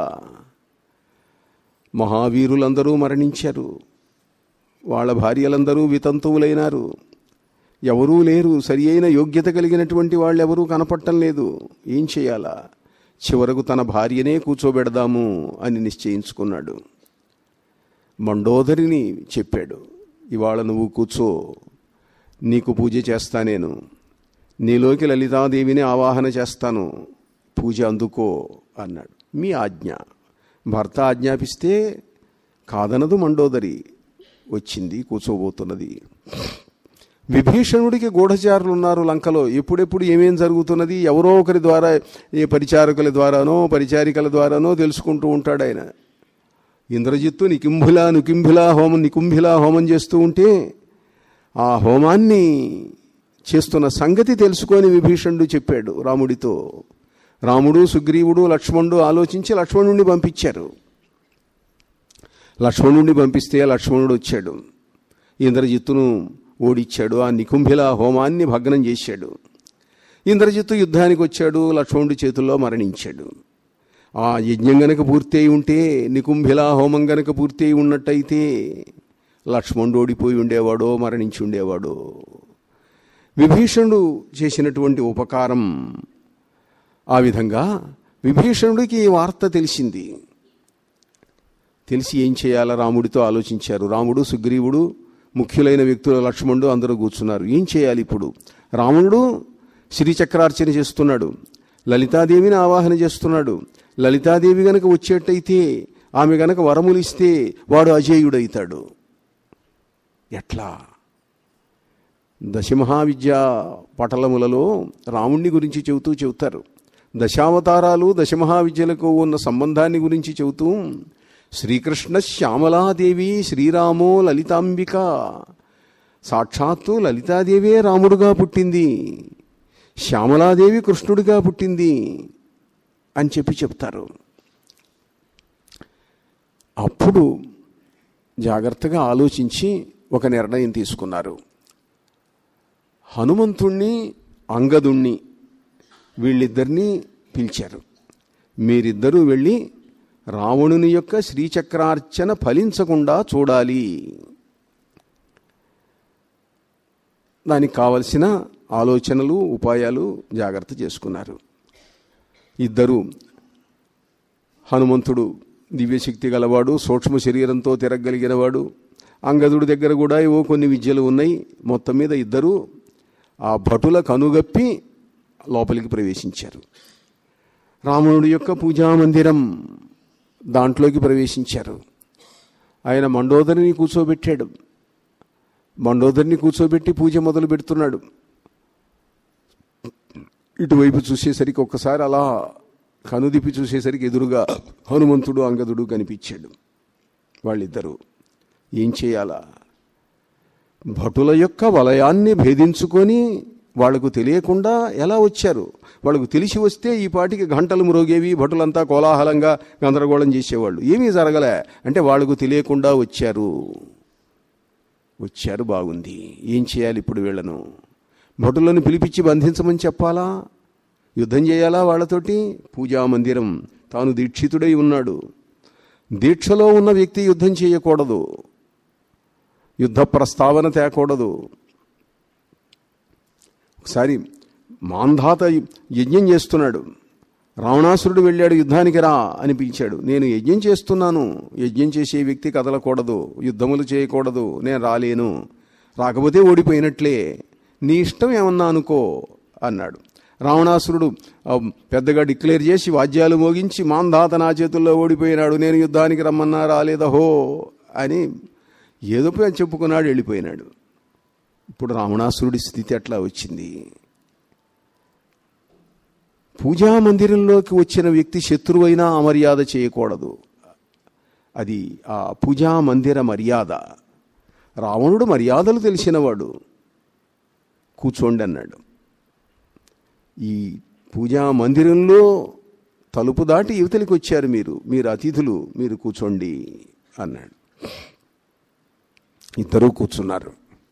Speaker 1: మహావీరులందరూ మరణించారు వాళ్ళ భార్యలందరూ వితంతువులైనారు ఎవరూ లేరు సరి అయిన యోగ్యత కలిగినటువంటి వాళ్ళు ఎవరూ కనపడటం లేదు ఏం చేయాలా చివరకు తన భార్యనే కూర్చోబెడదాము అని నిశ్చయించుకున్నాడు మండోదరిని చెప్పాడు ఇవాళ నువ్వు కూర్చో నీకు పూజ చేస్తా నేను నీలోకి లలితాదేవిని ఆవాహన చేస్తాను పూజ అందుకో అన్నాడు మీ ఆజ్ఞ భర్త ఆజ్ఞాపిస్తే కాదనదు మండోదరి వచ్చింది కూర్చోబోతున్నది విభీషణుడికి గూఢచారులు ఉన్నారు లంకలో ఎప్పుడెప్పుడు ఏమేం జరుగుతున్నది ఎవరో ఒకరి ద్వారా ఏ పరిచారకుల ద్వారానో పరిచారికల ద్వారానో తెలుసుకుంటూ ఉంటాడు ఆయన ఇంద్రజిత్తు నికింభులా నికింభిలా హోమం నికుంభిలా హోమం చేస్తూ ఉంటే ఆ హోమాన్ని చేస్తున్న సంగతి తెలుసుకొని విభీషణుడు చెప్పాడు రాముడితో రాముడు సుగ్రీవుడు లక్ష్మణుడు ఆలోచించి లక్ష్మణుడిని పంపించారు లక్ష్మణుడిని పంపిస్తే లక్ష్మణుడు వచ్చాడు ఇంద్రజిత్తును ఓడిచ్చాడు ఆ నికుంభిల హోమాన్ని భగ్నం చేశాడు ఇంద్రజిత్తు యుద్ధానికి వచ్చాడు లక్ష్మణుడి చేతుల్లో మరణించాడు ఆ యజ్ఞం గనక పూర్తి అయి ఉంటే నికుంభిలా హోమం గనక పూర్తి అయి ఉన్నట్టయితే లక్ష్మణుడు ఓడిపోయి ఉండేవాడో మరణించి ఉండేవాడో విభీషణుడు చేసినటువంటి ఉపకారం ఆ విధంగా విభీషణుడికి ఈ వార్త తెలిసింది తెలిసి ఏం చేయాలా రాముడితో ఆలోచించారు రాముడు సుగ్రీవుడు ముఖ్యులైన వ్యక్తులు లక్ష్మణుడు అందరూ కూర్చున్నారు ఏం చేయాలి ఇప్పుడు రావణుడు శ్రీచక్రార్చన చేస్తున్నాడు లలితాదేవిని ఆవాహన చేస్తున్నాడు లలితాదేవి గనక వచ్చేటైతే ఆమె గనక వరములు ఇస్తే వాడు అజేయుడైతాడు ఎట్లా దశమహావిద్యా పటలములలో రాముణ్ణి గురించి చెబుతూ చెబుతారు దశావతారాలు దశమహావిద్యలకు ఉన్న సంబంధాన్ని గురించి చెబుతూ శ్రీకృష్ణ శ్యామలాదేవి శ్రీరామో లలితాంబిక సాక్షాత్తు లలితాదేవే రాముడుగా పుట్టింది శ్యామలాదేవి కృష్ణుడిగా పుట్టింది అని చెప్పి చెప్తారు అప్పుడు జాగ్రత్తగా ఆలోచించి ఒక నిర్ణయం తీసుకున్నారు హనుమంతుణ్ణి అంగదుణ్ణి వీళ్ళిద్దరినీ పిలిచారు మీరిద్దరూ వెళ్ళి రావణుని యొక్క శ్రీచక్రార్చన ఫలించకుండా చూడాలి దానికి కావలసిన ఆలోచనలు ఉపాయాలు జాగ్రత్త చేసుకున్నారు ఇద్దరు హనుమంతుడు దివ్యశక్తి గలవాడు సూక్ష్మ శరీరంతో తిరగలిగినవాడు అంగదుడి దగ్గర కూడా ఏవో కొన్ని విద్యలు ఉన్నాయి మొత్తం మీద ఇద్దరు ఆ భటుల కనుగప్పి లోపలికి ప్రవేశించారు రావణుడి యొక్క పూజా మందిరం దాంట్లోకి ప్రవేశించారు ఆయన మండోదరిని కూర్చోబెట్టాడు మండోదరిని కూర్చోబెట్టి పూజ మొదలు పెడుతున్నాడు ఇటువైపు చూసేసరికి ఒక్కసారి అలా కనుదిప్పి చూసేసరికి ఎదురుగా హనుమంతుడు అంగదుడు కనిపించాడు వాళ్ళిద్దరూ ఏం చేయాలా భటుల యొక్క వలయాన్ని భేదించుకొని వాళ్లకు తెలియకుండా ఎలా వచ్చారు వాళ్ళకు తెలిసి వస్తే ఈ పాటికి గంటలు మ్రోగేవి భటులంతా కోలాహలంగా గందరగోళం చేసేవాళ్ళు ఏమీ జరగలే అంటే వాళ్లకు తెలియకుండా వచ్చారు వచ్చారు బాగుంది ఏం చేయాలి ఇప్పుడు వీళ్ళను భటులను పిలిపించి బంధించమని చెప్పాలా యుద్ధం చేయాలా వాళ్ళతోటి పూజా మందిరం తాను దీక్షితుడై ఉన్నాడు దీక్షలో ఉన్న వ్యక్తి యుద్ధం చేయకూడదు యుద్ధ ప్రస్తావన తేకూడదు ఒకసారి మాంధాత యజ్ఞం చేస్తున్నాడు రావణాసురుడు వెళ్ళాడు యుద్ధానికి రా అని పిలిచాడు నేను యజ్ఞం చేస్తున్నాను యజ్ఞం చేసే వ్యక్తి కదలకూడదు యుద్ధములు చేయకూడదు నేను రాలేను రాకపోతే ఓడిపోయినట్లే నీ ఇష్టం ఏమన్నా అనుకో అన్నాడు రావణాసురుడు ఆ, పెద్దగా డిక్లేర్ చేసి వాద్యాలు మోగించి మాంధాత నా చేతుల్లో ఓడిపోయినాడు నేను యుద్ధానికి రమ్మన్నా రాలేదహో అని ఏదో పోయి చెప్పుకున్నాడు వెళ్ళిపోయినాడు ఇప్పుడు రావణాసురుడి స్థితి ఎట్లా వచ్చింది పూజా మందిరంలోకి వచ్చిన వ్యక్తి శత్రువైనా అమర్యాద చేయకూడదు అది ఆ పూజా మందిర మర్యాద రావణుడు మర్యాదలు తెలిసినవాడు కూర్చోండి అన్నాడు ఈ పూజా మందిరంలో తలుపు దాటి యువతలికి వచ్చారు మీరు మీరు అతిథులు మీరు కూర్చోండి అన్నాడు ఇద్దరూ కూర్చున్నారు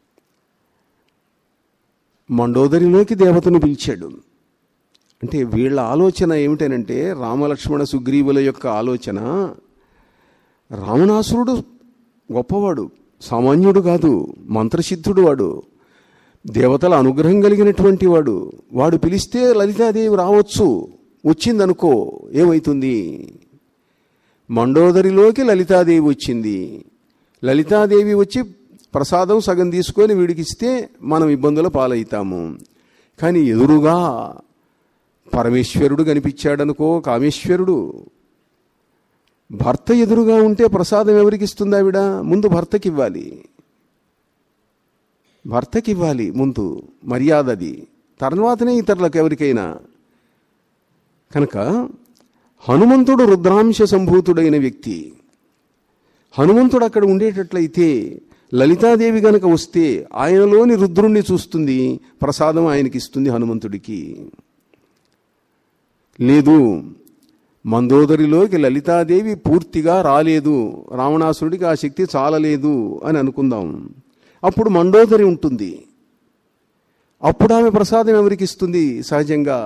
Speaker 1: మండోదరిలోకి దేవతను పిలిచాడు అంటే వీళ్ళ ఆలోచన ఏమిటనంటే రామలక్ష్మణ సుగ్రీవుల యొక్క ఆలోచన రావణాసురుడు గొప్పవాడు సామాన్యుడు కాదు మంత్రసిద్ధుడు వాడు దేవతల అనుగ్రహం కలిగినటువంటి వాడు వాడు పిలిస్తే లలితాదేవి రావచ్చు వచ్చిందనుకో ఏమవుతుంది మండోదరిలోకి లలితాదేవి వచ్చింది లలితాదేవి వచ్చి ప్రసాదం సగం తీసుకొని వీడికిస్తే మనం ఇబ్బందుల పాలవుతాము కానీ ఎదురుగా పరమేశ్వరుడు కనిపించాడనుకో కామేశ్వరుడు భర్త ఎదురుగా ఉంటే ప్రసాదం ఎవరికి ఇస్తుంది ఆవిడ ముందు భర్తకి ఇవ్వాలి భర్తకి ఇవ్వాలి ముందు మర్యాద అది తర్వాతనే ఇతరులకు ఎవరికైనా కనుక హనుమంతుడు రుద్రాంశ సంభూతుడైన వ్యక్తి హనుమంతుడు అక్కడ ఉండేటట్లయితే లలితాదేవి గనక వస్తే ఆయనలోని రుద్రుణ్ణి చూస్తుంది ప్రసాదం ఆయనకి ఇస్తుంది హనుమంతుడికి లేదు మందోదరిలోకి లలితాదేవి పూర్తిగా రాలేదు రావణాసురుడికి ఆ శక్తి చాలలేదు అని అనుకుందాం అప్పుడు మండోదరి ఉంటుంది అప్పుడు ఆమె ప్రసాదం ఎవరికి ఇస్తుంది సహజంగా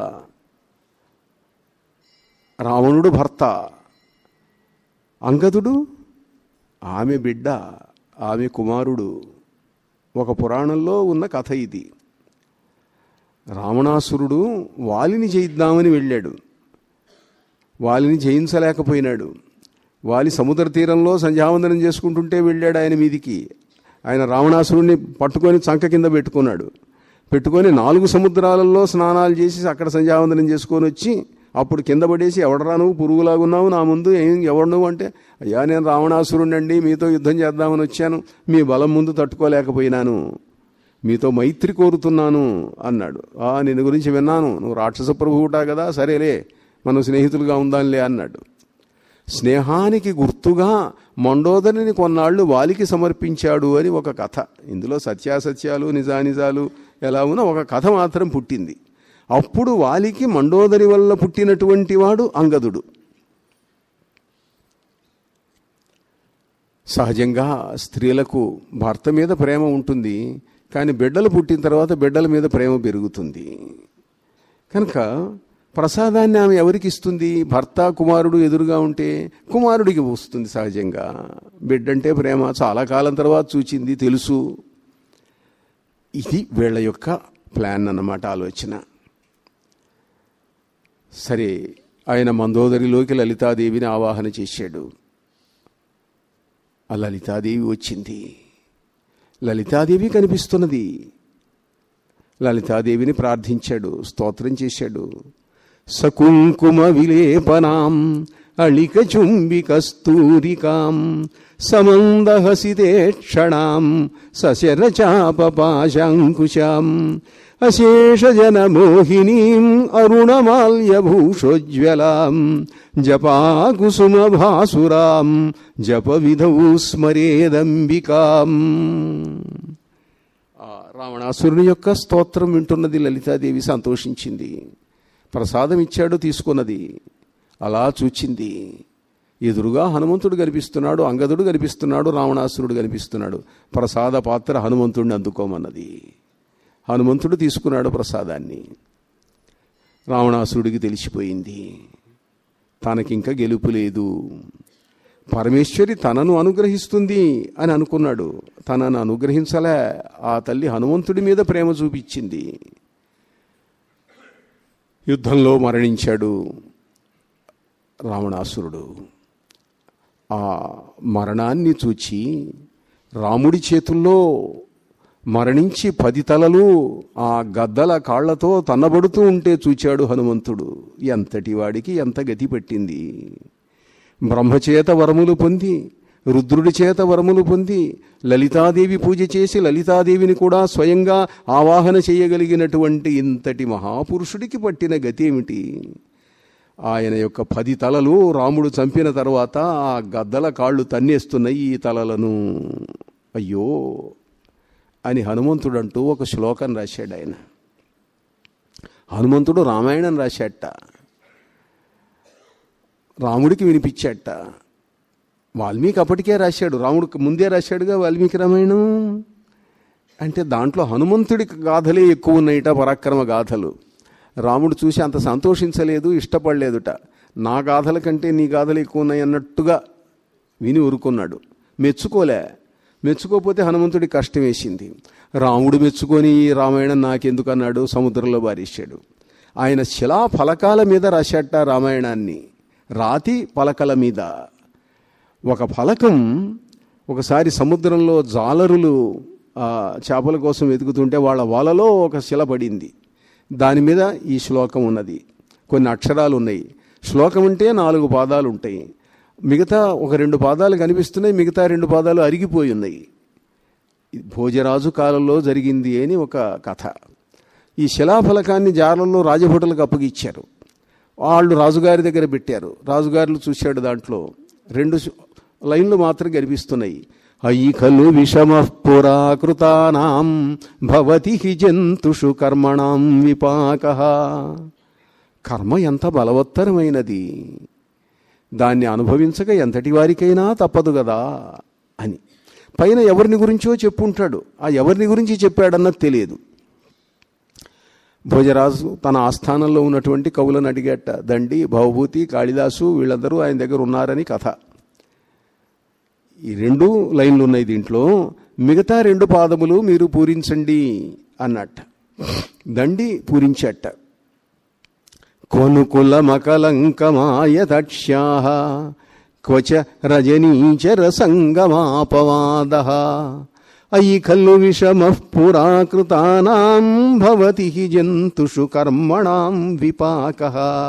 Speaker 1: రావణుడు భర్త అంగదుడు ఆమె బిడ్డ ఆమె కుమారుడు ఒక పురాణంలో ఉన్న కథ ఇది రావణాసురుడు వాలిని జయిద్దామని వెళ్ళాడు వాలిని జయించలేకపోయినాడు వాలి సముద్ర తీరంలో సంధ్యావందనం చేసుకుంటుంటే వెళ్ళాడు ఆయన మీదికి ఆయన రావణాసురుడిని పట్టుకొని చంక కింద పెట్టుకున్నాడు పెట్టుకొని నాలుగు సముద్రాలలో స్నానాలు చేసి అక్కడ సంధ్యావందనం చేసుకొని వచ్చి అప్పుడు కింద పడేసి ఎవడరా నువ్వు పురుగులాగున్నావు నా ముందు ఏం ఎవడు నువ్వు అంటే అయ్యా నేను రావణాసురుణ్ణండి మీతో యుద్ధం చేద్దామని వచ్చాను మీ బలం ముందు తట్టుకోలేకపోయినాను మీతో మైత్రి కోరుతున్నాను అన్నాడు ఆ నేను గురించి విన్నాను నువ్వు రాక్షస ప్రభువుటా కదా సరేలే మనం స్నేహితులుగా ఉందాంలే అన్నాడు స్నేహానికి గుర్తుగా మండోదరిని కొన్నాళ్ళు వాలికి సమర్పించాడు అని ఒక కథ ఇందులో సత్యాసత్యాలు నిజానిజాలు ఎలా ఉన్నా ఒక కథ మాత్రం పుట్టింది అప్పుడు వాలికి మండోదరి వల్ల పుట్టినటువంటి వాడు అంగదుడు సహజంగా స్త్రీలకు భర్త మీద ప్రేమ ఉంటుంది కానీ బిడ్డలు పుట్టిన తర్వాత బిడ్డల మీద ప్రేమ పెరుగుతుంది కనుక ప్రసాదాన్ని ఆమె ఎవరికి ఇస్తుంది భర్త కుమారుడు ఎదురుగా ఉంటే కుమారుడికి వస్తుంది సహజంగా బిడ్డంటే ప్రేమ చాలా కాలం తర్వాత చూచింది తెలుసు ఇది వీళ్ళ యొక్క ప్లాన్ అన్నమాట ఆలోచన సరే ఆయన మందోదరిలోకి లలితాదేవిని ఆవాహన చేశాడు ఆ లలితాదేవి వచ్చింది లలితాదేవి కనిపిస్తున్నది లలితాదేవిని ప్రార్థించాడు స్తోత్రం చేశాడు సకుంకుమ విలేపనాం అళిక చుంబి కస్తూరికాం సమందహసితే క్షణాం సశర చాపపాశాంకుశాం అశేషజన మోహినీం అరుణమాల్యభూషోజ్వలాం జపాకుసుమ భాసురాం జప విధౌ స్మరేదంబికాం ఆ రావణాసురుని యొక్క స్తోత్రం వింటున్నది లలితాదేవి సంతోషించింది ప్రసాదం ఇచ్చాడు తీసుకున్నది అలా చూచింది ఎదురుగా హనుమంతుడు కనిపిస్తున్నాడు అంగదుడు కనిపిస్తున్నాడు రావణాసురుడు కనిపిస్తున్నాడు ప్రసాద పాత్ర హనుమంతుడిని అందుకోమన్నది హనుమంతుడు తీసుకున్నాడు ప్రసాదాన్ని రావణాసురుడికి తెలిసిపోయింది తనకింక గెలుపు లేదు పరమేశ్వరి తనను అనుగ్రహిస్తుంది అని అనుకున్నాడు తనను అనుగ్రహించలే ఆ తల్లి హనుమంతుడి మీద ప్రేమ చూపించింది యుద్ధంలో మరణించాడు రావణాసురుడు ఆ మరణాన్ని చూచి రాముడి చేతుల్లో మరణించి పది తలలు ఆ గద్దల కాళ్లతో తన్నబడుతూ ఉంటే చూచాడు హనుమంతుడు ఎంతటి వాడికి ఎంత గతి పట్టింది బ్రహ్మచేత వరములు పొంది రుద్రుడి చేత వరములు పొంది లలితాదేవి పూజ చేసి లలితాదేవిని కూడా స్వయంగా ఆవాహన చేయగలిగినటువంటి ఇంతటి మహాపురుషుడికి పట్టిన గతి ఏమిటి ఆయన యొక్క పది తలలు రాముడు చంపిన తర్వాత ఆ గద్దల కాళ్ళు తన్నేస్తున్నాయి ఈ తలలను అయ్యో అని హనుమంతుడు అంటూ ఒక శ్లోకం రాశాడు ఆయన హనుమంతుడు రామాయణం రాశాట రాముడికి వినిపించాట వాల్మీకి అప్పటికే రాశాడు రాముడికి ముందే రాశాడుగా వాల్మీకి రామాయణం అంటే దాంట్లో హనుమంతుడి గాథలే ఎక్కువ ఉన్నాయిట పరాక్రమ గాథలు రాముడు చూసి అంత సంతోషించలేదు ఇష్టపడలేదుట నా గాథల కంటే నీ గాథలు ఎక్కువ ఉన్నాయి అన్నట్టుగా విని ఊరుకున్నాడు మెచ్చుకోలే మెచ్చుకోకపోతే హనుమంతుడి కష్టం వేసింది రాముడు మెచ్చుకొని ఈ రామాయణం నాకెందుకు అన్నాడు సముద్రంలో బారేశాడు ఆయన శిలా ఫలకాల మీద రాశాట రామాయణాన్ని రాతి పలకల మీద ఒక ఫలకం ఒకసారి సముద్రంలో జాలరులు ఆ, చేపల కోసం వెతుకుతుంటే వాళ్ళ వలలో ఒక శిల పడింది దాని మీద ఈ శ్లోకం ఉన్నది కొన్ని అక్షరాలు ఉన్నాయి శ్లోకం అంటే నాలుగు పాదాలు ఉంటాయి మిగతా ఒక రెండు పాదాలు కనిపిస్తున్నాయి మిగతా రెండు పాదాలు అరిగిపోయి ఉన్నాయి ఇది భోజరాజు కాలంలో జరిగింది అని ఒక కథ ఈ శిలాఫలకాన్ని జాలల్లో రాజభటులకు అప్పగిచ్చారు వాళ్ళు రాజుగారి దగ్గర పెట్టారు రాజుగారులు చూశాడు దాంట్లో రెండు శ- లైన్లు మాత్రం కనిపిస్తున్నాయి అయి ఖలు విషమ పురాకృతానాం భవతి హి జంతుషు కర్మణాం విపాక కర్మ ఎంత బలవత్తరమైనది దాన్ని అనుభవించక ఎంతటి వారికైనా తప్పదు కదా అని పైన ఎవరిని గురించో చెప్పుంటాడు ఆ ఎవరిని గురించి చెప్పాడన్నది తెలియదు భోజరాజు తన ఆస్థానంలో ఉన్నటువంటి కవులను అడిగట దండి భవభూతి కాళిదాసు వీళ్ళందరూ ఆయన దగ్గర ఉన్నారని కథ ఈ రెండు లైన్లు ఉన్నాయి దీంట్లో మిగతా రెండు పాదములు మీరు పూరించండి అన్నట్ట దండి పూరించట కొనుకుల మకలంకమాయ దక్ష్యా క్వచ రజనీచర సంగమాపవాద అయి ఖల్లు విషమ పురాకృతానాం భవతి హి జంతుషు కర్మణాం విపాక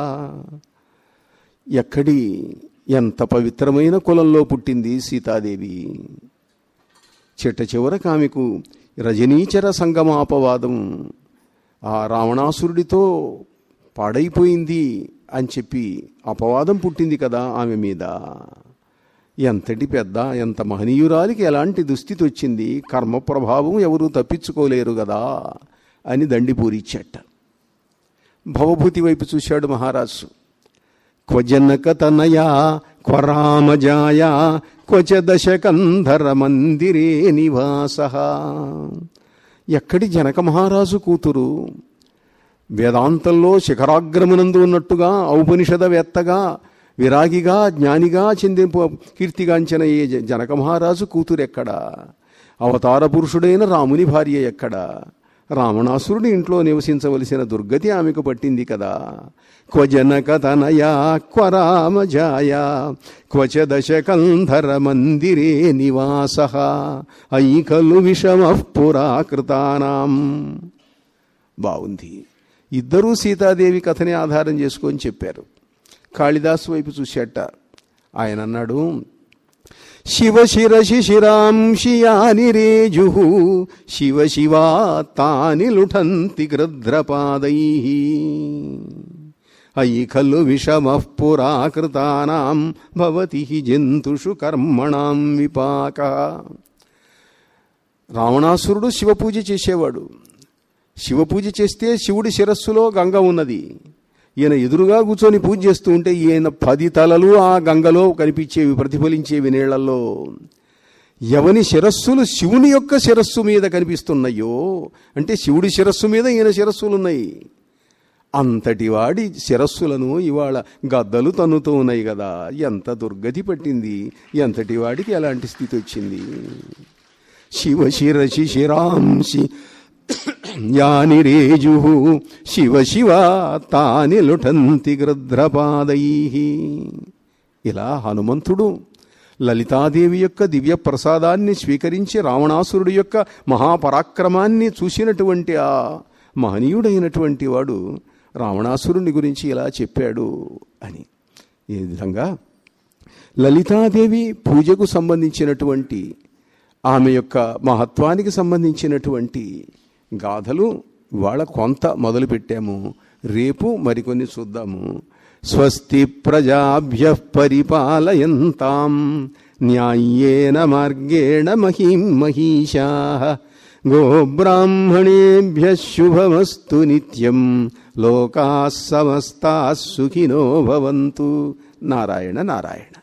Speaker 1: ఎక్కడి ఎంత పవిత్రమైన కులంలో పుట్టింది సీతాదేవి చిట్ట చివరకు ఆమెకు రజనీచర సంగమాపవాదం ఆ రావణాసురుడితో పాడైపోయింది అని చెప్పి అపవాదం పుట్టింది కదా ఆమె మీద ఎంతటి పెద్ద ఎంత మహనీయురాలికి ఎలాంటి దుస్థితి వచ్చింది కర్మ ప్రభావం ఎవరూ తప్పించుకోలేరు కదా అని దండి పూరిచ్చట భవభూతి వైపు చూశాడు మహారాజు క్వజనక తనయా క్వరామజాయ క్వచ దశకంధర మందిరే నివాస ఎక్కడి జనక మహారాజు కూతురు వేదాంతంలో శిఖరాగ్రమునందు ఉన్నట్టుగా ఔపనిషదవేత్తగా విరాగిగా జ్ఞానిగా చెందిన కీర్తిగాంచిన ఏ జ- జనక మహారాజు కూతురెక్కడా అవతార పురుషుడైన రాముని భార్య ఎక్కడా రావణాసురుడి ఇంట్లో నివసించవలసిన దుర్గతి ఆమెకు పట్టింది కదా క్వ జనక తనయా క్వ రామజాయ క్వచ దశకంధర మందిరే నివాస అయి ఖలు విషమ పురాకృతానాం బాగుంది ఇద్దరూ సీతాదేవి కథని ఆధారం చేసుకొని చెప్పారు కాళిదాసు వైపు చూశాట ఆయన అన్నాడు శివ శిరసి శిరాంశియాని రేజు శివ శివా తాని లుఠంతి గృధ్రపాదై అయి ఖలు విషమ పురాకృతానాం భవతి హి జంతుషు కర్మణాం విపాక రావణాసురుడు శివపూజ చేసేవాడు శివపూజ చేస్తే శివుడి శిరస్సులో గంగ ఉన్నది ఈయన ఎదురుగా కూర్చొని పూజ చేస్తూ ఉంటే ఈయన పది తలలు ఆ గంగలో కనిపించేవి ప్రతిఫలించేవి నీళ్లలో ఎవని శిరస్సులు శివుని యొక్క శిరస్సు మీద కనిపిస్తున్నాయో అంటే శివుడి శిరస్సు మీద ఈయన శిరస్సులు ఉన్నాయి అంతటి వాడి శిరస్సులను ఇవాళ గద్దలు తన్నుతూ ఉన్నాయి కదా ఎంత దుర్గతి పట్టింది ఎంతటి వాడికి ఎలాంటి స్థితి వచ్చింది శివ శిరసి శిరాంసి యాని రేజు శివ శివ తాని లుఠంతి గృధ్రపాదై ఇలా హనుమంతుడు లలితాదేవి యొక్క దివ్య ప్రసాదాన్ని స్వీకరించి రావణాసురుడి యొక్క మహాపరాక్రమాన్ని చూసినటువంటి ఆ మహనీయుడైనటువంటి వాడు రావణాసురుని గురించి ఇలా చెప్పాడు అని ఈ విధంగా లలితాదేవి పూజకు సంబంధించినటువంటి ఆమె యొక్క మహత్వానికి సంబంధించినటువంటి గాథలు ఇవాళ కొంత మొదలుపెట్టాము రేపు మరికొన్ని చూద్దాము స్వస్తి ప్రజాభ్య పరిపాలయంతాం న్యాయ్యేన మార్గేణ మహిం మహిషా గోబ్రాహ్మణేభ్య శుభమస్తు నిత్యం లోకా సమస్తా సుఖినో భవంతు నారాయణ నారాయణ